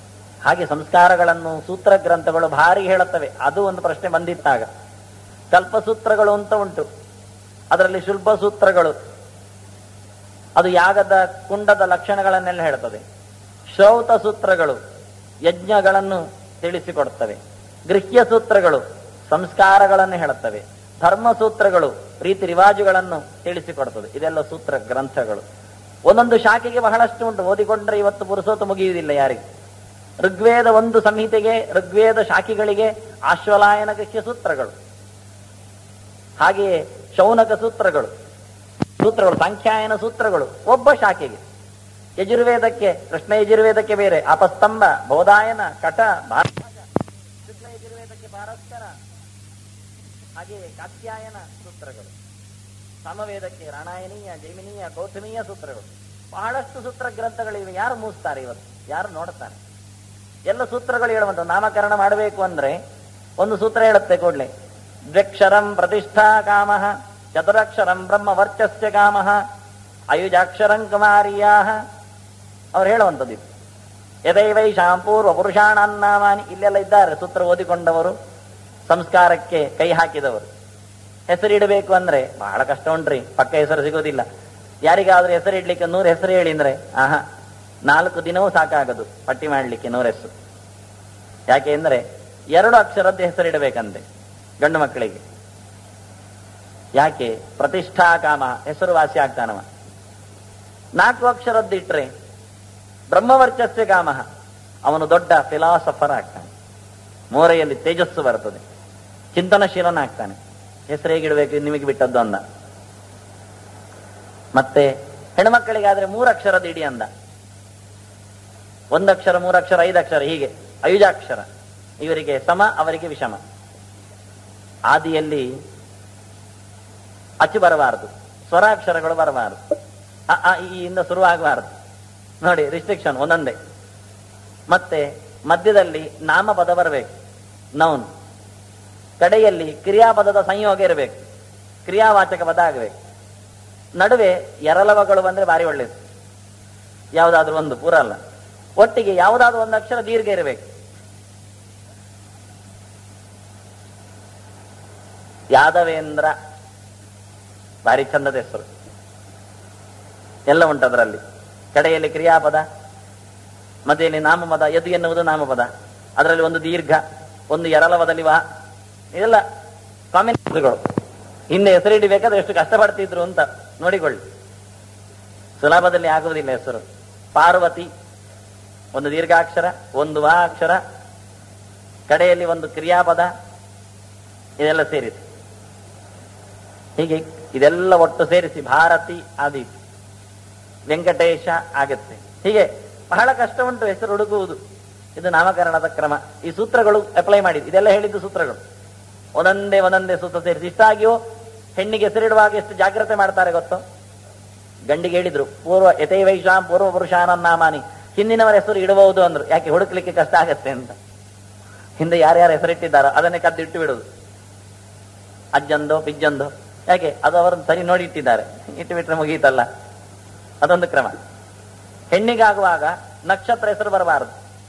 ಹಾಗೆ ಸಂಸ್ಕಾರಗಳನ್ನು ಸೂತ್ರ ಗ್ರಂಥಗಳು ಭಾರಿ ಹೇಳುತ್ತವೆ ಅದು ಒಂದು ಪ್ರಶ್ನೆ ಬಂದಿತ್ತಾಗ ಕಲ್ಪಸೂತ್ರಗಳು ಅಂತ ಉಂಟು ಅದರಲ್ಲಿ ಶುಲ್ಭ ಸೂತ್ರಗಳು ಅದು ಯಾಗದ ಕುಂಡದ ಲಕ್ಷಣಗಳನ್ನೆಲ್ಲ ಹೇಳ್ತದೆ ಶ್ರೌತ ಸೂತ್ರಗಳು ಯಜ್ಞಗಳನ್ನು ತಿಳಿಸಿಕೊಡ್ತವೆ ಗೃಹ್ಯ ಸೂತ್ರಗಳು ಸಂಸ್ಕಾರಗಳನ್ನು ಹೇಳುತ್ತವೆ ಧರ್ಮ ಸೂತ್ರಗಳು ರೀತಿ ರಿವಾಜುಗಳನ್ನು ತಿಳಿಸಿಕೊಡ್ತದೆ ಇದೆಲ್ಲ ಸೂತ್ರ ಗ್ರಂಥಗಳು ಒಂದೊಂದು ಶಾಖೆಗೆ ಬಹಳಷ್ಟು ಉಂಟು ಓದಿಕೊಂಡ್ರೆ ಇವತ್ತು ಪುರುಸೋತು ಮುಗಿಯುವುದಿಲ್ಲ ಯಾರಿಗೆ ಋಗ್ವೇದ ಒಂದು ಸಂಹಿತೆಗೆ ಋಗ್ವೇದ ಶಾಖೆಗಳಿಗೆ ಆಶ್ವಲಾಯನ ಗೃಹ್ಯ ಸೂತ್ರಗಳು ಹಾಗೆಯೇ ಶೌನಕ ಸೂತ್ರಗಳು ಸೂತ್ರಗಳು ಸಂಖ್ಯಾಯನ ಸೂತ್ರಗಳು ಒಬ್ಬ ಶಾಖೆಗೆ ಯಜುರ್ವೇದಕ್ಕೆ ಕೃಷ್ಣ ಯಜುರ್ವೇದಕ್ಕೆ ಬೇರೆ ಅಪಸ್ತಂಭ ಬೋಧಾಯನ ಕಟ ಭಾರತ ಶುಕ್ಲ ಯಜುರ್ವೇದಕ್ಕೆ ಭಾರಸ್ಕರ ಹಾಗೆಯೇ ಕಾತ್ಯಾಯನ ಸೂತ್ರಗಳು ಸಮವೇದಕ್ಕೆ ರಾಣಾಯನೀಯ ಜೈಮಿನೀಯ ಕೌಥಮೀಯ ಸೂತ್ರಗಳು ಬಹಳಷ್ಟು ಸೂತ್ರ ಗ್ರಂಥಗಳಿವೆ ಯಾರು ಮೂಸ್ತಾರೆ ಇವತ್ತು ಯಾರು ನೋಡುತ್ತಾರೆ ಎಲ್ಲ ಸೂತ್ರಗಳು ಹೇಳುವಂತ ನಾಮಕರಣ ಮಾಡಬೇಕು ಅಂದ್ರೆ ಒಂದು ಸೂತ್ರ ಹೇಳುತ್ತೆ ಕೂಡ್ಲೆ ದ್ವಕ್ಷರಂ ಪ್ರತಿಷ್ಠಾ ಕಾಮ ಚತುರಕ್ಷರಂ ಬ್ರಹ್ಮ ವರ್ಚಸ್ಯ ಕಾಮ ಅಯುಜಾಕ್ಷರಂ ಕುಮಾರಿಯಾ ಅವ್ರು ಹೇಳುವಂಥದ್ದು ಇದು ಯದೈವೈಷಾಂ ಪೂರ್ವ ಪುರುಷಾಣಾನ್ನಾಮಾನಿ ಇಲ್ಲೆಲ್ಲ ಇದ್ದಾರೆ ಸೂತ್ರ ಓದಿಕೊಂಡವರು ಸಂಸ್ಕಾರಕ್ಕೆ ಕೈ ಹಾಕಿದವರು ಹೆಸರಿಡಬೇಕು ಅಂದ್ರೆ ಬಹಳ ಕಷ್ಟ ಉಂಟ್ರಿ ಪಕ್ಕ ಹೆಸರು ಸಿಗೋದಿಲ್ಲ ಯಾರಿಗಾದ್ರೂ ಹೆಸರಿಡ್ಲಿಕ್ಕೆ ನೂರು ಹೆಸರು ಹೇಳಿ ಅಂದ್ರೆ ಆಹಾ ನಾಲ್ಕು ದಿನವೂ ಸಾಕಾಗದು ಪಟ್ಟಿ ಮಾಡ್ಲಿಕ್ಕೆ ನೂರ ಹೆಸರು ಯಾಕೆ ಅಂದ್ರೆ ಎರಡು ಅಕ್ಷರದ್ದು ಹೆಸರಿಡಬೇಕಂತೆ ಗಂಡು ಮಕ್ಕಳಿಗೆ ಯಾಕೆ ಪ್ರತಿಷ್ಠಾ ಕಾಮ ಹೆಸರು ವಾಸಿ ಆಗ್ತಾನವ ನಾಲ್ಕು ಅಕ್ಷರದ್ದಿಟ್ರೆ ಬ್ರಹ್ಮವರ್ಚಸ್ಯ ಕಾಮ ಅವನು ದೊಡ್ಡ ಫಿಲಾಸಫರ್ ಆಗ್ತಾನೆ ಮೋರೆಯಲ್ಲಿ ತೇಜಸ್ಸು ಬರ್ತದೆ ಚಿಂತನಶೀಲನಾಗ್ತಾನೆ ಹೆಸರು ಹೇಗಿಡಬೇಕು ನಿಮಗೆ ಬಿಟ್ಟದ್ದು ಅಂದ ಮತ್ತೆ ಹೆಣ್ಮಕ್ಕಳಿಗಾದ್ರೆ ಮೂರಕ್ಷರದ ಇಡಿ ಅಂದ ಒಂದಕ್ಷರ ಮೂರಕ್ಷರ ಐದಕ್ಷರ ಹೀಗೆ ಐದಾಕ್ಷರ ಇವರಿಗೆ ಸಮ ಅವರಿಗೆ ವಿಷಮ ಆದಿಯಲ್ಲಿ ಅಚ್ಚು ಬರಬಾರದು ಸ್ವರಾಕ್ಷರಗಳು ಬರಬಾರದು ಅ ಆ ಈ ಇಂದ ಶುರುವಾಗಬಾರದು ನೋಡಿ ರಿಸ್ಟ್ರಿಕ್ಷನ್ ಒಂದೊಂದೇ ಮತ್ತೆ ಮಧ್ಯದಲ್ಲಿ ನಾಮಪದ ಬರಬೇಕು ನೌನ್ ಕಡೆಯಲ್ಲಿ ಕ್ರಿಯಾಪದದ ಸಂಯೋಗ ಇರಬೇಕು ಕ್ರಿಯಾವಾಚಕ ಪದ ಆಗಬೇಕು ನಡುವೆ ಎರಲವಗಳು ಬಂದ್ರೆ ಭಾರಿ ಒಳ್ಳೇದು ಯಾವುದಾದ್ರೂ ಒಂದು ಪೂರ ಅಲ್ಲ ಒಟ್ಟಿಗೆ ಯಾವುದಾದ್ರೂ ಒಂದು ಅಕ್ಷರ ದೀರ್ಘ ಇರಬೇಕು ಯಾದವೇಂದ್ರ ಭಾರಿ ಚಂದದ ಹೆಸರು ಎಲ್ಲ ಉಂಟು ಅದರಲ್ಲಿ ಕಡೆಯಲ್ಲಿ ಕ್ರಿಯಾಪದ ಮಧ್ಯೆಯಲ್ಲಿ ನಾಮಪದ ಯದು ಎನ್ನುವುದು ನಾಮಪದ ಅದರಲ್ಲಿ ಒಂದು ದೀರ್ಘ ಒಂದು ಎರಲವದಲ್ಲಿ ವಾ ಇದೆಲ್ಲ ಕಾಂಬಿನೇಷನ್ಗಳು ಹಿಂದೆ ಹೆಸರಿಡಬೇಕಾದ್ರೆ ಎಷ್ಟು ಕಷ್ಟಪಡ್ತಿದ್ರು ಅಂತ ನೋಡಿಕೊಳ್ಳಿ ಸುಲಭದಲ್ಲಿ ಆಗುವುದಿಲ್ಲ ಹೆಸರು ಪಾರ್ವತಿ ಒಂದು ದೀರ್ಘಾಕ್ಷರ ಒಂದು ವಾ ಅಕ್ಷರ ಕಡೆಯಲ್ಲಿ ಒಂದು ಕ್ರಿಯಾಪದ ಇದೆಲ್ಲ ಸೇರಿಸಿ ಹೀಗೆ ಇದೆಲ್ಲ ಒಟ್ಟು ಸೇರಿಸಿ ಭಾರತಿ ಆದೀತು ವೆಂಕಟೇಶ ಆಗತ್ತೆ ಹೀಗೆ ಬಹಳ ಕಷ್ಟ ಉಂಟು ಹೆಸರು ಹುಡುಕುವುದು ಇದು ನಾಮಕರಣದ ಕ್ರಮ ಈ ಸೂತ್ರಗಳು ಅಪ್ಲೈ ಮಾಡಿದ್ದು ಇದೆಲ್ಲ ಹೇಳಿದ್ದು ಸೂತ್ರಗಳು ಒಂದೊಂದೇ ಒಂದೊಂದೇ ಸೂತ್ರ ಸೇರಿಸಿ ಇಷ್ಟಾಗಿಯೂ ಹೆಣ್ಣಿಗೆ ಹೆಸರಿಡುವಾಗ ಎಷ್ಟು ಜಾಗ್ರತೆ ಮಾಡ್ತಾರೆ ಗೊತ್ತು ಗಂಡಿಗೆ ಹೇಳಿದ್ರು ಪೂರ್ವ ಯಥೈ ವೈಶಾಂ ಪೂರ್ವ ಪುರುಷಾನನ್ನಾಮಾನಿ ಹಿಂದಿನವರ ಹೆಸರು ಇಡಬಹುದು ಅಂದ್ರು ಯಾಕೆ ಹುಡುಕ್ಲಿಕ್ಕೆ ಕಷ್ಟ ಆಗತ್ತೆ ಅಂತ ಹಿಂದೆ ಯಾರ್ಯಾರು ಹೆಸರಿಟ್ಟಿದ್ದಾರೋ ಅದನ್ನೇ ಕದ್ದಿಟ್ಟು ಬಿಡುದು ಅಜ್ಜಂದೋ ಪಿಜ್ಜಂದೋ ಯಾಕೆ ಅದು ಅವರನ್ನು ಸರಿ ನೋಡಿ ಇಟ್ಟಿದ್ದಾರೆ ಇಟ್ಟು ಬಿಟ್ರೆ ಮುಗೀತಲ್ಲ ಅದೊಂದು ಕ್ರಮ ಹೆಣ್ಣಿಗಾಗುವಾಗ ನಕ್ಷತ್ರ ಹೆಸರು ಬರಬಾರದು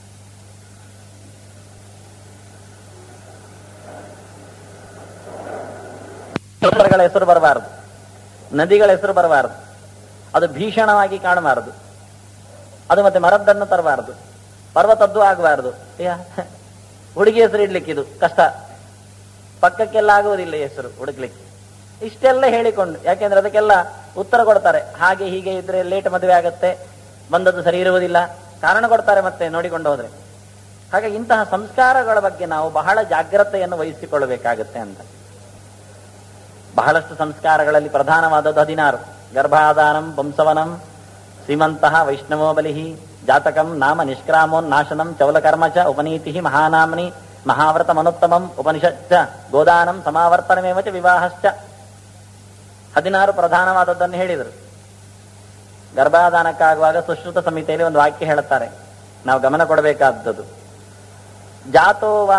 ನಕ್ಷತ್ರಗಳ ಹೆಸರು ಬರಬಾರದು ನದಿಗಳ ಹೆಸರು ಬರಬಾರದು ಅದು ಭೀಷಣವಾಗಿ ಕಾಣಬಾರದು ಅದು ಮತ್ತೆ ಮರದ್ದನ್ನು ತರಬಾರದು ಪರ್ವತದ್ದು ಆಗಬಾರದು ಹುಡುಗಿ ಹೆಸರು ಇಡ್ಲಿಕ್ಕೆ ಇದು ಕಷ್ಟ ಪಕ್ಕಕ್ಕೆಲ್ಲ ಆಗುವುದಿಲ್ಲ ಹೆಸರು ಹುಡುಕ್ಲಿಕ್ಕೆ ಇಷ್ಟೆಲ್ಲ ಹೇಳಿಕೊಂಡು ಯಾಕೆಂದ್ರೆ ಅದಕ್ಕೆಲ್ಲ ಉತ್ತರ ಕೊಡ್ತಾರೆ ಹಾಗೆ ಹೀಗೆ ಇದ್ರೆ ಲೇಟ್ ಮದುವೆ ಆಗತ್ತೆ ಬಂದದ್ದು ಸರಿ ಇರುವುದಿಲ್ಲ ಕಾರಣ ಕೊಡ್ತಾರೆ ಮತ್ತೆ ನೋಡಿಕೊಂಡು ಹೋದ್ರೆ ಹಾಗೆ ಇಂತಹ ಸಂಸ್ಕಾರಗಳ ಬಗ್ಗೆ ನಾವು ಬಹಳ ಜಾಗ್ರತೆಯನ್ನು ವಹಿಸಿಕೊಳ್ಳಬೇಕಾಗತ್ತೆ ಅಂತ ಬಹಳಷ್ಟು ಸಂಸ್ಕಾರಗಳಲ್ಲಿ ಪ್ರಧಾನವಾದದ್ದು ಹದಿನಾರು ಗರ್ಭಾಧಾನಂ ವಂಸವನಂ ಶ್ರೀಮಂತಹ ವೈಷ್ಣವೋ ಬಲಿಹಿ ಜಾತಕಂ ನಾಮ ನಿಷ್ಕ್ರಾಮೋನ್ ನಾಶನಂ ಚೌಲಕರ್ಮ ಚ ಉಪನೀತಿ ಮಹಾನಾಮ್ನಿ ಮಹಾವ್ರತ ಮನುತ್ತಮಂ ಉಪನಿಷಚ್ಚ ಗೋದಾನಂ ಸಮಾವರ್ತನಮೇವ ಚ ವಿವಾಹಶ್ಚ ಹದಿನಾರು ಪ್ರಧಾನವಾದದ್ದನ್ನು ಹೇಳಿದರು ಗರ್ಭಾಧಾನಕ್ಕಾಗುವಾಗ ಸುಶ್ರುತ ಸಂಹಿತೆಯಲ್ಲಿ ಒಂದು ವಾಕ್ಯ ಹೇಳುತ್ತಾರೆ ನಾವು ಗಮನ ಕೊಡಬೇಕಾದದ್ದು ಜಾತೋವಾ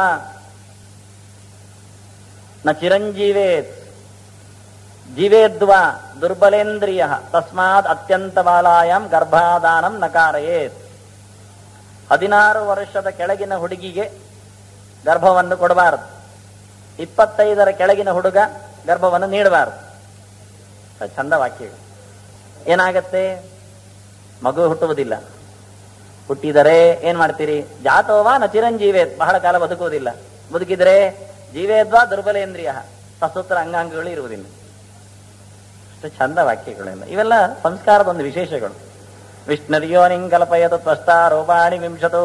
ನ ಚಿರಂಜೀವೇತ್ ಜೀವೇದ್ವಾ ದುರ್ಬಲೇಂದ್ರಿಯ ತಸ್ಮಾತ್ ಅತ್ಯಂತ ಬಾಲಾಯಂ ಗರ್ಭಾಧಾನಂ ನಕಾರಯೇತ್ ಹದಿನಾರು ವರ್ಷದ ಕೆಳಗಿನ ಹುಡುಗಿಗೆ ಗರ್ಭವನ್ನು ಕೊಡಬಾರದು ಇಪ್ಪತ್ತೈದರ ಕೆಳಗಿನ ಹುಡುಗ ಗರ್ಭವನ್ನು ನೀಡಬಾರದು ಅದು ಚಂದ ವಾಕ್ಯಗಳು ಏನಾಗತ್ತೆ ಮಗು ಹುಟ್ಟುವುದಿಲ್ಲ ಹುಟ್ಟಿದರೆ ಏನ್ ಮಾಡ್ತೀರಿ ಜಾತೋವಾ ನ ಚಿರಂಜೀವೇ ಬಹಳ ಕಾಲ ಬದುಕುವುದಿಲ್ಲ ಬದುಕಿದ್ರೆ ಜೀವೇದ್ವಾ ದುರ್ಬಲೇಂದ್ರಿಯ ಸಸೂತ್ರ ಅಂಗಾಂಗಗಳು ಇರುವುದಿಲ್ಲ ಅಷ್ಟು ಚಂದ ವಾಕ್ಯಗಳೆಲ್ಲ ಇವೆಲ್ಲ ಸಂಸ್ಕಾರದ ಒಂದು ವಿಶೇಷಗಳು ವಿಷ್ಣುರ್ಯೋನಿಂ ಕಲ್ಪಯತು ತ್ವಷ್ಟಾರೋಪಾಣಿ ವಿಂಶತು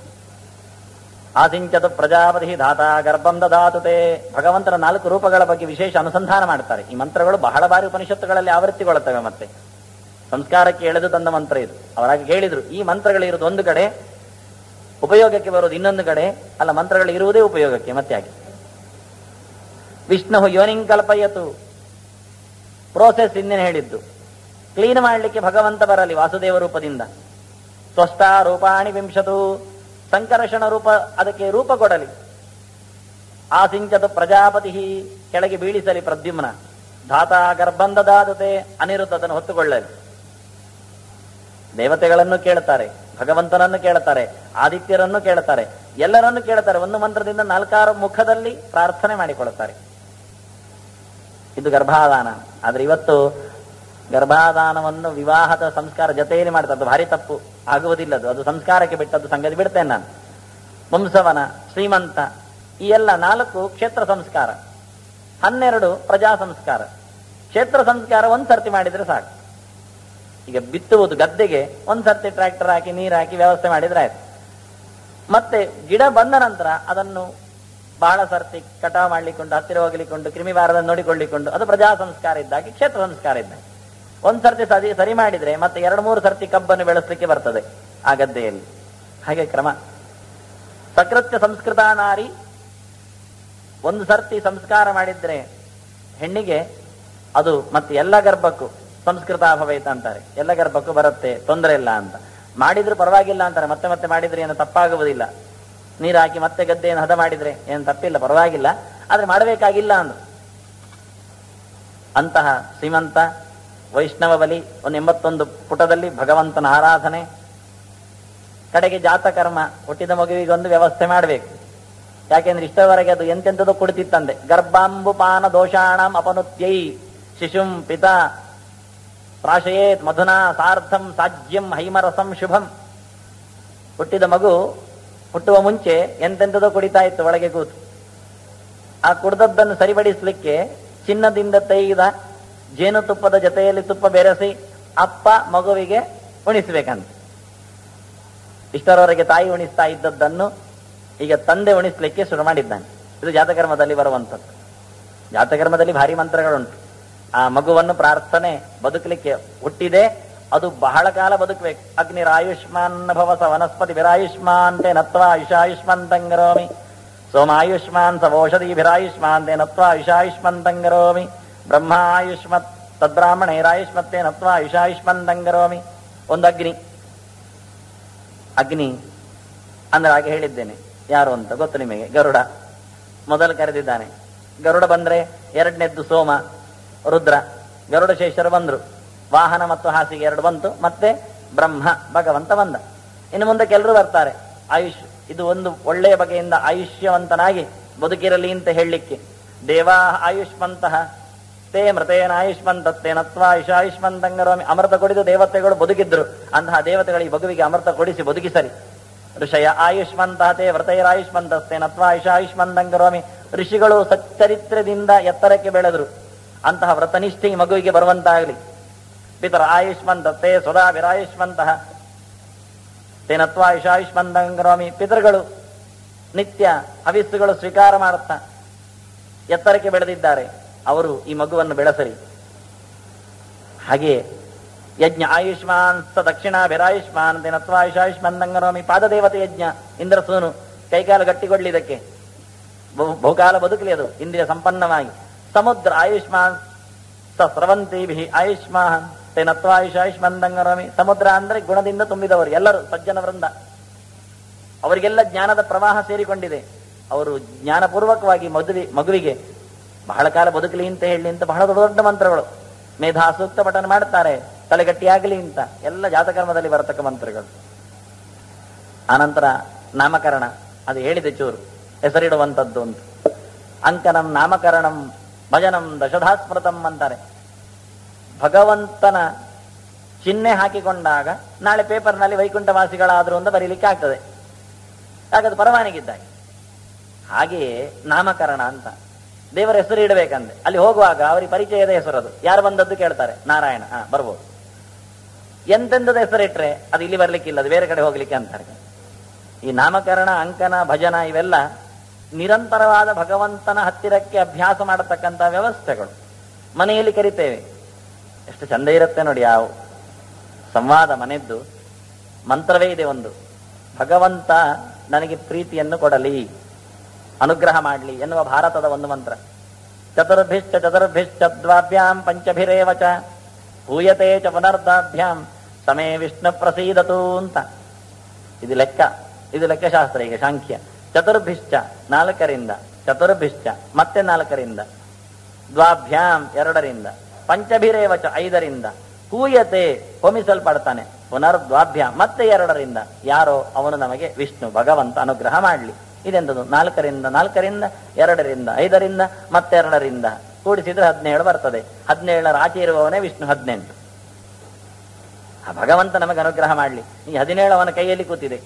ಆಸಿಂಚತು ಪ್ರಜಾಪತಿ ಧಾತ ಗರ್ಭಂ ದದಾತುತೆ ಭಗವಂತನ ನಾಲ್ಕು ರೂಪಗಳ ಬಗ್ಗೆ ವಿಶೇಷ ಅನುಸಂಧಾನ ಮಾಡ್ತಾರೆ ಈ ಮಂತ್ರಗಳು ಬಹಳ ಬಾರಿ ಉಪನಿಷತ್ತುಗಳಲ್ಲಿ ಆವೃತ್ತಿಗೊಳ್ಳುತ್ತವೆ ಮತ್ತೆ ಸಂಸ್ಕಾರಕ್ಕೆ ಎಳೆದು ತಂದ ಮಂತ್ರ ಇದು ಅವರಾಗಿ ಹೇಳಿದ್ರು ಈ ಮಂತ್ರಗಳಿರುವುದು ಒಂದು ಕಡೆ ಉಪಯೋಗಕ್ಕೆ ಬರೋದು ಇನ್ನೊಂದು ಕಡೆ ಅಲ್ಲ ಮಂತ್ರಗಳು ಇರುವುದೇ ಉಪಯೋಗಕ್ಕೆ ಮತ್ತೆ ಯಾಕೆ ವಿಷ್ಣು ಯೋನಿಂ ಕಲ್ಪಯತು ಪ್ರೋಸೆಸ್ ಹಿಂದಿನ ಹೇಳಿದ್ದು ಕ್ಲೀನ್ ಮಾಡಲಿಕ್ಕೆ ಭಗವಂತ ಬರಲಿ ವಾಸುದೇವ ರೂಪದಿಂದ ಸ್ವಸ್ಥ ರೂಪಾಣಿ ವಿಂಶತು ಸಂಕರ್ಷಣ ರೂಪ ಅದಕ್ಕೆ ರೂಪ ಕೊಡಲಿ ಆಸಿಂಚತು ಪ್ರಜಾಪತಿ ಕೆಳಗೆ ಬೀಳಿಸಲಿ ಪ್ರದ್ಯುಮ್ನ ಧಾತ ಗರ್ಭಂದದಾದತೆ ಅನಿರುದ್ಧತನ್ನು ಹೊತ್ತುಕೊಳ್ಳಲಿ ದೇವತೆಗಳನ್ನು ಕೇಳುತ್ತಾರೆ ಭಗವಂತನನ್ನು ಕೇಳುತ್ತಾರೆ ಆದಿತ್ಯರನ್ನು ಕೇಳುತ್ತಾರೆ ಎಲ್ಲರನ್ನು ಕೇಳುತ್ತಾರೆ ಒಂದು ಮಂತ್ರದಿಂದ ನಾಲ್ಕಾರು ಮುಖದಲ್ಲಿ ಪ್ರಾರ್ಥನೆ ಮಾಡಿಕೊಳ್ಳುತ್ತಾರೆ ಇದು ಗರ್ಭಾಧಾನ ಆದ್ರೆ ಇವತ್ತು ಗರ್ಭಾಧಾನವನ್ನು ವಿವಾಹದ ಸಂಸ್ಕಾರ ಜೊತೆಯಲ್ಲಿ ಮಾಡ್ತಾರೆ ಅದು ಭಾರಿ ತಪ್ಪು ಆಗುವುದಿಲ್ಲ ಅದು ಅದು ಸಂಸ್ಕಾರಕ್ಕೆ ಬಿಟ್ಟದ್ದು ಸಂಗತಿ ಬಿಡ್ತೇನೆ ನಾನು ವಂಸವನ ಶ್ರೀಮಂತ ಈ ಎಲ್ಲ ನಾಲ್ಕು ಕ್ಷೇತ್ರ ಸಂಸ್ಕಾರ ಹನ್ನೆರಡು ಪ್ರಜಾ ಸಂಸ್ಕಾರ ಕ್ಷೇತ್ರ ಸಂಸ್ಕಾರ ಒಂದ್ ಸರ್ತಿ ಮಾಡಿದ್ರೆ ಸಾಕು ಈಗ ಬಿತ್ತುವುದು ಗದ್ದೆಗೆ ಒಂದ್ ಸರ್ತಿ ಟ್ರ್ಯಾಕ್ಟರ್ ಹಾಕಿ ನೀರು ಹಾಕಿ ವ್ಯವಸ್ಥೆ ಮಾಡಿದ್ರೆ ಆಯ್ತು ಮತ್ತೆ ಗಿಡ ಬಂದ ನಂತರ ಅದನ್ನು ಬಹಳ ಸರ್ತಿ ಕಟಾವು ಮಾಡ್ಲಿಕ್ಕೊಂಡು ಹತ್ತಿರ ಹೋಗ್ಲಿಕ್ಕೊಂಡು ಕ್ರಿಮಿ ಬಾರದ ನೋಡಿಕೊಳ್ಳಿಕೊಂಡು ಅದು ಪ್ರಜಾ ಸಂಸ್ಕಾರ ಇದ್ದಾಗಿ ಕ್ಷೇತ್ರ ಸಂಸ್ಕಾರ ಇದ್ದಾಗ ಒಂದ್ ಸರ್ತಿ ಸರಿ ಸರಿ ಮಾಡಿದ್ರೆ ಮತ್ತೆ ಎರಡು ಮೂರು ಸರ್ತಿ ಕಬ್ಬನ್ನು ಬೆಳೆಸಲಿಕ್ಕೆ ಬರ್ತದೆ ಆ ಗದ್ದೆಯಲ್ಲಿ ಹಾಗೆ ಕ್ರಮ ಸಕೃತ್ಯ ಸಂಸ್ಕೃತ ನಾರಿ ಒಂದು ಸರ್ತಿ ಸಂಸ್ಕಾರ ಮಾಡಿದ್ರೆ ಹೆಣ್ಣಿಗೆ ಅದು ಮತ್ತೆ ಎಲ್ಲ ಗರ್ಭಕ್ಕೂ ಸಂಸ್ಕೃತ ಭವೇತ ಅಂತಾರೆ ಎಲ್ಲ ಗರ್ಭಕ್ಕೂ ಬರುತ್ತೆ ತೊಂದರೆ ಇಲ್ಲ ಅಂತ ಮಾಡಿದ್ರು ಪರವಾಗಿಲ್ಲ ಅಂತಾರೆ ಮತ್ತೆ ಮತ್ತೆ ಮಾಡಿದ್ರೆ ಏನು ತಪ್ಪಾಗುವುದಿಲ್ಲ ನೀರು ಹಾಕಿ ಮತ್ತೆ ಗದ್ದೆಯನ್ನು ಹದ ಮಾಡಿದ್ರೆ ಏನು ತಪ್ಪಿಲ್ಲ ಪರವಾಗಿಲ್ಲ ಆದ್ರೆ ಮಾಡಬೇಕಾಗಿಲ್ಲ ಅಂದ್ರು ಅಂತಹ ಶ್ರೀಮಂತ ವೈಷ್ಣವ ಬಲಿ ಒಂದು ಎಂಬತ್ತೊಂದು ಪುಟದಲ್ಲಿ ಭಗವಂತನ ಆರಾಧನೆ ಕಡೆಗೆ ಜಾತಕರ್ಮ ಹುಟ್ಟಿದ ಮಗುವಿಗೆ ಒಂದು ವ್ಯವಸ್ಥೆ ಮಾಡಬೇಕು ಯಾಕೆಂದ್ರೆ ಇಷ್ಟವರೆಗೆ ಅದು ಎಂತೆಂಥದ್ದು ಕುಡಿತಿತ್ತಂದೆ ಗರ್ಭಾಂಬುಪಾನ ದೋಷಾಣಂ ಅಪನುತ್ಯೈ ಶಿಶುಂ ಪಿತಾ ಪ್ರಾಶಯೇತ್ ಮಧುನಾ ಸಾರ್ಧಂ ಸಾಜ್ಯಂ ಹೈಮರಸಂ ಶುಭಂ ಹುಟ್ಟಿದ ಮಗು ಹುಟ್ಟುವ ಮುಂಚೆ ಎಂತೆಂಥದೋ ಕುಡಿತಾ ಇತ್ತು ಒಳಗೆ ಕೂತು ಆ ಕುಡ್ದದ್ದನ್ನು ಸರಿಪಡಿಸಲಿಕ್ಕೆ ಚಿನ್ನದಿಂದ ತೆಗೆದ ಜೇನುತುಪ್ಪದ ಜೊತೆಯಲ್ಲಿ ತುಪ್ಪ ಬೆರೆಸಿ ಅಪ್ಪ ಮಗುವಿಗೆ ಉಣಿಸ್ಬೇಕಂತ ಇಷ್ಟರವರೆಗೆ ತಾಯಿ ಉಣಿಸ್ತಾ ಇದ್ದದ್ದನ್ನು ಈಗ ತಂದೆ ಉಣಿಸ್ಲಿಕ್ಕೆ ಶುರು ಮಾಡಿದ್ದಾನೆ ಇದು ಜಾತಕರ್ಮದಲ್ಲಿ ಬರುವಂಥದ್ದು ಜಾತಕರ್ಮದಲ್ಲಿ ಭಾರಿ ಮಂತ್ರಗಳುಂಟು ಆ ಮಗುವನ್ನು ಪ್ರಾರ್ಥನೆ ಬದುಕಲಿಕ್ಕೆ ಹುಟ್ಟಿದೆ ಅದು ಬಹಳ ಕಾಲ ಬದುಕಬೇಕು ಅಗ್ನಿರಾಯುಷ್ಮಾನ್ ಭವಸ ವನಸ್ಪತಿ ವಿರಾಯುಷ್ಮಾನ್ ತೇ ನತ್ವ ಆಯುಷಾಯುಷ್ಮಾನ್ ತಂಗರೋಮಿ ಸೋಮಾಯುಷ್ಮಾನ್ ಸವೌಷಧಿಭಿರಾಯುಷ್ಮಾನ್ ತೇ ನತ್ವ ಆಯುಷಾಯುಷ್ಮಾನ್ ತಂಗರೋಮಿ ಬ್ರಹ್ಮ ಆಯುಷ್ಮತ್ ತದ್ಬ್ರಾಹ್ಮಣೈರಾಯುಷ್ಮತ್ತೇ ನತ್ವ ಆಯುಷಾಯುಷ್ಮಾನ್ ತಂಗರೋಮಿ ಒಂದು ಅಗ್ನಿ ಅಗ್ನಿ ಅಂದ್ರೆ ಹಾಗೆ ಹೇಳಿದ್ದೇನೆ ಯಾರು ಅಂತ ಗೊತ್ತು ನಿಮಗೆ ಗರುಡ ಮೊದಲು ಕರೆದಿದ್ದಾನೆ ಗರುಡ ಬಂದ್ರೆ ಎರಡನೇದ್ದು ಸೋಮ ರುದ್ರ ಗರುಡ ಶೇಷರು ಬಂದ್ರು ವಾಹನ ಮತ್ತು ಹಾಸಿಗೆ ಎರಡು ಬಂತು ಮತ್ತೆ ಬ್ರಹ್ಮ ಭಗವಂತ ಬಂದ ಇನ್ನು ಮುಂದೆ ಕೆಲರು ಬರ್ತಾರೆ ಆಯುಷ್ ಇದು ಒಂದು ಒಳ್ಳೆಯ ಬಗೆಯಿಂದ ಆಯುಷ್ಯವಂತನಾಗಿ ಬದುಕಿರಲಿ ಅಂತ ಹೇಳಲಿಕ್ಕೆ ದೇವಾ ಆಯುಷ್ಮಂತಹ ತೇ ಮೃತೇನ ಆಯುಷ್ಮಂತತ್ತೇ ನತ್ವ ಆಯುಷಾಯುಷ್ಮಂತಂಗರೋಮಿ ಅಮೃತ ಕೊಡಿದು ದೇವತೆಗಳು ಬದುಕಿದ್ರು ಅಂತಹ ದೇವತೆಗಳಿಗೆ ಮಗುವಿಗೆ ಅಮೃತ ಕೊಡಿಸಿ ಬದುಕಿಸರಿ ಋಷಯ ಆಯುಷ್ಮಂತಹ ತೇ ವ್ರತೈರಾಯುಷ್ಮಂತಸ್ತೆ ನತ್ವ ಆಯುಷಾಯುಷ್ಮಂತಂಗರೋಮಿ ಋಷಿಗಳು ಸಚ್ಚರಿತ್ರದಿಂದ ಎತ್ತರಕ್ಕೆ ಬೆಳೆದ್ರು ಅಂತಹ ವ್ರತನಿಷ್ಠೆ ಈ ಮಗುವಿಗೆ ಬರುವಂತಾಗಲಿ ಪಿತರ ಆಯುಷ್ಮಂತತೆ ಸುಧಾ ವಿರಾಯುಷ್ಮಂತಹ ತೇನತ್ವ ಆಯುಷಾಯುಷ್ಮಂತಂಗರೋಮಿ ಪಿತೃಗಳು ನಿತ್ಯ ಹವಿಸ್ಸುಗಳು ಸ್ವೀಕಾರ ಮಾಡುತ್ತಾ ಎತ್ತರಕ್ಕೆ ಬೆಳೆದಿದ್ದಾರೆ ಅವರು ಈ ಮಗುವನ್ನು ಬೆಳೆಸಲಿ ಹಾಗೆ ಯಜ್ಞ ಆಯುಷ್ಮಾನ್ ಸ ದಕ್ಷಿಣಾಭಿರಾಯುಷ್ಮಾನ್ ದಿನತ್ವ ಆಯುಷಾಯುಷ್ಮಂದಂಗರೋಮಿ ಪಾದದೇವತೆ ಯಜ್ಞ ಇಂದ್ರಸೂನು ಕೈಕಾಲು ಗಟ್ಟಿಗೊಡ್ಲಿದಕ್ಕೆ ಬಹು- ಬಹುಕಾಲ ಬದುಕಲಿ ಅದು ಇಂದ್ರಿಯ ಸಂಪನ್ನವಾಗಿ ಸಮುದ್ರ ಆಯುಷ್ಮಾನ್ ಸ ಸ್ರವಂತಿಭಿ ಆಯುಷ್ಮಾನ್ ತೇನತ್ವ ಆಯುಷಾಯುಷ್ಮಂದಂಗರೋಮಿ ಸಮುದ್ರ ಅಂದ್ರೆ ಗುಣದಿಂದ ತುಂಬಿದವರು ಎಲ್ಲರೂ ಸಜ್ಜನ ವೃಂದ ಅವರಿಗೆಲ್ಲ ಜ್ಞಾನದ ಪ್ರವಾಹ ಸೇರಿಕೊಂಡಿದೆ ಅವರು ಜ್ಞಾನಪೂರ್ವಕವಾಗಿ ಮದುವೆ ಮಗುವಿಗೆ ಬಹಳ ಕಾಲ ಬದುಕಲಿ ಅಂತ ಹೇಳಿ ಅಂತ ಬಹಳ ದೊಡ್ಡ ದೊಡ್ಡ ಮಂತ್ರಗಳು ಮೇಧಾ ಸೂಕ್ತ ಪಠನ ಮಾಡುತ್ತಾರೆ ತಲೆಗಟ್ಟಿಯಾಗಲಿ ಅಂತ ಎಲ್ಲ ಜಾತಕರ್ಮದಲ್ಲಿ ಬರತಕ್ಕ ಮಂತ್ರಗಳು ಆನಂತರ ನಾಮಕರಣ ಅದು ಹೇಳಿದೆ ಚೂರು ಹೆಸರಿಡುವಂಥದ್ದು ಅಂತ ಅಂಕನಂ ನಾಮಕರಣಂ ಭಜನಂ ದಶಧಾಸ್ಮೃತಂ ಅಂತಾರೆ ಭಗವಂತನ ಚಿಹ್ನೆ ಹಾಕಿಕೊಂಡಾಗ ನಾಳೆ ಪೇಪರ್ನಲ್ಲಿ ವೈಕುಂಠವಾಸಿಗಳಾದ್ರು ಅಂತ ಬರೀಲಿಕ್ಕೆ ಆಗ್ತದೆ ಹಾಗದು ಪರವಾನಗಿದ್ದಾಗ ಹಾಗೆಯೇ ನಾಮಕರಣ ಅಂತ ದೇವರ ಹೆಸರು ಇಡಬೇಕಂದ್ರೆ ಅಲ್ಲಿ ಹೋಗುವಾಗ ಅವರಿಗೆ ಪರಿಚಯದ ಹೆಸರು ಅದು ಯಾರು ಬಂದದ್ದು ಕೇಳ್ತಾರೆ ನಾರಾಯಣ ಹಾ ಬರ್ಬೋದು ಎಂತೆಂದದ ಹೆಸರಿಟ್ರೆ ಅದು ಇಲ್ಲಿ ಬರ್ಲಿಕ್ಕಿಲ್ಲ ಅದು ಬೇರೆ ಕಡೆ ಹೋಗ್ಲಿಕ್ಕೆ ಅಂತಾರೆ ಈ ನಾಮಕರಣ ಅಂಕನ ಭಜನ ಇವೆಲ್ಲ ನಿರಂತರವಾದ ಭಗವಂತನ ಹತ್ತಿರಕ್ಕೆ ಅಭ್ಯಾಸ ಮಾಡತಕ್ಕಂಥ ವ್ಯವಸ್ಥೆಗಳು ಮನೆಯಲ್ಲಿ ಕರಿತೇವೆ ಎಷ್ಟು ಚಂದ ಇರುತ್ತೆ ನೋಡಿ ಯಾವ ಸಂವಾದ ಮನೆದ್ದು ಮಂತ್ರವೇ ಇದೆ ಒಂದು ಭಗವಂತ ನನಗೆ ಪ್ರೀತಿಯನ್ನು ಕೊಡಲಿ ಅನುಗ್ರಹ ಮಾಡಲಿ ಎನ್ನುವ ಭಾರತದ ಒಂದು ಮಂತ್ರ ಚತುರ್ಭಿಶ್ಚ ಚತುರ್ಭಿಶ್ಚ ದ್ವಾಭ್ಯಾಂ ಪಂಚಭಿರೇವ ಚ ಹೂಯತೆ ಚ ಪುನರ್ದಾಭ್ಯಾಂ ಸಮೇ ವಿಷ್ಣು ಪ್ರಸೀದತು ಅಂತ ಇದು ಲೆಕ್ಕ ಇದು ಲೆಕ್ಕಶಾಸ್ತ್ರ ಈಗ ಸಾಂಖ್ಯ ಚತುರ್ಭಿಶ್ಚ ನಾಲ್ಕರಿಂದ ಚತುರ್ಭಿಶ್ಚ ಮತ್ತೆ ನಾಲ್ಕರಿಂದ ದ್ವಾಭ್ಯಾಂ ಎರಡರಿಂದ ಪಂಚಭಿರೇವ ಚ ಐದರಿಂದ ಹೂಯತೆ ಹೊಮಿಸಲ್ಪಡ್ತಾನೆ ಪುನರ್ ದ್ವಾಭ್ಯಾಂ ಮತ್ತೆ ಎರಡರಿಂದ ಯಾರೋ ಅವನು ನಮಗೆ ವಿಷ್ಣು ಭಗವಂತ ಅನುಗ್ರಹ ಮಾಡಲಿ ಇದೆಂತದು ನಾಲ್ಕರಿಂದ ನಾಲ್ಕರಿಂದ ಎರಡರಿಂದ ಐದರಿಂದ ಮತ್ತೆರಡರಿಂದ ಕೂಡಿಸಿದ್ರೆ ಹದಿನೇಳು ಬರ್ತದೆ ಹದಿನೇಳರ ಆಚೆ ಇರುವವನೇ ವಿಷ್ಣು ಹದಿನೆಂಟು ಆ ಭಗವಂತ ನಮಗೆ ಅನುಗ್ರಹ ಮಾಡಲಿ ಈ ಹದಿನೇಳು ಅವನ ಕೈಯಲ್ಲಿ ಕೂತಿದೆ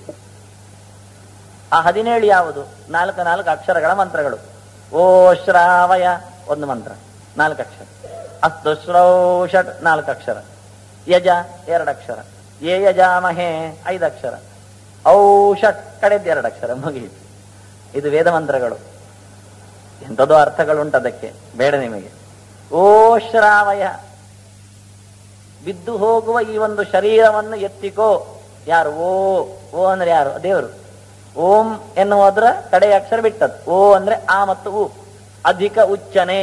ಆ ಹದಿನೇಳು ಯಾವುದು ನಾಲ್ಕು ನಾಲ್ಕು ಅಕ್ಷರಗಳ ಮಂತ್ರಗಳು ಓ ಶ್ರಾವಯ ಒಂದು ಮಂತ್ರ ನಾಲ್ಕು ಅಕ್ಷರ ಅಸ್ತು ಶ್ರೌಷಟ್ ನಾಲ್ಕು ಅಕ್ಷರ ಯಜ ಎರಡು ಅಕ್ಷರ ಯೇ ಯಜಾಮಹೇ ಐದು ಅಕ್ಷರ ಔಷಟ್ ಕಡೆದ್ದು ಎರಡು ಅಕ್ಷರ ಮುಗಿಯಿತು ಇದು ವೇದ ಮಂತ್ರಗಳು ಎಂಥದೋ ಅರ್ಥಗಳುಂಟು ಅದಕ್ಕೆ ಬೇಡ ನಿಮಗೆ ಓ ಶ್ರಾವಯ ಬಿದ್ದು ಹೋಗುವ ಈ ಒಂದು ಶರೀರವನ್ನು ಎತ್ತಿಕೋ ಯಾರು ಓ ಓ ಅಂದ್ರೆ ಯಾರು ದೇವರು ಓಂ ಎನ್ನುವುದರ ಕಡೆಯ ಅಕ್ಷರ ಬಿಟ್ಟದ್ದು ಓ ಅಂದ್ರೆ ಆ ಮತ್ತು ಉ ಅಧಿಕ ಉಚ್ಚನೆ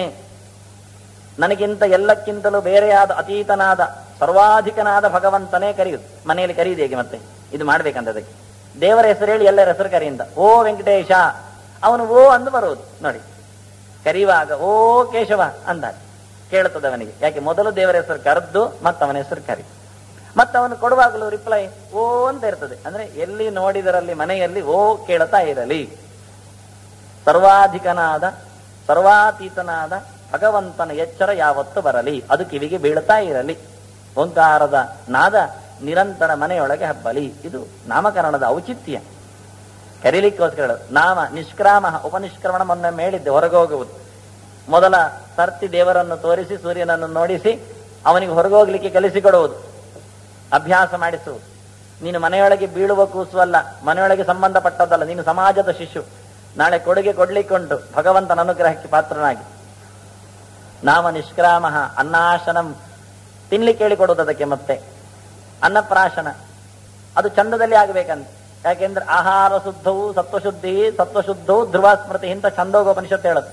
ನನಗಿಂತ ಎಲ್ಲಕ್ಕಿಂತಲೂ ಬೇರೆಯಾದ ಅತೀತನಾದ ಸರ್ವಾಧಿಕನಾದ ಭಗವಂತನೇ ಕರೆಯುದು ಮನೆಯಲ್ಲಿ ಕರೆಯುದು ಹೇಗೆ ಮತ್ತೆ ಇದು ಮಾಡ್ಬೇಕಂತ ಅದಕ್ಕೆ ದೇವರ ಹೆಸರು ಹೇಳಿ ಎಲ್ಲರ ಹೆಸರು ಕರೆಯಿಂದ ಓ ವೆಂಕಟೇಶ ಅವನು ಓ ಅಂದು ಬರುವುದು ನೋಡಿ ಕರೆಯುವಾಗ ಓ ಕೇಶವ ಅಂದಾರೆ ಕೇಳುತ್ತದೆ ಅವನಿಗೆ ಯಾಕೆ ಮೊದಲು ದೇವರ ಹೆಸರು ಕರೆದು ಮತ್ತವನ ಹೆಸರು ಕರಿ ಮತ್ತವನು ಕೊಡುವಾಗಲೂ ರಿಪ್ಲೈ ಓ ಅಂತ ಇರ್ತದೆ ಅಂದ್ರೆ ಎಲ್ಲಿ ನೋಡಿದರಲ್ಲಿ ಮನೆಯಲ್ಲಿ ಓ ಕೇಳುತ್ತಾ ಇರಲಿ ಸರ್ವಾಧಿಕನಾದ ಸರ್ವಾತೀತನಾದ ಭಗವಂತನ ಎಚ್ಚರ ಯಾವತ್ತು ಬರಲಿ ಅದು ಕಿವಿಗೆ ಬೀಳುತ್ತಾ ಇರಲಿ ಓಂಕಾರದ ನಾದ ನಿರಂತರ ಮನೆಯೊಳಗೆ ಹಬ್ಬಲಿ ಇದು ನಾಮಕರಣದ ಔಚಿತ್ಯ ಕರೀಲಿಕ್ಕೋಸ್ಕರ ನಾಮ ನಿಷ್ಕ್ರಾಮ ಉಪನಿಷ್ಕ್ರಮಣ ಮೊನ್ನೆ ಹೇಳಿದ್ದೆ ಹೊರಗೆ ಹೋಗುವುದು ಮೊದಲ ಸರ್ತಿ ದೇವರನ್ನು ತೋರಿಸಿ ಸೂರ್ಯನನ್ನು ನೋಡಿಸಿ ಅವನಿಗೆ ಹೊರಗೆ ಹೋಗ್ಲಿಕ್ಕೆ ಕಲಿಸಿಕೊಡುವುದು ಅಭ್ಯಾಸ ಮಾಡಿಸುವುದು ನೀನು ಮನೆಯೊಳಗೆ ಬೀಳುವ ಕೂಸು ಅಲ್ಲ ಮನೆಯೊಳಗೆ ಸಂಬಂಧಪಟ್ಟದ್ದಲ್ಲ ನೀನು ಸಮಾಜದ ಶಿಶು ನಾಳೆ ಕೊಡುಗೆ ಕೊಡ್ಲಿಕ್ಕುಂಟು ಭಗವಂತನ ಅನುಗ್ರಹಕ್ಕೆ ಪಾತ್ರನಾಗಿ ನಾಮ ನಿಷ್ಕ್ರಾಮ ಅನ್ನಾಶನಂ ತಿನ್ಲಿಕ್ಕೆ ಹೇಳಿಕೊಡುವುದು ಅದಕ್ಕೆ ಮತ್ತೆ ಅನ್ನಪ್ರಾಶನ ಅದು ಚಂದದಲ್ಲಿ ಆಗಬೇಕಂತ ಯಾಕೆಂದ್ರೆ ಆಹಾರ ಶುದ್ಧವು ಸತ್ವಶುದ್ಧಿ ಸತ್ವಶುದ್ಧವು ಧ್ರುವ ಸ್ಮೃತಿ ಇಂತ ಛಂದೋಗೋಪನಿಷತ್ತು ಹೇಳುತ್ತೆ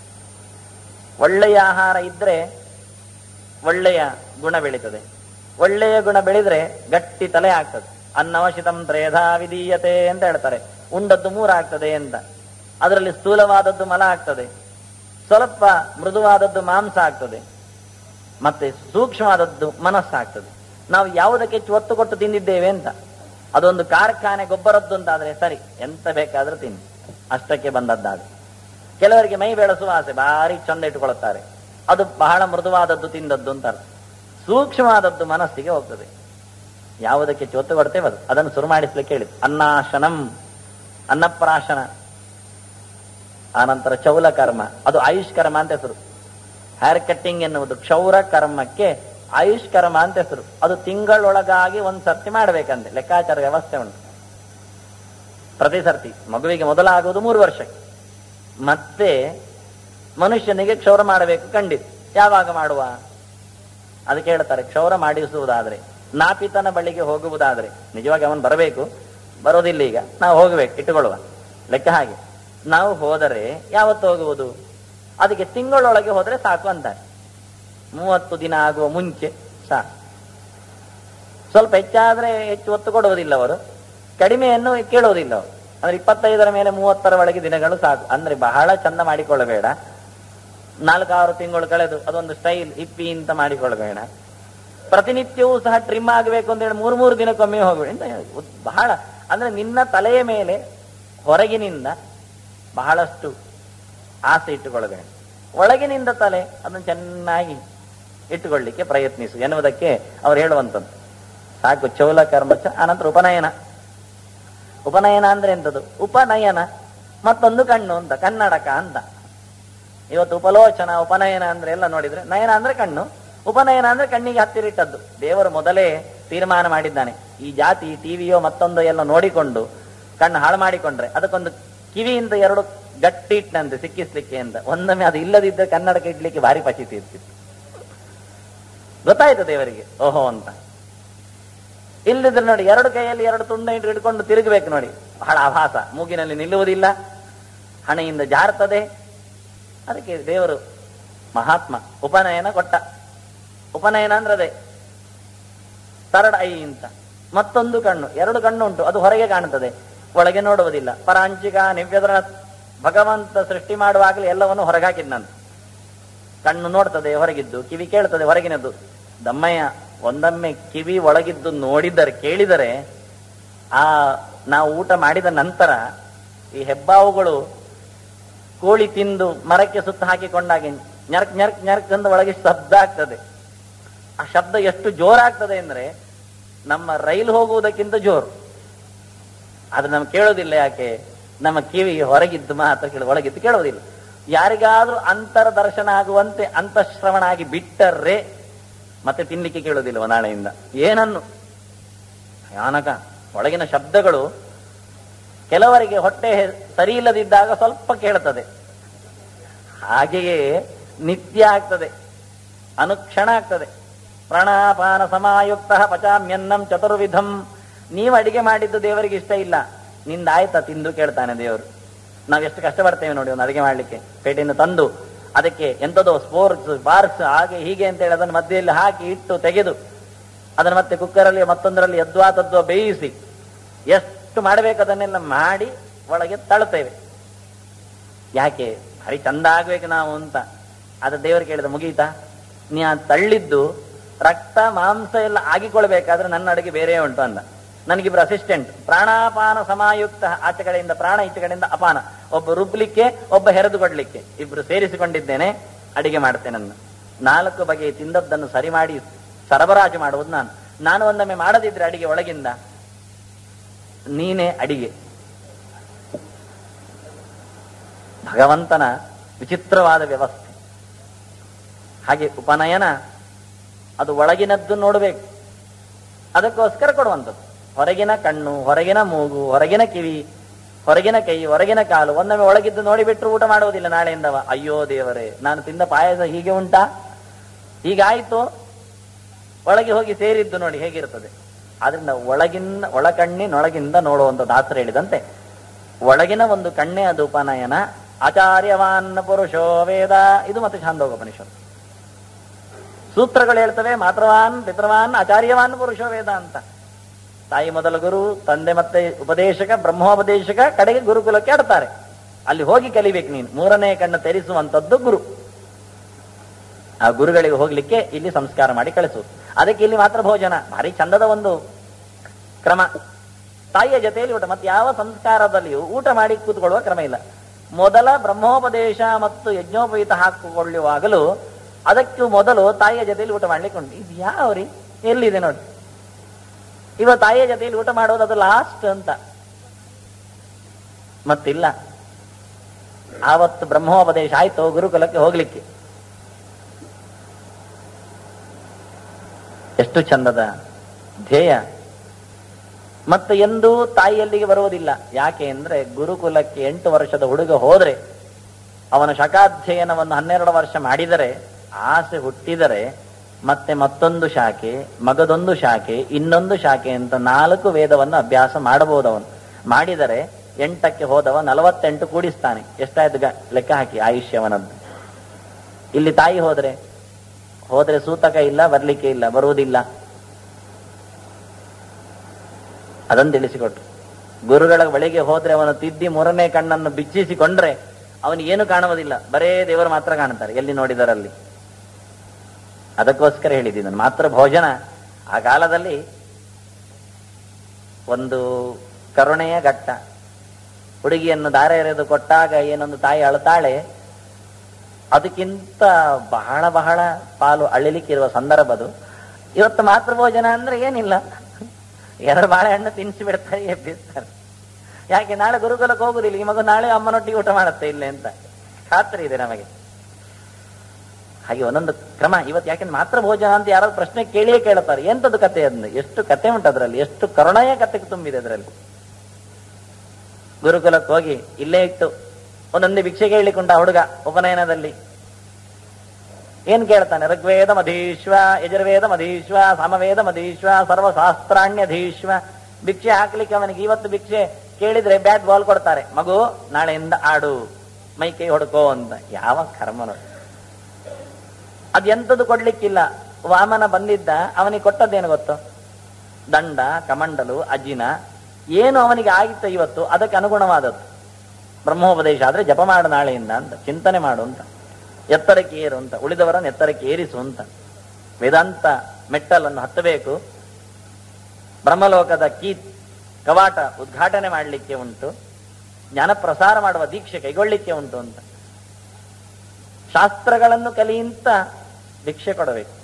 ಒಳ್ಳೆಯ ಆಹಾರ ಇದ್ರೆ ಒಳ್ಳೆಯ ಗುಣ ಬೆಳೀತದೆ ಒಳ್ಳೆಯ ಗುಣ ಬೆಳೆದ್ರೆ ಗಟ್ಟಿ ತಲೆ ಆಗ್ತದೆ ಅನ್ನವಶಿತಂ ತ್ರೇಧಾ ವಿಧೀಯತೆ ಅಂತ ಹೇಳ್ತಾರೆ ಉಂಡದ್ದು ಮೂರಾಗ್ತದೆ ಅಂತ ಅದರಲ್ಲಿ ಸ್ಥೂಲವಾದದ್ದು ಮಲ ಆಗ್ತದೆ ಸ್ವಲ್ಪ ಮೃದುವಾದದ್ದು ಮಾಂಸ ಆಗ್ತದೆ ಮತ್ತೆ ಸೂಕ್ಷ್ಮವಾದದ್ದು ಮನಸ್ಸಾಗ್ತದೆ ನಾವು ಯಾವುದಕ್ಕೆ ಹೆಚ್ಚು ಒತ್ತು ಕೊಟ್ಟು ತಿಂದಿದ್ದೇವೆ ಅಂತ ಅದೊಂದು ಕಾರ್ಖಾನೆ ಗೊಬ್ಬರದ್ದು ಅಂತಾದ್ರೆ ಸರಿ ಎಂತ ಬೇಕಾದ್ರೂ ತಿನ್ನಿ ಅಷ್ಟಕ್ಕೆ ಬಂದದ್ದಾಗ ಕೆಲವರಿಗೆ ಮೈ ಬೆಳೆಸುವ ಆಸೆ ಭಾರಿ ಚಂದ ಇಟ್ಟುಕೊಳ್ಳುತ್ತಾರೆ ಅದು ಬಹಳ ಮೃದುವಾದದ್ದು ತಿಂದದ್ದು ಅಂತ ಅರ್ಥ ಸೂಕ್ಷ್ಮವಾದದ್ದು ಮನಸ್ಸಿಗೆ ಹೋಗ್ತದೆ ಯಾವುದಕ್ಕೆ ಹೆಚ್ಚು ಒತ್ತು ಕೊಡ್ತೇವೆ ಅದು ಅದನ್ನು ಶುರು ಮಾಡಿಸ್ಲಿಕ್ಕೆ ಹೇಳಿದ್ದು ಅನ್ನಾಶನಂ ಅನ್ನಪ್ರಾಶನ ಆನಂತರ ಚೌಲ ಕರ್ಮ ಅದು ಆಯುಷ್ ಕರ್ಮ ಅಂತ ಹೆಸರು ಹೇರ್ ಕಟ್ಟಿಂಗ್ ಎನ್ನುವುದು ಕ್ಷೌರ ಕರ್ಮಕ್ಕೆ ಆಯುಷ್ ಕರ್ಮ ಅಂತ ಹೆಸರು ಅದು ತಿಂಗಳೊಳಗಾಗಿ ಒಂದ್ ಸರ್ತಿ ಮಾಡ್ಬೇಕಂತೆ ಲೆಕ್ಕಾಚಾರ ವ್ಯವಸ್ಥೆ ಉಂಟು ಪ್ರತಿ ಸರ್ತಿ ಮಗುವಿಗೆ ಮೊದಲಾಗುವುದು ಮೂರು ವರ್ಷಕ್ಕೆ ಮತ್ತೆ ಮನುಷ್ಯನಿಗೆ ಕ್ಷೌರ ಮಾಡಬೇಕು ಖಂಡಿತ ಯಾವಾಗ ಮಾಡುವ ಅದಕ್ಕೆ ಹೇಳ್ತಾರೆ ಕ್ಷೌರ ಮಾಡಿಸುವುದಾದ್ರೆ ನಾಪಿತನ ಬಳಿಗೆ ಹೋಗುವುದಾದ್ರೆ ನಿಜವಾಗಿ ಅವನು ಬರಬೇಕು ಬರೋದಿಲ್ಲ ಈಗ ನಾವು ಹೋಗಬೇಕು ಇಟ್ಟುಕೊಳ್ಳುವ ಲೆಕ್ಕ ಹಾಗೆ ನಾವು ಹೋದರೆ ಯಾವತ್ತು ಹೋಗುವುದು ಅದಕ್ಕೆ ತಿಂಗಳೊಳಗೆ ಹೋದ್ರೆ ಸಾಕು ಅಂತಾರೆ ಮೂವತ್ತು ದಿನ ಆಗುವ ಮುಂಚೆ ಸಾಕು ಸ್ವಲ್ಪ ಹೆಚ್ಚಾದ್ರೆ ಹೆಚ್ಚು ಒತ್ತು ಕೊಡುವುದಿಲ್ಲ ಅವರು ಕಡಿಮೆಯನ್ನು ಕೇಳುವುದಿಲ್ಲ ಅವರು ಅಂದ್ರೆ ಇಪ್ಪತ್ತೈದರ ಮೇಲೆ ಮೂವತ್ತರ ಒಳಗೆ ದಿನಗಳು ಸಾಕು ಅಂದ್ರೆ ಬಹಳ ಚಂದ ಮಾಡಿಕೊಳ್ಳಬೇಡ ನಾಲ್ಕಾರು ತಿಂಗಳು ಕಳೆದು ಅದೊಂದು ಸ್ಟೈಲ್ ಹಿಪ್ಪಿ ಅಂತ ಮಾಡಿಕೊಳ್ಳಬೇಡ ಪ್ರತಿನಿತ್ಯವೂ ಸಹ ಟ್ರಿಮ್ ಆಗಬೇಕು ಅಂತ ಹೇಳಿ ಮೂರು ಮೂರು ದಿನಕ್ಕೊಮ್ಮೆ ಹೋಗಬೇಡ ಅಂತ ಹೇಳಿ ಬಹಳ ಅಂದ್ರೆ ನಿನ್ನ ತಲೆಯ ಮೇಲೆ ಹೊರಗಿನಿಂದ ಬಹಳಷ್ಟು ಆಸೆ ಇಟ್ಟುಕೊಳ್ಳಬೇಡ ಒಳಗಿನಿಂದ ತಲೆ ಅದನ್ನು ಚೆನ್ನಾಗಿ ಇಟ್ಟುಕೊಳ್ಳಿಕ್ಕೆ ಪ್ರಯತ್ನಿಸು ಎನ್ನುವುದಕ್ಕೆ ಅವ್ರು ಹೇಳುವಂಥದ್ದು ಸಾಕು ಚೌಲ ಕರ್ಮಚ ಅನಂತರ ಉಪನಯನ ಉಪನಯನ ಅಂದ್ರೆ ಎಂಥದ್ದು ಉಪನಯನ ಮತ್ತೊಂದು ಕಣ್ಣು ಅಂತ ಕನ್ನಡಕ ಅಂತ ಇವತ್ತು ಉಪಲೋಚನ ಉಪನಯನ ಅಂದ್ರೆ ಎಲ್ಲ ನೋಡಿದ್ರೆ ನಯನ ಅಂದ್ರೆ ಕಣ್ಣು ಉಪನಯನ ಅಂದ್ರೆ ಕಣ್ಣಿಗೆ ಹತ್ತಿರ ಇಟ್ಟದ್ದು ದೇವರು ಮೊದಲೇ ತೀರ್ಮಾನ ಮಾಡಿದ್ದಾನೆ ಈ ಜಾತಿ ಟಿವಿಯೋ ಮತ್ತೊಂದು ಎಲ್ಲ ನೋಡಿಕೊಂಡು ಕಣ್ಣು ಹಾಳು ಮಾಡಿಕೊಂಡ್ರೆ ಅದಕ್ಕೊಂದು ಕಿವಿಯಿಂದ ಎರಡು ಗಟ್ಟಿ ಇಟ್ಟಂತೆ ಸಿಕ್ಕಿಸ್ಲಿಕ್ಕೆ ಅಂತ ಒಂದೊಮ್ಮೆ ಅದು ಇಲ್ಲದಿದ್ದರೆ ಕನ್ನಡಕ್ಕೆ ಇಡ್ಲಿಕ್ಕೆ ಭಾರಿ ಪಚಿತಿ ಇರ್ತಿತ್ತು ಗೊತ್ತಾಯ್ತು ದೇವರಿಗೆ ಓಹೋ ಅಂತ ಇಲ್ಲದಿದ್ರೆ ನೋಡಿ ಎರಡು ಕೈಯಲ್ಲಿ ಎರಡು ತುಂಡ ಇಟ್ಟು ಹಿಡ್ಕೊಂಡು ತಿರುಗಬೇಕು ನೋಡಿ ಬಹಳ ಆಭಾಸ ಮೂಗಿನಲ್ಲಿ ನಿಲ್ಲುವುದಿಲ್ಲ ಹಣೆಯಿಂದ ಜಾರ್ತದೆ ಅದಕ್ಕೆ ದೇವರು ಮಹಾತ್ಮ ಉಪನಯನ ಕೊಟ್ಟ ಉಪನಯನ ಅಂದ್ರೆ ಅದೇ ತರಡ್ ಐ ಅಂತ ಮತ್ತೊಂದು ಕಣ್ಣು ಎರಡು ಕಣ್ಣು ಉಂಟು ಅದು ಹೊರಗೆ ಕಾಣುತ್ತದೆ ಒಳಗೆ ನೋಡುವುದಿಲ್ಲ ಪರಾಂಚಿಕ ನಿವ್ಯದ್ರ ಭಗವಂತ ಸೃಷ್ಟಿ ಮಾಡುವಾಗಲೇ ಎಲ್ಲವನ್ನು ಹೊರಗಾಕಿದ್ನಂತ ಕಣ್ಣು ನೋಡ್ತದೆ ಹೊರಗಿದ್ದು ಕಿವಿ ಕೇಳ್ತದೆ ಹೊರಗಿನದ್ದು ದಮ್ಮಯ್ಯ ಒಂದೊಮ್ಮೆ ಕಿವಿ ಒಳಗಿದ್ದು ನೋಡಿದರೆ ಕೇಳಿದರೆ ಆ ನಾವು ಊಟ ಮಾಡಿದ ನಂತರ ಈ ಹೆಬ್ಬಾವುಗಳು ಕೋಳಿ ತಿಂದು ಮರಕ್ಕೆ ಸುತ್ತ ಹಾಕಿಕೊಂಡಾಗ ñರ್ಕ್ ñರ್ಕ್ ñರ್ಕ್ ಅಂತ ಒಳಗೆ ಶಬ್ದ ಆಗ್ತದೆ ಆ ಶಬ್ದ ಎಷ್ಟು ಜೋರಾಗ್ತದೆ ಅಂದ್ರೆ ನಮ್ಮ ರೈಲು ಹೋಗುವುದಕ್ಕಿಂತ ಜೋರು ಆದ್ರೆ ನಮ್ಗೆ ಕೇಳೋದಿಲ್ಲ ಯಾಕೆ ನಮ್ಮ ಕಿವಿ ಹೊರಗಿದ್ದು ಮಾತ್ರ ಕೇಳ ಒಳಗಿದ್ದು ಕೇಳೋದಿಲ್ಲ ಯಾರಿಗಾದ್ರೂ ಅಂತರ ದರ್ಶನ ಆಗುವಂತೆ ಅಂತಃಶ್ರವಣ ಆಗಿ ಬಿಟ್ಟರೆ ಮತ್ತೆ ತಿನ್ಲಿಕ್ಕೆ ಕೇಳೋದಿಲ್ವ ನಾಳೆಯಿಂದ ಏನನ್ನು ಭಯಾನಕ ಒಳಗಿನ ಶಬ್ದಗಳು ಕೆಲವರಿಗೆ ಹೊಟ್ಟೆ ಸರಿ ಇಲ್ಲದಿದ್ದಾಗ ಸ್ವಲ್ಪ ಕೇಳುತ್ತದೆ ಹಾಗೆಯೇ ನಿತ್ಯ ಆಗ್ತದೆ ಅನುಕ್ಷಣ ಆಗ್ತದೆ ಪ್ರಾಣಾಪಾನ ಸಮಾಯುಕ್ತ ಪಚಾಮ್ಯನ್ನಂ ಚತುರ್ವಿಧಂ ನೀವು ಅಡಿಗೆ ಮಾಡಿದ್ದು ದೇವರಿಗೆ ಇಷ್ಟ ಇಲ್ಲ ನಿಂದ ಆಯ್ತಾ ತಿಂದು ಕೇಳ್ತಾನೆ ದೇವರು ನಾವು ಎಷ್ಟು ಕಷ್ಟಪಡ್ತೇವೆ ನೋಡಿ ಒಂದು ಅಡಿಗೆ ಮಾಡ್ಲಿಕ್ಕೆ ಪೇಟೆಯಿಂದ ತಂದು ಅದಕ್ಕೆ ಎಂಥದೋ ಸ್ಪೋರ್ಟ್ಸ್ ಬಾರ್ಕ್ಸ್ ಹಾಗೆ ಹೀಗೆ ಅಂತ ಹೇಳಿ ಅದನ್ನು ಮಧ್ಯೆಯಲ್ಲಿ ಹಾಕಿ ಇಟ್ಟು ತೆಗೆದು ಅದನ್ನು ಮತ್ತೆ ಕುಕ್ಕರಲ್ಲಿ ಮತ್ತೊಂದರಲ್ಲಿ ಯದ್ವಾ ತದ್ವಾ ಬೇಯಿಸಿ ಎಷ್ಟು ಮಾಡಬೇಕು ಅದನ್ನೆಲ್ಲ ಮಾಡಿ ಒಳಗೆ ತಳ್ತೇವೆ ಯಾಕೆ ಹರಿ ಚಂದ ಆಗ್ಬೇಕು ನಾವು ಅಂತ ಅದು ದೇವರು ಕೇಳಿದ ಮುಗೀತಾ ನೀ ಆ ತಳ್ಳಿದ್ದು ರಕ್ತ ಮಾಂಸ ಎಲ್ಲ ಆಗಿಕೊಳ್ಬೇಕಾದ್ರೆ ನನ್ನ ಅಡುಗೆ ಬೇರೆ ಉಂಟು ಅಂದ ನನಗಿಬ್ರು ಅಸಿಸ್ಟೆಂಟ್ ಪ್ರಾಣಾಪಾನ ಸಮಾಯುಕ್ತ ಆಚೆ ಕಡೆಯಿಂದ ಪ್ರಾಣ ಈಚೆ ಕಡೆಯಿಂದ ಅಪಾನ ಒಬ್ಬ ರುಬ್ಲಿಕ್ಕೆ ಒಬ್ಬ ಹೆರೆದು ಕೊಡ್ಲಿಕ್ಕೆ ಇಬ್ರು ಸೇರಿಸಿಕೊಂಡಿದ್ದೇನೆ ಅಡಿಗೆ ಮಾಡ್ತೇನೆ ನನ್ನ ನಾಲ್ಕು ಬಗೆಯ ತಿಂದದ್ದನ್ನು ಸರಿ ಮಾಡಿ ಸರಬರಾಜು ಮಾಡುವುದು ನಾನು ನಾನು ಒಂದೊಮ್ಮೆ ಮಾಡದಿದ್ರೆ ಅಡಿಗೆ ಒಳಗಿಂದ ನೀನೇ ಅಡಿಗೆ ಭಗವಂತನ ವಿಚಿತ್ರವಾದ ವ್ಯವಸ್ಥೆ ಹಾಗೆ ಉಪನಯನ ಅದು ಒಳಗಿನದ್ದು ನೋಡಬೇಕು ಅದಕ್ಕೋಸ್ಕರ ಕೊಡುವಂಥದ್ದು ಹೊರಗಿನ ಕಣ್ಣು ಹೊರಗಿನ ಮೂಗು ಹೊರಗಿನ ಕಿವಿ ಹೊರಗಿನ ಕೈ ಹೊರಗಿನ ಕಾಲು ಒಮ್ಮೊಮ್ಮೆ ಒಳಗಿದ್ದು ನೋಡಿಬಿಟ್ರು ಊಟ ಮಾಡುವುದಿಲ್ಲ ನಾಳೆಯಿಂದವ ಅಯ್ಯೋ ದೇವರೇ ನಾನು ತಿಂದ ಪಾಯಸ ಹೀಗೆ ಉಂಟಾ ಹೀಗಾಯ್ತು ಒಳಗೆ ಹೋಗಿ ಸೇರಿದ್ದು ನೋಡಿ ಹೇಗಿರ್ತದೆ ಆದ್ರಿಂದ ಒಳಗಿನ ಒಳಕಣ್ಣಿನೊಳಗಿಂದ ನೋಡುವಂತ ದಾಸರು ಹೇಳಿದಂತೆ ಒಳಗಿನ ಒಂದು ಕಣ್ಣೆ ಅದು ಉಪನಯನ ಆಚಾರ್ಯವಾನ್ ಪುರುಷೋ ವೇದ ಇದು ಮತ್ತೆ ಛಾಂದೋಪನಿಷತ್ತು ಸೂತ್ರಗಳು ಹೇಳ್ತವೆ ಮಾತ್ರವಾನ್ ಪಿತೃವಾನ್ ಆಚಾರ್ಯವಾನ್ ಪುರುಷೋ ವೇದ ಅಂತ ತಾಯಿ ಮೊದಲ ಗುರು ತಂದೆ ಮತ್ತೆ ಉಪದೇಶಕ ಬ್ರಹ್ಮೋಪದೇಶಕ ಕಡೆಗೆ ಗುರುಕುಲಕ್ಕೆ ಆಡ್ತಾರೆ ಅಲ್ಲಿ ಹೋಗಿ ಕಲಿಬೇಕು ನೀನು ಮೂರನೇ ಕಣ್ಣು ತೆರೆಸುವಂತದ್ದು ಗುರು ಆ ಗುರುಗಳಿಗೆ ಹೋಗ್ಲಿಕ್ಕೆ ಇಲ್ಲಿ ಸಂಸ್ಕಾರ ಮಾಡಿ ಕಳಿಸುವುದು ಅದಕ್ಕೆ ಇಲ್ಲಿ ಮಾತ್ರ ಭೋಜನ ಭಾರಿ ಚಂದದ ಒಂದು ಕ್ರಮ ತಾಯಿಯ ಜೊತೆಯಲ್ಲಿ ಊಟ ಮತ್ತೆ ಯಾವ ಸಂಸ್ಕಾರದಲ್ಲಿಯೂ ಊಟ ಮಾಡಿ ಕೂತ್ಕೊಳ್ಳುವ ಕ್ರಮ ಇಲ್ಲ ಮೊದಲ ಬ್ರಹ್ಮೋಪದೇಶ ಮತ್ತು ಯಜ್ಞೋಪವೀತ ಹಾಕಿಕೊಳ್ಳುವಾಗಲೂ ಅದಕ್ಕೂ ಮೊದಲು ತಾಯಿಯ ಜೊತೆಯಲ್ಲಿ ಊಟ ಮಾಡ್ಲಿಕ್ಕೆ ಉಂಟು ಇದು ಯಾವ ರೀ ಎಲ್ಲಿದೆ ನೋಡಿ ಇವ ತಾಯಿಯ ಜೊತೆಯಲ್ಲಿ ಊಟ ಮಾಡೋದು ಅದು ಲಾಸ್ಟ್ ಅಂತ ಮತ್ತಿಲ್ಲ ಆವತ್ತು ಬ್ರಹ್ಮೋಪದೇಶ ಆಯ್ತು ಗುರುಕುಲಕ್ಕೆ ಹೋಗ್ಲಿಕ್ಕೆ ಎಷ್ಟು ಚಂದದ ಧ್ಯೇಯ ಮತ್ತೆ ಎಂದೂ ತಾಯಿಯಲ್ಲಿಗೆ ಬರುವುದಿಲ್ಲ ಯಾಕೆ ಅಂದ್ರೆ ಗುರುಕುಲಕ್ಕೆ ಎಂಟು ವರ್ಷದ ಹುಡುಗ ಹೋದ್ರೆ ಅವನ ಶಕಾಧ್ಯಯನವನ್ನು ಹನ್ನೆರಡು ವರ್ಷ ಮಾಡಿದರೆ ಆಸೆ ಹುಟ್ಟಿದರೆ ಮತ್ತೆ ಮತ್ತೊಂದು ಶಾಖೆ ಮಗದೊಂದು ಶಾಖೆ ಇನ್ನೊಂದು ಶಾಖೆ ಅಂತ ನಾಲ್ಕು ವೇದವನ್ನು ಅಭ್ಯಾಸ ಮಾಡಬಹುದು ಅವನು ಮಾಡಿದರೆ ಎಂಟಕ್ಕೆ ಹೋದವ ನಲವತ್ತೆಂಟು ಕೂಡಿಸ್ತಾನೆ ಎಷ್ಟಾಯ್ತು ಗ- ಲೆಕ್ಕ ಹಾಕಿ ಆಯುಷ್ಯವನದ್ದು ಇಲ್ಲಿ ತಾಯಿ ಹೋದ್ರೆ ಹೋದ್ರೆ ಸೂತಕ ಇಲ್ಲ ಬರ್ಲಿಕ್ಕೆ ಇಲ್ಲ ಬರುವುದಿಲ್ಲ ಅದನ್ನು ತಿಳಿಸಿಕೊಟ್ರು ಗುರುಗಳ ಬಳಿಗೆ ಹೋದ್ರೆ ಅವನು ತಿದ್ದಿ ಮೂರನೇ ಕಣ್ಣನ್ನು ಬಿಚ್ಚಿಸಿಕೊಂಡ್ರೆ ಅವನಿಗೆ ಏನು ಕಾಣುವುದಿಲ್ಲ ಬರೇ ದೇವರು ಮಾತ್ರ ಕಾಣುತ್ತಾರೆ ಎಲ್ಲಿ ನೋಡಿದರಲ್ಲಿ ಅದಕ್ಕೋಸ್ಕರ ಹೇಳಿದ್ದೀನಿ ನಾನು ಮಾತ್ರ ಭೋಜನ ಆ ಕಾಲದಲ್ಲಿ ಒಂದು ಕರುಣೆಯ ಘಟ್ಟ ಹುಡುಗಿಯನ್ನು ದಾರ ಎರೆದು ಕೊಟ್ಟಾಗ ಏನೊಂದು ತಾಯಿ ಅಳ್ತಾಳೆ ಅದಕ್ಕಿಂತ ಬಹಳ ಬಹಳ ಪಾಲು ಅಳಿಲಿಕ್ಕಿರುವ ಸಂದರ್ಭದು ಇವತ್ತು ಮಾತೃಭೋಜನ ಅಂದ್ರೆ ಏನಿಲ್ಲ ಎರಡು ಬಾಳೆಹಣ್ಣು ತಿನ್ನಿಸಿ ಬಿಡ್ತಾರೆ ಎಬ್ಬಿಸ್ತಾರೆ ಯಾಕೆ ನಾಳೆ ಗುರುಕುಲಕ್ಕೆ ಹೋಗುದಿಲ್ಲ ಈ ಮಗು ನಾಳೆ ಅಮ್ಮನೊಟ್ಟಿಗೆ ಊಟ ಮಾಡುತ್ತೆ ಇಲ್ಲೇ ಅಂತ ಖಾತ್ರಿ ಇದೆ ನಮಗೆ ಹಾಗೆ ಒಂದೊಂದು ಕ್ರಮ ಇವತ್ತು ಯಾಕೆಂದ್ರೆ ಮಾತ್ರ ಭೋಜನ ಅಂತ ಯಾರಾದ್ರು ಪ್ರಶ್ನೆ ಕೇಳಿಯೇ ಕೇಳುತ್ತಾರೆ ಎಂತದ್ದು ಕತೆ ಅದ್ನ ಎಷ್ಟು ಕತೆ ಉಂಟು ಅದರಲ್ಲಿ ಎಷ್ಟು ಕರುಣೆಯ ಕತೆ ತುಂಬಿದೆ ಅದರಲ್ಲಿ ಗುರುಕುಲಕ್ಕೆ ಹೋಗಿ ಇಲ್ಲೇ ಇತ್ತು ಒಂದೊಂದು ಭಿಕ್ಷೆ ಕೇಳಲಿಕ್ಕುಂಟ ಹುಡುಗ ಉಪನಯನದಲ್ಲಿ ಏನ್ ಕೇಳ್ತಾನೆ ಋಗ್ವೇದ ಮಧೀಶ್ವ ಯಜುರ್ವೇದ ಮಧೀಶ್ವ ಸಮವೇದ ಮಧೀಶ್ವ ಸರ್ವಶಾಸ್ತ್ರಾಣ್ಯಧೀಶ್ವ ಭಿಕ್ಷೆ ಹಾಕ್ಲಿಕ್ಕೆ ಅವನಿಗೆ ಇವತ್ತು ಭಿಕ್ಷೆ ಕೇಳಿದ್ರೆ ಬ್ಯಾಟ್ ಬಾಲ್ ಕೊಡ್ತಾರೆ ಮಗು ನಾಳೆಯಿಂದ ಆಡು ಮೈ ಕೈ ಹೊಡ್ಕೋ ಅಂತ ಯಾವ ಕರ್ಮ ನೋಡಿ ಅದೆಂತದ್ದು ಕೊಡ್ಲಿಕ್ಕಿಲ್ಲ ವಾಮನ ಬಂದಿದ್ದ ಅವನಿಗೆ ಕೊಟ್ಟದ್ದೇನು ಗೊತ್ತು ದಂಡ ಕಮಂಡಲು ಅಜಿನ ಏನು ಅವನಿಗೆ ಆಗಿತ್ತು ಇವತ್ತು ಅದಕ್ಕೆ ಅನುಗುಣವಾದದ್ದು ಬ್ರಹ್ಮೋಪದೇಶ ಆದ್ರೆ ಜಪ ಮಾಡು ನಾಳೆಯಿಂದ ಅಂತ ಚಿಂತನೆ ಮಾಡು ಅಂತ ಎತ್ತರಕ್ಕೆ ಏರು ಅಂತ ಉಳಿದವರನ್ನು ಎತ್ತರಕ್ಕೆ ಏರಿಸು ಅಂತ ವೇದಾಂತ ಮೆಟ್ಟಲನ್ನು ಹತ್ತಬೇಕು ಬ್ರಹ್ಮಲೋಕದ ಕೀ ಕವಾಟ ಉದ್ಘಾಟನೆ ಮಾಡಲಿಕ್ಕೆ ಉಂಟು ಜ್ಞಾನ ಪ್ರಸಾರ ಮಾಡುವ ದೀಕ್ಷೆ ಕೈಗೊಳ್ಳಿಕ್ಕೆ ಉಂಟು ಅಂತ ಶಾಸ್ತ್ರಗಳನ್ನು ಕಲಿಯಿಂದ ಭಿಕ್ಷೆ ಕೊಡಬೇಕು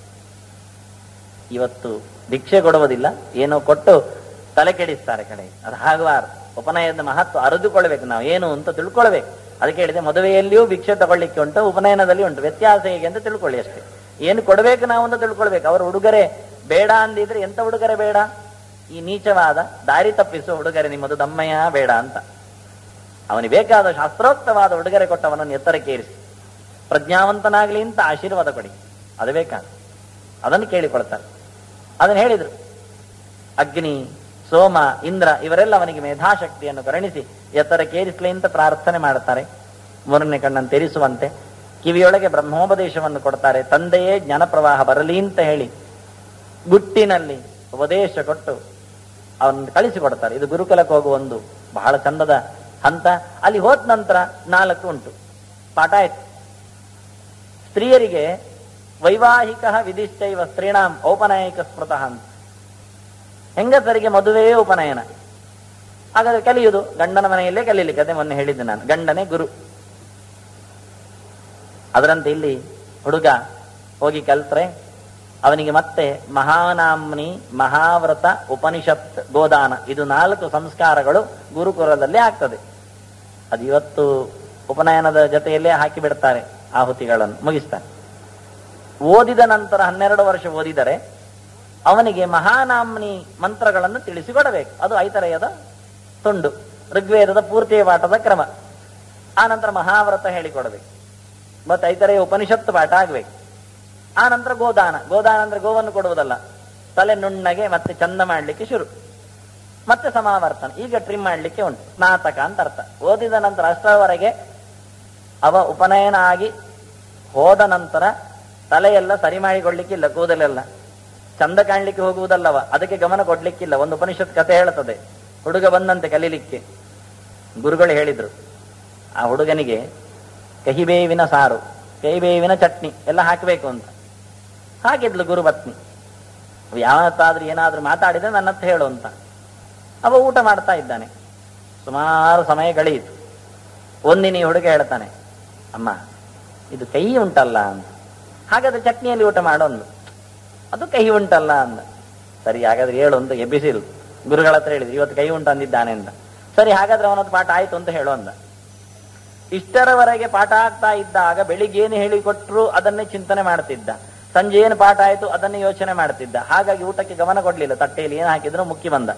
ಇವತ್ತು ಭಿಕ್ಷೆ ಕೊಡುವುದಿಲ್ಲ ಏನೋ ಕೊಟ್ಟು ತಲೆ ಕೆಡಿಸ್ತಾರೆ ಕಡೆ ಅದು ಹಾಗಬಾರದು ಉಪನಯನದ ಮಹತ್ವ ಅರಿದುಕೊಳ್ಬೇಕು ನಾವು ಏನು ಅಂತ ತಿಳ್ಕೊಳ್ಬೇಕು ಅದಕ್ಕೆ ಹೇಳಿದೆ ಮದುವೆಯಲ್ಲಿಯೂ ಭಿಕ್ಷೆ ತಗೊಳ್ಳಿಕ್ಕೆ ಉಂಟು ಉಪನಯನದಲ್ಲಿ ಉಂಟು ವ್ಯತ್ಯಾಸ ಹೇಗೆ ಅಂತ ತಿಳ್ಕೊಳ್ಳಿ ಅಷ್ಟೇ ಏನು ಕೊಡಬೇಕು ನಾವು ಅಂತ ತಿಳ್ಕೊಳ್ಬೇಕು ಅವ್ರ ಉಡುಗೊರೆ ಬೇಡ ಅಂದಿದ್ರೆ ಎಂತ ಉಡುಗೊರೆ ಬೇಡ ಈ ನೀಚವಾದ ದಾರಿ ತಪ್ಪಿಸುವ ಉಡುಗೊರೆ ನಿಮ್ಮದು ದಮ್ಮಯ್ಯ ಬೇಡ ಅಂತ ಅವನಿಗೆ ಬೇಕಾದ ಶಾಸ್ತ್ರೋಕ್ತವಾದ ಉಡುಗೊರೆ ಕೊಟ್ಟವನನ್ನು ಎತ್ತರಕ್ಕೆ ಏರಿಸಿ ಪ್ರಜ್ಞಾವಂತನಾಗ್ಲಿ ಅಂತ ಆಶೀರ್ವಾದ ಕೊಡಿ ಅದು ಬೇಕಾದ ಅದನ್ನು ಕೇಳಿಕೊಳ್ತಾರೆ ಅದನ್ನು ಹೇಳಿದ್ರು ಅಗ್ನಿ ಸೋಮ ಇಂದ್ರ ಇವರೆಲ್ಲ ಅವನಿಗೆ ಮೇಧಾಶಕ್ತಿಯನ್ನು ಕರುಣಿಸಿ ಎತ್ತರಕ್ಕೇರಿಸಲಿ ಅಂತ ಪ್ರಾರ್ಥನೆ ಮಾಡುತ್ತಾರೆ ಮೂರನೇ ಕಣ್ಣನ್ನು ತೆರಿಸುವಂತೆ ಕಿವಿಯೊಳಗೆ ಬ್ರಹ್ಮೋಪದೇಶವನ್ನು ಕೊಡ್ತಾರೆ ತಂದೆಯೇ ಜ್ಞಾನ ಪ್ರವಾಹ ಬರಲಿ ಅಂತ ಹೇಳಿ ಗುಟ್ಟಿನಲ್ಲಿ ಉಪದೇಶ ಕೊಟ್ಟು ಅವನನ್ನು ಕಳಿಸಿಕೊಡ್ತಾರೆ ಇದು ಗುರುಕುಲಕ್ಕೆ ಹೋಗುವ ಒಂದು ಬಹಳ ಚಂದದ ಹಂತ ಅಲ್ಲಿ ಹೋದ ನಂತರ ನಾಲ್ಕು ಉಂಟು ಪಾಠ ಆಯ್ತು ಸ್ತ್ರೀಯರಿಗೆ ವೈವಾಹಿಕ ವಿಧಿಶ್ಚೈವ ಸ್ತ್ರೀಣಾಂ ಔಪನಯಿಕ ಸ್ಮೃತಃ ಅಂತ ಹೆಂಗಸರಿಗೆ ಮದುವೆಯೇ ಉಪನಯನ ಹಾಗಾದ್ರೆ ಕಲಿಯುವುದು ಗಂಡನ ಮನೆಯಲ್ಲೇ ಕಲೀಲಿಕ್ಕೆ ಅದೇ ಮೊನ್ನೆ ಹೇಳಿದ್ದೆ ನಾನು ಗಂಡನೇ ಗುರು ಅದರಂತೆ ಇಲ್ಲಿ ಹುಡುಗ ಹೋಗಿ ಕಲ್ತ್ರೆ ಅವನಿಗೆ ಮತ್ತೆ ಮಹಾನಾಮ್ನಿ ಮಹಾವ್ರತ ಉಪನಿಷತ್ ಗೋದಾನ ಇದು ನಾಲ್ಕು ಸಂಸ್ಕಾರಗಳು ಗುರುಕುಲದಲ್ಲಿ ಆಗ್ತದೆ ಅದು ಇವತ್ತು ಉಪನಯನದ ಜೊತೆಯಲ್ಲೇ ಹಾಕಿ ಬಿಡ್ತಾರೆ ಆಹುತಿಗಳನ್ನು ಮುಗಿಸ್ತಾರೆ ಓದಿದ ನಂತರ ಹನ್ನೆರಡು ವರ್ಷ ಓದಿದರೆ ಅವನಿಗೆ ಮಹಾನಾಮ್ನಿ ಮಂತ್ರಗಳನ್ನು ತಿಳಿಸಿಕೊಡಬೇಕು ಅದು ಐತರೆಯದ ತುಂಡು ಋಗ್ವೇದದ ಪೂರ್ತಿಯ ಪಾಠದ ಕ್ರಮ ಆ ನಂತರ ಮಹಾವ್ರತ ಹೇಳಿಕೊಡಬೇಕು ಮತ್ತೆ ಐತರೆಯ ಉಪನಿಷತ್ತು ಪಾಠ ಆಗ್ಬೇಕು ಆ ನಂತರ ಗೋದಾನ ಗೋದಾನ ಅಂದ್ರೆ ಗೋವನ್ನು ಕೊಡುವುದಲ್ಲ ತಲೆ ನುಣ್ಣಗೆ ಮತ್ತೆ ಚಂದ ಮಾಡ್ಲಿಕ್ಕೆ ಶುರು ಮತ್ತೆ ಸಮಾವರ್ತನ ಈಗ ಟ್ರಿಮ್ ಮಾಡ್ಲಿಕ್ಕೆ ಉಂಟು ಸ್ನಾತಕ ಅಂತ ಅರ್ಥ ಓದಿದ ನಂತರ ಅಷ್ಟರವರೆಗೆ ಅವ ಉಪನಯನ ಆಗಿ ಹೋದ ನಂತರ ತಲೆಯೆಲ್ಲ ಸರಿ ಮಾಡಿಕೊಳ್ಳಿಕ್ಕಿಲ್ಲ ಕೂದಲೆಲ್ಲ ಚಂದ ಕಾಣ್ಲಿಕ್ಕೆ ಹೋಗುವುದಲ್ಲವ ಅದಕ್ಕೆ ಗಮನ ಕೊಡ್ಲಿಕ್ಕಿಲ್ಲ ಒಂದು ಉಪನಿಷತ್ ಕಥೆ ಹೇಳುತ್ತದೆ ಹುಡುಗ ಬಂದಂತೆ ಕಲೀಲಿಕ್ಕೆ ಗುರುಗಳು ಹೇಳಿದ್ರು ಆ ಹುಡುಗನಿಗೆ ಕಹಿಬೇವಿನ ಸಾರು ಕಹಿಬೇವಿನ ಚಟ್ನಿ ಎಲ್ಲ ಹಾಕಬೇಕು ಅಂತ ಹಾಕಿದ್ಲು ಗುರುಪತ್ನಿ ಯಾವತ್ತಾದ್ರೂ ಏನಾದ್ರೂ ಮಾತಾಡಿದ್ರೆ ನನ್ನ ಹತ್ರ ಹೇಳು ಅಂತ ಅವ ಊಟ ಮಾಡ್ತಾ ಇದ್ದಾನೆ ಸುಮಾರು ಸಮಯ ಕಳೆಯಿತು ಒಂದಿನ ಈ ಹುಡುಗ ಹೇಳ್ತಾನೆ ಅಮ್ಮ ಇದು ಕಹಿ ಉಂಟಲ್ಲ ಅಂತ ಹಾಗಾದ್ರೆ ಚಟ್ನಿಯಲ್ಲಿ ಊಟ ಮಾಡೋಂದು ಅದು ಕಹಿ ಉಂಟಲ್ಲ ಅಂದ ಸರಿ ಹಾಗಾದ್ರೆ ಹೇಳು ಅಂತ ಎಬ್ಬಿಸಿರು ಗುರುಗಳ ಹತ್ರ ಹೇಳಿದ್ರು ಇವತ್ತು ಕೈ ಉಂಟು ಅಂದಿದ್ದಾನೆ ಅಂತ ಸರಿ ಹಾಗಾದ್ರೆ ಅವನದ್ದು ಪಾಠ ಆಯ್ತು ಅಂತ ಹೇಳು ಅಂದ ಇಷ್ಟರವರೆಗೆ ಪಾಠ ಆಗ್ತಾ ಇದ್ದಾಗ ಬೆಳಿಗ್ಗೇನು ಹೇಳಿಕೊಟ್ರು ಅದನ್ನೇ ಚಿಂತನೆ ಮಾಡ್ತಿದ್ದ ಸಂಜೆ ಏನು ಪಾಠ ಆಯ್ತು ಅದನ್ನೇ ಯೋಚನೆ ಮಾಡ್ತಿದ್ದ ಹಾಗಾಗಿ ಊಟಕ್ಕೆ ಗಮನ ಕೊಡ್ಲಿಲ್ಲ ತಟ್ಟೆಯಲ್ಲಿ ಏನು ಹಾಕಿದ್ರು ಮುಕ್ಕಿ ಬಂದ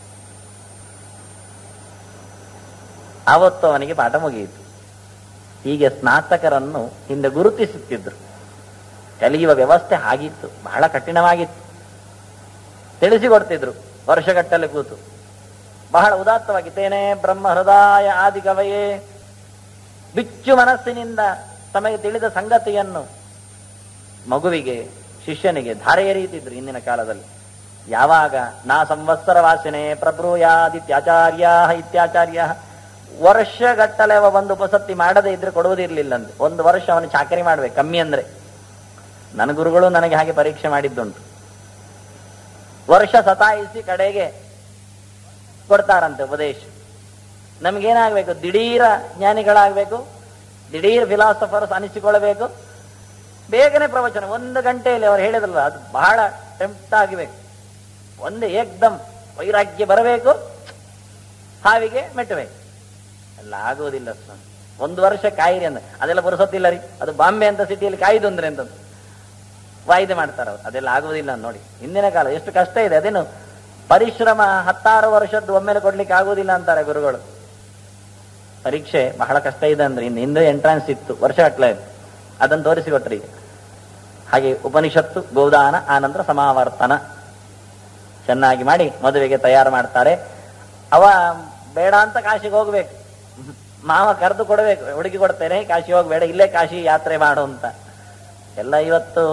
ಆವತ್ತು ಅವನಿಗೆ ಪಾಠ ಮುಗಿಯಿತು ಹೀಗೆ ಸ್ನಾತಕರನ್ನು ಹಿಂದೆ ಗುರುತಿಸುತ್ತಿದ್ರು ಕಲಿಯುವ ವ್ಯವಸ್ಥೆ ಆಗಿತ್ತು ಬಹಳ ಕಠಿಣವಾಗಿತ್ತು ತಿಳಿಸಿಕೊಡ್ತಿದ್ರು ವರ್ಷಗಟ್ಟಲೆ ಕೂತು ಬಹಳ ಉದಾತ್ತವಾಗಿತ್ತೇನೆ ಬ್ರಹ್ಮ ಹೃದಯ ಆದಿ ಕವಯೇ ಬಿಚ್ಚು ಮನಸ್ಸಿನಿಂದ ತಮಗೆ ತಿಳಿದ ಸಂಗತಿಯನ್ನು ಮಗುವಿಗೆ ಶಿಷ್ಯನಿಗೆ ಧಾರೆ ಎರೆಯುತ್ತಿದ್ರು ಇಂದಿನ ಕಾಲದಲ್ಲಿ ಯಾವಾಗ ನಾ ಸಂವತ್ಸರ ವಾಸನೆ ಪ್ರಬ್ರೂಯಾದಿತ್ಯಾಚಾರ್ಯ ಇತ್ಯಾಚಾರ್ಯ ವರ್ಷಗಟ್ಟಲೆ ಅವ ಒಂದು ಉಪಸತ್ತಿ ಮಾಡದೇ ಇದ್ರೆ ಕೊಡುವುದಿರ್ಲಿಲ್ಲ ಅಂತ ಒಂದು ವರ್ಷ ಅವನು ಚಾಕರಿ ಮಾಡ್ಬೇಕು ಕಮ್ಮಿ ಅಂದ್ರೆ ನನ್ನ ಗುರುಗಳು ನನಗೆ ಹಾಗೆ ಪರೀಕ್ಷೆ ಮಾಡಿದ್ದುಂಟು ವರ್ಷ ಸತಾಯಿಸಿ ಕಡೆಗೆ ಕೊಡ್ತಾರಂತೆ ಉಪದೇಶ ನಮ್ಗೇನಾಗ್ಬೇಕು ದಿಢೀರ ಜ್ಞಾನಿಗಳಾಗ್ಬೇಕು ದಿಢೀರ್ ಫಿಲಾಸಫರ್ಸ್ ಅನಿಸಿಕೊಳ್ಳಬೇಕು ಬೇಗನೆ ಪ್ರವಚನ ಒಂದು ಗಂಟೆಯಲ್ಲಿ ಅವ್ರು ಹೇಳಿದ್ರಲ್ಲ ಅದು ಬಹಳ ಟೆಂಪ್ಟ್ ಆಗಬೇಕು ಒಂದೇ ಏಕ್ದಮ್ ವೈರಾಗ್ಯ ಬರಬೇಕು ಹಾವಿಗೆ ಮೆಟ್ಟಬೇಕು ಎಲ್ಲ ಆಗುವುದಿಲ್ಲ ಸ್ವಾಮಿ ಒಂದು ವರ್ಷ ಕಾಯಿರಿ ಅಂದ್ರೆ ಅದೆಲ್ಲ ಬರೆಸೋದಿಲ್ಲ ರೀ ಅದು ಬಾಂಬೆ ಅಂತ ಸಿಟಿಯಲ್ಲಿ ಕಾಯ್ದು ಅಂದ್ರೆ ಅಂತ ವಾಯ್ದೆ ಮಾಡ್ತಾರೆ ಅವ್ರು ಅದೆಲ್ಲ ಆಗುವುದಿಲ್ಲ ನೋಡಿ ಹಿಂದಿನ ಕಾಲ ಎಷ್ಟು ಕಷ್ಟ ಇದೆ ಅದೇನು ಪರಿಶ್ರಮ ಹತ್ತಾರು ವರ್ಷದ್ದು ಒಮ್ಮೆಲೆ ಕೊಡ್ಲಿಕ್ಕೆ ಆಗುವುದಿಲ್ಲ ಅಂತಾರೆ ಗುರುಗಳು ಪರೀಕ್ಷೆ ಬಹಳ ಕಷ್ಟ ಇದೆ ಅಂದ್ರೆ ಇನ್ನು ಹಿಂದೆ ಎಂಟ್ರಾನ್ಸ್ ಇತ್ತು ವರ್ಷ ಗಟ್ಟಲೆ ಅದನ್ನು ತೋರಿಸಿಕೊಟ್ರಿ ಈಗ ಹಾಗೆ ಉಪನಿಷತ್ತು ಗೋದಾನ ಆನಂತರ ಸಮಾವರ್ತನ ಚೆನ್ನಾಗಿ ಮಾಡಿ ಮದುವೆಗೆ ತಯಾರು ಮಾಡ್ತಾರೆ ಅವ ಬೇಡ ಅಂತ ಕಾಶಿಗೆ ಹೋಗ್ಬೇಕು ಮಾವ ಕರೆದು ಕೊಡಬೇಕು ಹುಡುಗಿ ಕೊಡ್ತೇನೆ ಕಾಶಿ ಹೋಗ್ಬೇಡ ಇಲ್ಲೇ ಕಾಶಿ ಯಾತ್ರೆ ಮಾಡು ಅಂತ ಎಲ್ಲ ಇವತ್ತು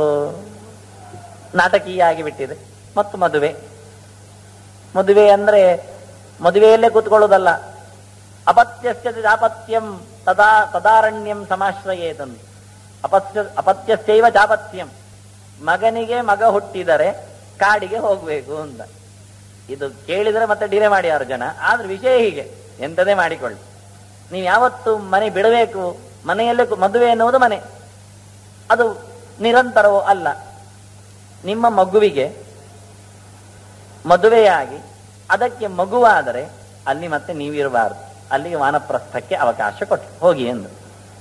ನಾಟಕೀಯ ಆಗಿಬಿಟ್ಟಿದೆ ಮತ್ತು ಮದುವೆ ಮದುವೆ ಅಂದ್ರೆ ಮದುವೆಯಲ್ಲೇ ಕೂತ್ಕೊಳ್ಳೋದಲ್ಲ ಅಪತ್ಯಸ್ಯ ಚಾಪತ್ಯಂ ತದಾ ತದಾರಣ್ಯಂ ಸಮಾಶ್ರಯೇತನ್ ಅಪತ್ಯ ಅಪತ್ಯಸ್ಯೈವ ಚಾಪತ್ಯಂ ಮಗನಿಗೆ ಮಗ ಹುಟ್ಟಿದರೆ ಕಾಡಿಗೆ ಹೋಗ್ಬೇಕು ಅಂತ ಇದು ಕೇಳಿದ್ರೆ ಮತ್ತೆ ಡಿಲೇ ಮಾಡಿ ಆರು ಜನ ಆದ್ರೆ ವಿಷಯ ಹೀಗೆ ಎಂತದೇ ಮಾಡಿಕೊಳ್ಳಿ ನೀವು ಯಾವತ್ತು ಮನೆ ಬಿಡಬೇಕು ಮನೆಯಲ್ಲೇ ಕು- ಮದುವೆ ಎನ್ನುವುದು ಮನೆ ಅದು ನಿರಂತರವೋ ಅಲ್ಲ ನಿಮ್ಮ ಮಗುವಿಗೆ ಮದುವೆಯಾಗಿ ಅದಕ್ಕೆ ಮಗುವಾದರೆ ಅಲ್ಲಿ ಮತ್ತೆ ನೀವಿರಬಾರದು ಅಲ್ಲಿಗೆ ವಾನಪ್ರಸ್ಥಕ್ಕೆ ಅವಕಾಶ ಕೊಟ್ಟು ಹೋಗಿ ಎಂದು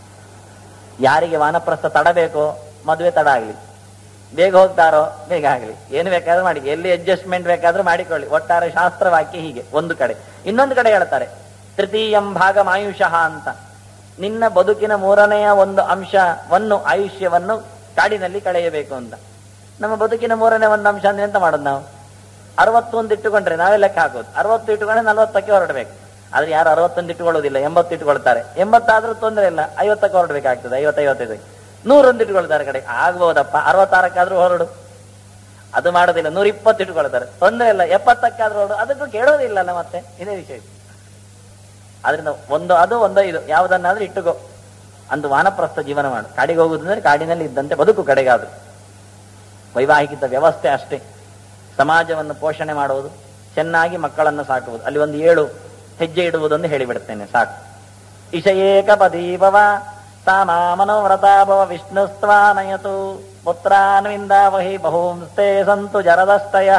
ಯಾರಿಗೆ ವಾನಪ್ರಸ್ಥ ತಡಬೇಕೋ ಮದುವೆ ತಡ ಆಗಲಿ ಬೇಗ ಹೋಗ್ತಾರೋ ಬೇಗ ಆಗಲಿ ಏನು ಬೇಕಾದ್ರೂ ಮಾಡಿ ಎಲ್ಲಿ ಅಡ್ಜಸ್ಟ್ಮೆಂಟ್ ಬೇಕಾದ್ರೂ ಮಾಡಿಕೊಳ್ಳಿ ಒಟ್ಟಾರೆ ಶಾಸ್ತ್ರವಾಕ್ಯ ಹೀಗೆ ಒಂದು ಕಡೆ ಇನ್ನೊಂದು ಕಡೆ ಹೇಳ್ತಾರೆ ತೃತೀಯಂ ಭಾಗ ಆಯುಷಃ ಅಂತ ನಿನ್ನ ಬದುಕಿನ ಮೂರನೆಯ ಒಂದು ಅಂಶವನ್ನು ಆಯುಷ್ಯವನ್ನು ಕಾಡಿನಲ್ಲಿ ಕಳೆಯಬೇಕು ಅಂತ ನಮ್ಮ ಬದುಕಿನ ಮೂರನೇ ಒಂದು ಅಂಶ ಅಂದ್ರೆ ಎಂತ ಮಾಡೋದು ನಾವು ಅರವತ್ತೊಂದು ಇಟ್ಟುಕೊಂಡ್ರೆ ನಾವೇ ಲೆಕ್ಕ ಹಾಕೋದು ಅರವತ್ತು ಇಟ್ಟುಕೊಂಡ್ರೆ ನಲ್ವತ್ತಕ್ಕೆ ಹೊರಡಬೇಕು ಆದ್ರೆ ಯಾರು ಅರವತ್ತೊಂದು ಇಟ್ಟುಕೊಳ್ಳೋದಿಲ್ಲ ಎಂಬತ್ತು ಇಟ್ಟುಕೊಳ್ತಾರೆ ಎಂಬತ್ತಾದ್ರೂ ತೊಂದರೆ ಇಲ್ಲ ಐವತ್ತಕ್ಕೆ ಹೊರಡ್ಬೇಕಾಗ್ತದೆ ಐವತ್ತು ಐವತ್ತೈದು ನೂರೊಂದು ಇಟ್ಟುಕೊಳ್ತಾರೆ ಕಡೆ ಆಗ್ಬೋದಪ್ಪ ಅರವತ್ತಾರಕ್ಕಾದ್ರೂ ಹೊರಡು ಅದು ಮಾಡೋದಿಲ್ಲ ನೂರ ಇಪ್ಪತ್ತು ಇಟ್ಟುಕೊಳ್ತಾರೆ ತೊಂದರೆ ಇಲ್ಲ ಎಪ್ಪತ್ತಕ್ಕಾದ್ರೂ ಹೊರಡು ಅದಕ್ಕೂ ಕೇಳೋದಿಲ್ಲಲ್ಲ ಮತ್ತೆ ಇದೇ ವಿಷಯ ಆದ್ರಿಂದ ಒಂದು ಅದು ಒಂದು ಇದು ಯಾವುದನ್ನಾದ್ರೂ ಇಟ್ಟುಕೋ ಅಂದು ವಾನಪ್ರಸ್ಥ ಜೀವನ ಮಾಡು ಕಾಡಿಗೆ ಹೋಗುದಂದ್ರೆ ಕಾಡಿನಲ್ಲಿ ಇದ್ದಂತೆ ಬದುಕು ಕಡೆಗಾದ್ರು ವೈವಾಹಿಕ ವ್ಯವಸ್ಥೆ ಅಷ್ಟೇ ಸಮಾಜವನ್ನು ಪೋಷಣೆ ಮಾಡುವುದು ಚೆನ್ನಾಗಿ ಮಕ್ಕಳನ್ನು ಸಾಕುವುದು ಅಲ್ಲಿ ಒಂದು ಏಳು ಹೆಜ್ಜೆ ಇಡುವುದೊಂದು ಹೇಳಿಬಿಡ್ತೇನೆ ಸಾಕು ಇಶಯೇಕ ಪದೀಭವ ಸಾಮಾ ಮನೋವ್ರತ ಭವ ವಿಷ್ಣುಸ್ತ್ವಾನಯತು ಪುತ್ರಾನ್ವಿಂದ ವಹಿ ಬಹೂಂಸ್ತೆ ಸಂತು ಜರದಸ್ತಯ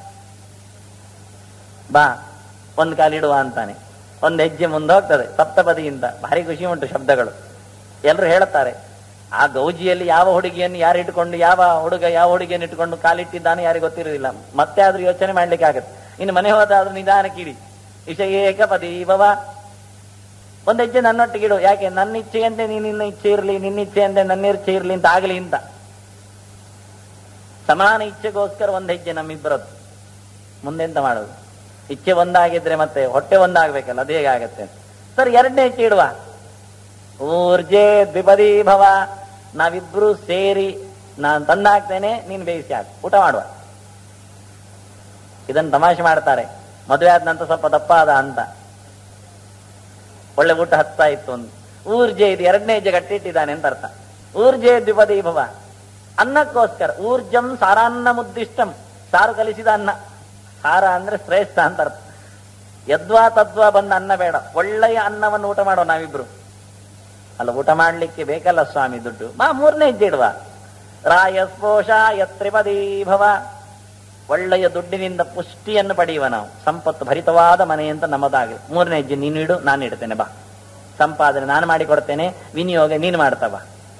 ಬಾ ಒಂದ್ ಕಾಲಿಡುವ ಅಂತಾನೆ ಒಂದ್ ಹೆಜ್ಜೆ ಮುಂದೆ ಹೋಗ್ತದೆ ಸಪ್ತಪದಿಯಿಂದ ಭಾರಿ ಖುಷಿ ಉಂಟು ಶಬ್ದಗಳು ಎಲ್ಲರೂ ಹೇಳುತ್ತಾರೆ ಆ ಗೌಜಿಯಲ್ಲಿ ಯಾವ ಹುಡುಗಿಯನ್ನು ಯಾರು ಇಟ್ಕೊಂಡು ಯಾವ ಹುಡುಗ ಯಾವ ಹುಡುಗಿಯನ್ನು ಇಟ್ಕೊಂಡು ಕಾಲಿಟ್ಟಿದ್ದಾನೆ ಯಾರಿಗೆ ಗೊತ್ತಿರುವುದಿಲ್ಲ ಮತ್ತೆ ಆದ್ರೂ ಯೋಚನೆ ಮಾಡ್ಲಿಕ್ಕೆ ಆಗತ್ತೆ ಇನ್ನು ಮನೆ ಹೋದಾದ್ರೂ ನಿಧಾನ ಕಿಡಿ ಇಶಯೇಕ ಪದೀಭವ ಒಂದ್ ಹೆಜ್ಜೆ ನನ್ನೊಟ್ಟಿಗೆ ಇಡು ಯಾಕೆ ನನ್ನ ಇಚ್ಛೆಯಂತೆ ನೀನ್ ನಿನ್ನ ಇಚ್ಛೆ ಇರ್ಲಿ ನಿನ್ನ ಇಚ್ಛೆಯಂತೆ ನನ್ನ ಇಚ್ಛೆ ಇರ್ಲಿ ಅಂತ ಆಗಲಿ ಅಂತ ಸಮಾನ ಇಚ್ಛೆಗೋಸ್ಕರ ಒಂದ್ ಹೆಜ್ಜೆ ನಮ್ಮಿಬ್ಬರದ್ದು ಮುಂದೆಂತ ಮಾಡೋದು ಇಚ್ಛೆ ಒಂದಾಗಿದ್ರೆ ಮತ್ತೆ ಹೊಟ್ಟೆ ಒಂದಾಗ್ಬೇಕಲ್ಲ ಅದು ಹೇಗೆ ಆಗತ್ತೆ ಸರ್ ಎರಡನೇ ಹೆಜ್ಜೆ ಇಡುವ ಊರ್ಜೆ ದ್ವಿಪದಿ ಭವ ನಾವಿಬ್ರು ಸೇರಿ ನಾನ್ ತಂದಾಕ್ತೇನೆ ನೀನ್ ಬೇಯಿಸಿ ಹಾಕು ಊಟ ಮಾಡುವ ಇದನ್ನ ತಮಾಷೆ ಮಾಡ್ತಾರೆ ಮದುವೆ ಆದ ನಂತರ ಸ್ವಲ್ಪ ದಪ್ಪ ಆದ ಅಂತ ಒಳ್ಳೆ ಊಟ ಹತ್ತಾ ಇತ್ತು ಒಂದು ಊರ್ಜೆ ಇದು ಎರಡನೇ ಹೆಜ್ಜೆ ಗಟ್ಟಿಟ್ಟಿದ್ದಾನೆ ಅಂತ ಅರ್ಥ ಊರ್ಜೆ ದ್ವಿಪದಿ ಭವ ಅನ್ನಕ್ಕೋಸ್ಕರ ಊರ್ಜಂ ಸಾರಾನ್ನ ಮುದ್ದಿಷ್ಟಂ ಸಾರು ಕಲಿಸಿದ ಅನ್ನ ಸಾರ ಅಂದ್ರೆ ಶ್ರೇಷ್ಠ ಅಂತ ಅರ್ಥ ಯದ್ವಾ ತದ್ವಾ ಬಂದ ಅನ್ನ ಬೇಡ ಒಳ್ಳೆಯ ಅನ್ನವನ್ನು ಊಟ ಮಾಡೋ ನಾವಿಬ್ರು ಅಲ್ಲ ಊಟ ಮಾಡ್ಲಿಕ್ಕೆ ಬೇಕಲ್ಲ ಸ್ವಾಮಿ ದುಡ್ಡು ಮಾ ಮೂರನೇ ಹೆಜ್ಜೆ ಇಡುವ ರಾಯಸ್ಪೋಷ ಯತ್ರಿಪದಿ ಭವ ಒಳ್ಳೆಯ ದುಡ್ಡಿನಿಂದ ಪುಷ್ಟಿಯನ್ನು ಪಡೆಯುವ ನಾವು ಸಂಪತ್ತು ಭರಿತವಾದ ಮನೆ ಅಂತ ನಮ್ಮದಾಗಲಿ ಮೂರನೇ ಹೆಜ್ಜೆ ನೀನು ಇಡು ನಾನು ಇಡ್ತೇನೆ ಬಾ ಸಂಪಾದನೆ ನಾನು ಮಾಡಿಕೊಡ್ತೇನೆ ವಿನಿಯೋಗ ನೀನು ಮಾಡ್ತವ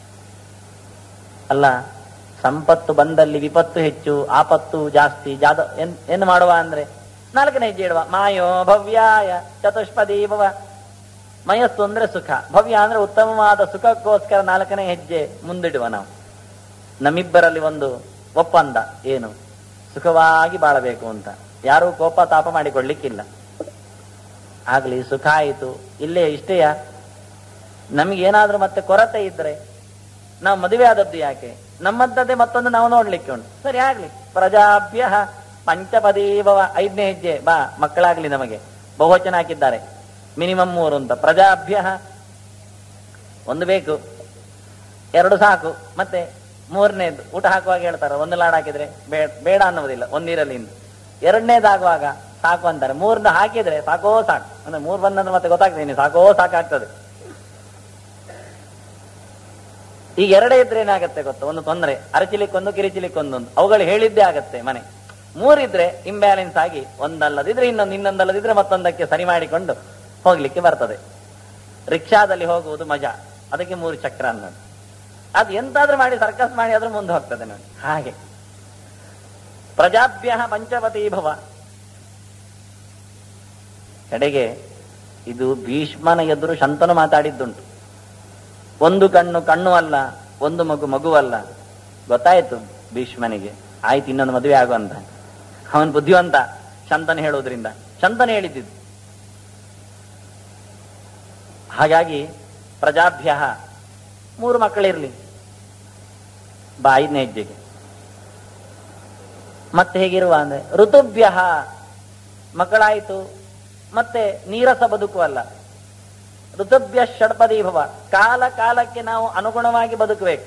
ಅಲ್ಲ ಸಂಪತ್ತು ಬಂದಲ್ಲಿ ವಿಪತ್ತು ಹೆಚ್ಚು ಆಪತ್ತು ಜಾಸ್ತಿ ಜಾದ ಏನ್ ಏನು ಮಾಡುವ ಅಂದ್ರೆ ನಾಲ್ಕನೇ ಹೆಜ್ಜೆ ಇಡುವ ಮಾಯೋ ಭವ್ಯಾಯ ಚತುಷ್ಪದಿ ಭವ ಮಯಸ್ಸು ಅಂದ್ರೆ ಸುಖ ಭವ್ಯ ಅಂದ್ರೆ ಉತ್ತಮವಾದ ಸುಖಕ್ಕೋಸ್ಕರ ನಾಲ್ಕನೇ ಹೆಜ್ಜೆ ಮುಂದಿಡುವ ನಾವು ನಮ್ಮಿಬ್ಬರಲ್ಲಿ ಒಂದು ಒಪ್ಪಂದ ಏನು ಸುಖವಾಗಿ ಬಾಳಬೇಕು ಅಂತ ಯಾರೂ ಕೋಪ ತಾಪ ಮಾಡಿಕೊಳ್ಳಿಕ್ಕಿಲ್ಲ ಆಗ್ಲಿ ಸುಖ ಆಯಿತು ಇಲ್ಲೇ ಇಷ್ಟೇಯ ನಮಗೇನಾದ್ರೂ ಮತ್ತೆ ಕೊರತೆ ಇದ್ರೆ ನಾವು ಮದುವೆ ಆದದ್ದು ಯಾಕೆ ನಮ್ಮದ್ದದೇ ಮತ್ತೊಂದು ನಾವು ನೋಡ್ಲಿಕ್ಕೆ ಉಂಟು ಸರಿ ಆಗ್ಲಿ ಪ್ರಜಾಭ್ಯ ಪಂಚಪದೀಭವ ಐದನೇ ಹೆಜ್ಜೆ ಬಾ ಮಕ್ಕಳಾಗ್ಲಿ ನಮಗೆ ಬಹುವಚನ ಹಾಕಿದ್ದಾರೆ ಮಿನಿಮಮ್ ಮೂರು ಅಂತ ಪ್ರಜಾಭ್ಯ ಒಂದು ಬೇಕು ಎರಡು ಸಾಕು ಮತ್ತೆ ಮೂರನೇದು ಊಟ ಹಾಕುವಾಗ ಹೇಳ್ತಾರೆ ಒಂದು ಲಾಡ್ ಹಾಕಿದ್ರೆ ಬೇಡ ಬೇಡ ಅನ್ನುವುದಿಲ್ಲ ಒಂದಿರಲಿ ಎಂದು ಎರಡನೇದಾಗುವಾಗ ಸಾಕು ಅಂತಾರೆ ಮೂರನ್ನ ಹಾಕಿದ್ರೆ ಸಾಕೋ ಸಾಕು ಅಂದ್ರೆ ಮೂರ್ ಬಂದಂದ್ರೆ ಮತ್ತೆ ಗೊತ್ತಾಗ್ತದೆ ಸಾಕೋ ಸಾಕಾಗ್ತದೆ ಈಗ ಎರಡೇ ಇದ್ರೆ ಏನಾಗತ್ತೆ ಗೊತ್ತಾ ಒಂದು ತೊಂದರೆ ಅರಚಿಲಿಕ್ಕೊಂದು ಕಿರಿಚಿಲಿಕ್ಕೊಂದೊಂದು ಅವುಗಳು ಹೇಳಿದ್ದೇ ಆಗತ್ತೆ ಮನೆ ಮೂರಿದ್ರೆ ಇಂಬ್ಯಾಲೆನ್ಸ್ ಆಗಿ ಒಂದಲ್ಲದಿದ್ರೆ ಇನ್ನೊಂದು ಇನ್ನೊಂದಲ್ಲದಿದ್ರೆ ಮತ್ತೊಂದಕ್ಕೆ ಸರಿ ಮಾಡಿಕೊಂಡು ಹೋಗ್ಲಿಕ್ಕೆ ಬರ್ತದೆ ರಿಕ್ಷಾದಲ್ಲಿ ಹೋಗುವುದು ಮಜಾ ಅದಕ್ಕೆ ಮೂರು ಚಕ್ರ ಅನ್ನೋದು ಅದು ಎಂತಾದ್ರೂ ಮಾಡಿ ಸರ್ಕಸ್ ಮಾಡಿ ಆದ್ರೂ ಮುಂದೆ ಹೋಗ್ತದೆ ನೋಡಿ ಹಾಗೆ ಪ್ರಜಾಭ್ಯ ಪಂಚವತಿ ಭವ ಕಡೆಗೆ ಇದು ಭೀಷ್ಮನ ಎದುರು ಶಂತನು ಮಾತಾಡಿದ್ದುಂಟು ಒಂದು ಕಣ್ಣು ಕಣ್ಣು ಅಲ್ಲ ಒಂದು ಮಗು ಮಗುವಲ್ಲ ಗೊತ್ತಾಯ್ತು ಭೀಷ್ಮನಿಗೆ ಆಯ್ತು ಇನ್ನೊಂದು ಮದುವೆ ಆಗುವಂತ ಅವನ್ ಬುದ್ಧಿವಂತ ಶಂತನ ಹೇಳುವುದರಿಂದ ಶಂತನ ಹೇಳಿದ್ದು ಹಾಗಾಗಿ ಪ್ರಜಾಭ್ಯ ಮೂರು ಮಕ್ಕಳಿರ್ಲಿ ಬಾ ಐದನೇ ಹೆಜ್ಜೆಗೆ ಮತ್ತೆ ಹೇಗಿರುವ ಅಂದ್ರೆ ಋತುಭ್ಯ ಮಕ್ಕಳಾಯಿತು ಮತ್ತೆ ನೀರಸ ಬದುಕು ಅಲ್ಲ ಋತುಭ್ಯ ಷಡ್ಪದಿ ಭವ ಕಾಲ ಕಾಲಕ್ಕೆ ನಾವು ಅನುಗುಣವಾಗಿ ಬದುಕಬೇಕು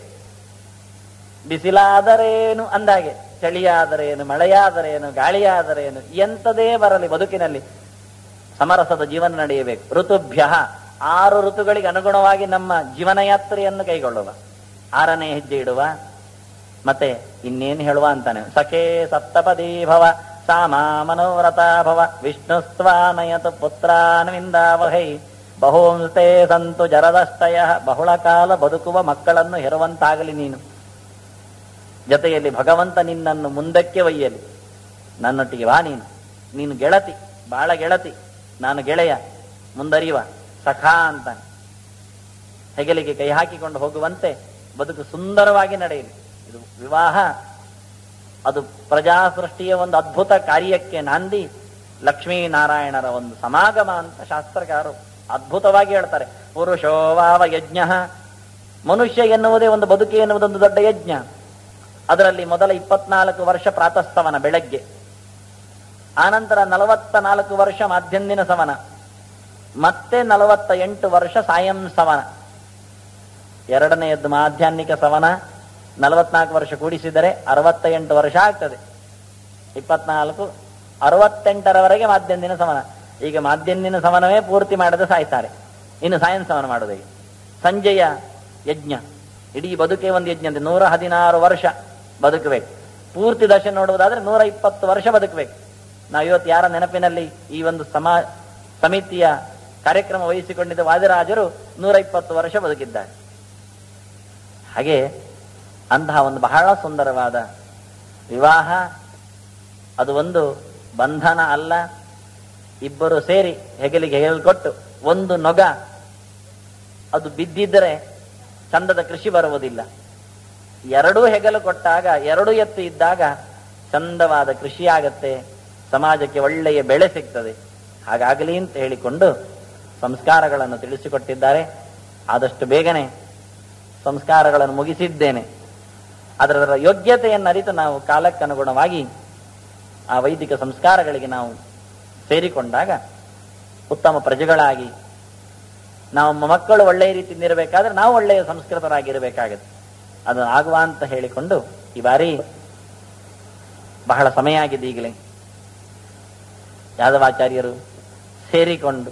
ಬಿಸಿಲಾದರೇನು ಅಂದಾಗೆ ಚಳಿಯಾದರೇನು ಮಳೆಯಾದರೇನು ಗಾಳಿಯಾದರೇನು ಎಂತದೇ ಬರಲಿ ಬದುಕಿನಲ್ಲಿ ಸಮರಸದ ಜೀವನ ನಡೆಯಬೇಕು ಋತುಭ್ಯ ಆರು ಋತುಗಳಿಗೆ ಅನುಗುಣವಾಗಿ ನಮ್ಮ ಜೀವನ ಯಾತ್ರೆಯನ್ನು ಕೈಗೊಳ್ಳುವ ಆರನೇ ಹೆಜ್ಜೆ ಇಡುವ ಮತ್ತೆ ಇನ್ನೇನು ಹೇಳುವ ಅಂತಾನೆ ಸಖೇ ಸಪ್ತಪದಿ ಭವ ಸಾಮ ಮನೋರಥ ಭವ ವಿಷ್ಣುಸ್ತ್ವಾನಯತು ಪುತ್ರಾನ್ವಿಂದಾವಹೈ ಬಹುಂಸ್ತೆ ಸಂತು ಜರದಷ್ಟಯ ಬಹಳ ಕಾಲ ಬದುಕುವ ಮಕ್ಕಳನ್ನು ಹೆರುವಂತಾಗಲಿ ನೀನು ಜೊತೆಯಲ್ಲಿ ಭಗವಂತ ನಿನ್ನನ್ನು ಮುಂದಕ್ಕೆ ಒಯ್ಯಲಿ ನನ್ನೊಟ್ಟಿಗೆ ಬಾ ನೀನು ನೀನು ಗೆಳತಿ ಬಾಳ ಗೆಳತಿ ನಾನು ಗೆಳೆಯ ಮುಂದರಿಯುವ ಸಖಾ ಅಂತಾನೆ ಹೆಗಲಿಗೆ ಕೈ ಹಾಕಿಕೊಂಡು ಹೋಗುವಂತೆ ಬದುಕು ಸುಂದರವಾಗಿ ನಡೆಯಲಿ ಇದು ವಿವಾಹ ಅದು ಪ್ರಜಾ ಸೃಷ್ಟಿಯ ಒಂದು ಅದ್ಭುತ ಕಾರ್ಯಕ್ಕೆ ನಾಂದಿ ಲಕ್ಷ್ಮೀನಾರಾಯಣರ ಒಂದು ಸಮಾಗಮ ಅಂತ ಶಾಸ್ತ್ರಕಾರರು ಅದ್ಭುತವಾಗಿ ಹೇಳ್ತಾರೆ ಪುರುಷೋವಾವ ಯಜ್ಞ ಮನುಷ್ಯ ಎನ್ನುವುದೇ ಒಂದು ಬದುಕು ಎನ್ನುವುದೊಂದು ದೊಡ್ಡ ಯಜ್ಞ ಅದರಲ್ಲಿ ಮೊದಲ ಇಪ್ಪತ್ನಾಲ್ಕು ವರ್ಷ ಪ್ರಾತಸ್ತವನ ಬೆಳಗ್ಗೆ ಆನಂತರ ನಲವತ್ತ ನಾಲ್ಕು ವರ್ಷ ಮಾಧ್ಯಂದಿನ ಸವನ ಮತ್ತೆ ನಲವತ್ತ ಎಂಟು ವರ್ಷ ಸಾಯಂ ಸವನ ಎರಡನೆಯದ್ದು ಮಾಧ್ಯಾಹ್ನಿಕ ಸವನ ನಲವತ್ನಾಲ್ಕು ವರ್ಷ ಕೂಡಿಸಿದರೆ ಅರವತ್ತ ಎಂಟು ವರ್ಷ ಆಗ್ತದೆ ಇಪ್ಪತ್ನಾಲ್ಕು ಅರವತ್ತೆಂಟರವರೆಗೆ ಮಾಧ್ಯಂದಿನ ಸವನ ಈಗ ಮಾಧ್ಯಂದಿನ ಸವನವೇ ಪೂರ್ತಿ ಮಾಡದೆ ಸಾಯ್ತಾರೆ ಇನ್ನು ಸಾಯಂ ಸವನ ಮಾಡೋದು ಈಗ ಸಂಜೆಯ ಯಜ್ಞ ಇಡೀ ಬದುಕೇ ಒಂದು ಯಜ್ಞ ಅಂತ ನೂರ ಹದಿನಾರು ವರ್ಷ ಬದುಕಬೇಕು ಪೂರ್ತಿ ದಶ ನೋಡುವುದಾದ್ರೆ ನೂರ ಇಪ್ಪತ್ತು ವರ್ಷ ಬದುಕಬೇಕು ನಾವು ಇವತ್ತು ಯಾರ ನೆನಪಿನಲ್ಲಿ ಈ ಒಂದು ಸಮಾ ಸಮಿತಿಯ ಕಾರ್ಯಕ್ರಮ ವಹಿಸಿಕೊಂಡಿದ್ದ ವಾದಿರಾಜರು ನೂರ ಇಪ್ಪತ್ತು ವರ್ಷ ಬದುಕಿದ್ದಾರೆ ಹಾಗೆ ಅಂತಹ ಒಂದು ಬಹಳ ಸುಂದರವಾದ ವಿವಾಹ ಅದು ಒಂದು ಬಂಧನ ಅಲ್ಲ ಇಬ್ಬರು ಸೇರಿ ಹೆಗಲಿಗೆ ಹೆಗಲು ಕೊಟ್ಟು ಒಂದು ನೊಗ ಅದು ಬಿದ್ದಿದ್ದರೆ ಚಂದದ ಕೃಷಿ ಬರುವುದಿಲ್ಲ ಎರಡೂ ಹೆಗಲು ಕೊಟ್ಟಾಗ ಎರಡು ಎತ್ತು ಇದ್ದಾಗ ಚಂದವಾದ ಕೃಷಿ ಆಗತ್ತೆ ಸಮಾಜಕ್ಕೆ ಒಳ್ಳೆಯ ಬೆಳೆ ಸಿಗ್ತದೆ ಹಾಗಾಗಲಿ ಅಂತ ಹೇಳಿಕೊಂಡು ಸಂಸ್ಕಾರಗಳನ್ನು ತಿಳಿಸಿಕೊಟ್ಟಿದ್ದಾರೆ ಆದಷ್ಟು ಬೇಗನೆ ಸಂಸ್ಕಾರಗಳನ್ನು ಮುಗಿಸಿದ್ದೇನೆ ಅದರ ಯೋಗ್ಯತೆಯನ್ನು ಅರಿತು ನಾವು ಕಾಲಕ್ಕನುಗುಣವಾಗಿ ಆ ವೈದಿಕ ಸಂಸ್ಕಾರಗಳಿಗೆ ನಾವು ಸೇರಿಕೊಂಡಾಗ ಉತ್ತಮ ಪ್ರಜೆಗಳಾಗಿ ನಾವು ಮಕ್ಕಳು ಒಳ್ಳೆಯ ರೀತಿಯಿಂದ ಇರಬೇಕಾದ್ರೆ ನಾವು ಒಳ್ಳೆಯ ಸಂಸ್ಕೃತರಾಗಿರಬೇಕಾಗತ್ತೆ ಅದು ಆಗುವ ಅಂತ ಹೇಳಿಕೊಂಡು ಈ ಬಾರಿ ಬಹಳ ಸಮಯ ಆಗಿದೆ ಈಗಲೇ ಯಾದವಾಚಾರ್ಯರು ಸೇರಿಕೊಂಡು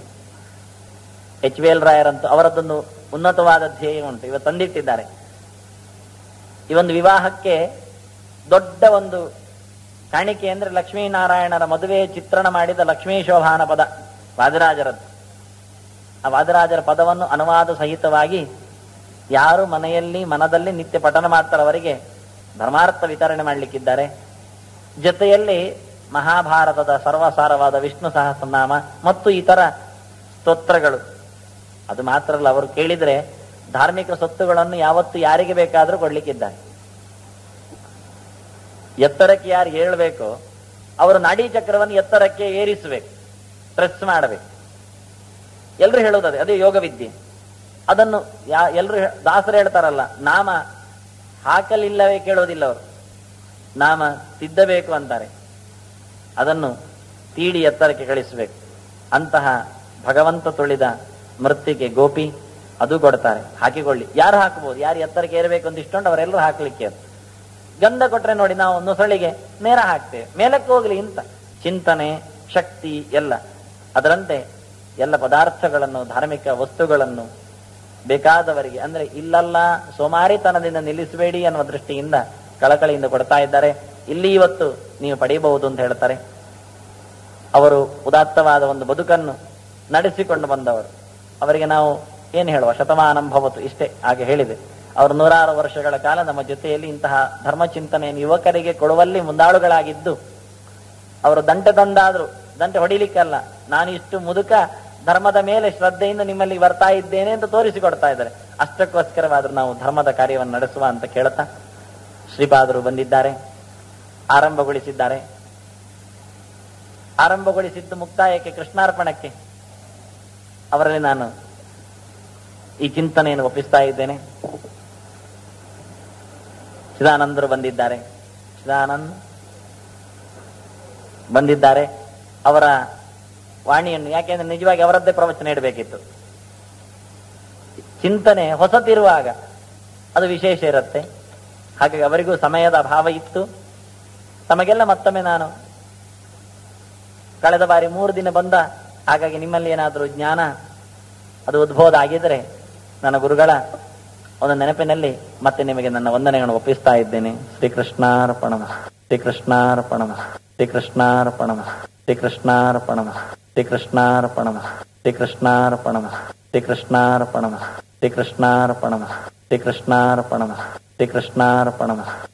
ಎಚ್ ವಿ ಎಲ್ ರಾಯರಂತೂ ಅವರದ್ದೊಂದು ಉನ್ನತವಾದ ಧ್ಯೇಯ ಉಂಟು ಇವತ್ತು ತಂದಿಟ್ಟಿದ್ದಾರೆ ಈ ಒಂದು ವಿವಾಹಕ್ಕೆ ದೊಡ್ಡ ಒಂದು ಕಾಣಿಕೆ ಅಂದ್ರೆ ಲಕ್ಷ್ಮೀನಾರಾಯಣರ ಮದುವೆ ಚಿತ್ರಣ ಮಾಡಿದ ಲಕ್ಷ್ಮೀ ಶೋಭಾನ ಪದ ವಾದಿರಾಜರದ್ದು ಆ ವಾದಿರಾಜರ ಪದವನ್ನು ಅನುವಾದ ಸಹಿತವಾಗಿ ಯಾರು ಮನೆಯಲ್ಲಿ ಮನದಲ್ಲಿ ನಿತ್ಯ ಪಠನ ಮಾಡ್ತಾರವರಿಗೆ ಧರ್ಮಾರ್ಥ ವಿತರಣೆ ಮಾಡಲಿಕ್ಕಿದ್ದಾರೆ ಜೊತೆಯಲ್ಲಿ ಮಹಾಭಾರತದ ಸರ್ವಸಾರವಾದ ವಿಷ್ಣು ಸಹಸ್ರನಾಮ ಮತ್ತು ಇತರ ಸ್ತೋತ್ರಗಳು ಅದು ಮಾತ್ರ ಅಲ್ಲ ಅವರು ಕೇಳಿದ್ರೆ ಧಾರ್ಮಿಕ ಸ್ವತ್ತುಗಳನ್ನು ಯಾವತ್ತು ಯಾರಿಗೆ ಬೇಕಾದರೂ ಕೊಡ್ಲಿಕ್ಕಿದ್ದಾರೆ ಎತ್ತರಕ್ಕೆ ಯಾರು ಏಳ್ಬೇಕೋ ಅವರು ನಾಡಿ ಚಕ್ರವನ್ನು ಎತ್ತರಕ್ಕೆ ಏರಿಸಬೇಕು ಪ್ರೆಸ್ ಮಾಡಬೇಕು ಎಲ್ರು ಹೇಳುವುದೇ ಅದೇ ಯೋಗ ವಿದ್ಯೆ ಅದನ್ನು ಯಾ ಎಲ್ರು ದಾಸರು ಹೇಳ್ತಾರಲ್ಲ ನಾಮ ಹಾಕಲಿಲ್ಲವೇ ಕೇಳೋದಿಲ್ಲ ಅವರು ನಾಮ ತಿದ್ದಬೇಕು ಅಂತಾರೆ ಅದನ್ನು ತೀಡಿ ಎತ್ತರಕ್ಕೆ ಕಳಿಸಬೇಕು ಅಂತಹ ಭಗವಂತ ತುಳಿದ ಮೃತ್ತಿಗೆ ಗೋಪಿ ಅದು ಕೊಡ್ತಾರೆ ಹಾಕಿಕೊಳ್ಳಿ ಯಾರು ಹಾಕಬಹುದು ಯಾರು ಎತ್ತರಕ್ಕೆ ಏರಬೇಕು ಅಂತ ಇಷ್ಟೊಂಡು ಅವರೆಲ್ಲರೂ ಹಾಕ್ಲಿಕ್ಕೆ ಗಂಧ ಕೊಟ್ರೆ ನೋಡಿ ನಾವು ನೊಸಳಿಗೆ ನೇರ ಹಾಕ್ತೇವೆ ಮೇಲಕ್ಕೆ ಹೋಗ್ಲಿ ಇಂತ ಚಿಂತನೆ ಶಕ್ತಿ ಎಲ್ಲ ಅದರಂತೆ ಎಲ್ಲ ಪದಾರ್ಥಗಳನ್ನು ಧಾರ್ಮಿಕ ವಸ್ತುಗಳನ್ನು ಬೇಕಾದವರಿಗೆ ಅಂದ್ರೆ ಇಲ್ಲಲ್ಲ ಸೋಮಾರಿತನದಿಂದ ನಿಲ್ಲಿಸಬೇಡಿ ಅನ್ನುವ ದೃಷ್ಟಿಯಿಂದ ಕಳಕಳಿಯಿಂದ ಕೊಡ್ತಾ ಇದ್ದಾರೆ ಇಲ್ಲಿ ಇವತ್ತು ನೀವು ಪಡೆಯಬಹುದು ಅಂತ ಹೇಳ್ತಾರೆ ಅವರು ಉದಾತ್ತವಾದ ಒಂದು ಬದುಕನ್ನು ನಡೆಸಿಕೊಂಡು ಬಂದವರು ಅವರಿಗೆ ನಾವು ಏನು ಹೇಳುವ ಶತಮಾನಂ ಭವತು ಇಷ್ಟೇ ಹಾಗೆ ಹೇಳಿದೆ ಅವರು ನೂರಾರು ವರ್ಷಗಳ ಕಾಲ ನಮ್ಮ ಜೊತೆಯಲ್ಲಿ ಇಂತಹ ಧರ್ಮಚಿಂತನೆಯನ್ನು ಯುವಕರಿಗೆ ಕೊಡುವಲ್ಲಿ ಮುಂದಾಳುಗಳಾಗಿದ್ದು ಅವರು ದಂಟೆ ತಂದಾದ್ರು ದಂಟೆ ಹೊಡಿಲಿಕ್ಕಲ್ಲ ನಾನು ಇಷ್ಟು ಮುದುಕ ಧರ್ಮದ ಮೇಲೆ ಶ್ರದ್ಧೆಯಿಂದ ನಿಮ್ಮಲ್ಲಿ ಬರ್ತಾ ಇದ್ದೇನೆ ಅಂತ ತೋರಿಸಿಕೊಡ್ತಾ ಇದ್ದಾರೆ ಅಷ್ಟಕ್ಕೋಸ್ಕರವಾದ್ರೂ ನಾವು ಧರ್ಮದ ಕಾರ್ಯವನ್ನು ನಡೆಸುವ ಅಂತ ಕೇಳುತ್ತಾ ಶ್ರೀಪಾದರು ಬಂದಿದ್ದಾರೆ ಆರಂಭಗೊಳಿಸಿದ್ದಾರೆ ಆರಂಭಗೊಳಿಸಿದ್ದು ಮುಕ್ತಾಯಕ್ಕೆ ಕೃಷ್ಣಾರ್ಪಣಕ್ಕೆ ಅವರಲ್ಲಿ ನಾನು ಈ ಚಿಂತನೆಯನ್ನು ಒಪ್ಪಿಸ್ತಾ ಇದ್ದೇನೆ ಚಿದಾನಂದರು ಬಂದಿದ್ದಾರೆ ಚಿದಾನಂದ್ ಬಂದಿದ್ದಾರೆ ಅವರ ವಾಣಿಯನ್ನು ಯಾಕೆಂದ್ರೆ ನಿಜವಾಗಿ ಅವರದ್ದೇ ಪ್ರವಚನ ಇಡಬೇಕಿತ್ತು ಚಿಂತನೆ ಹೊಸತಿರುವಾಗ ಅದು ವಿಶೇಷ ಇರುತ್ತೆ ಹಾಗಾಗಿ ಅವರಿಗೂ ಸಮಯದ ಅಭಾವ ಇತ್ತು ತಮಗೆಲ್ಲ ಮತ್ತೊಮ್ಮೆ ನಾನು ಕಳೆದ ಬಾರಿ ಮೂರು ದಿನ ಬಂದ ಹಾಗಾಗಿ ನಿಮ್ಮಲ್ಲಿ ಏನಾದರೂ ಜ್ಞಾನ ಅದು ಉದ್ಬೋಧ ಆಗಿದ್ರೆ ನನ್ನ ಗುರುಗಳ ಒಂದು ನೆನಪಿನಲ್ಲಿ ಮತ್ತೆ ನಿಮಗೆ ನನ್ನ ವಂದನೆಗಳನ್ನು ಒಪ್ಪಿಸ್ತಾ ಇದ್ದೇನೆ ಶ್ರೀಕೃಷ್ಣಾರ್ಪಣಮ ಶ್ರೀಕೃಷ್ಣಾರ್ಪಣಮ ಶ್ರೀಕೃಷ್ಣಾರ್ಪಣಮ ಶ್ರೀಕೃಷ್ಣಾರ್ಪಣಮ ಶ್ರೀಕೃಷ್ಣಾರ್ಪಣಮ ಶ್ರೀಕೃಷ್ಣಾರ್ಪಣಮ ಶ್ರೀಕೃಷ್ಣಾರ್ಪಣಮ ಶ್ರೀಕೃಷ್ಣಾರ್ಪಣಮ ಶ್ರೀಕೃಷ್ಣಾರ್ಪಣಮ ಶ್ರೀಕೃಷ್ಣಾರ್ಪಣಮ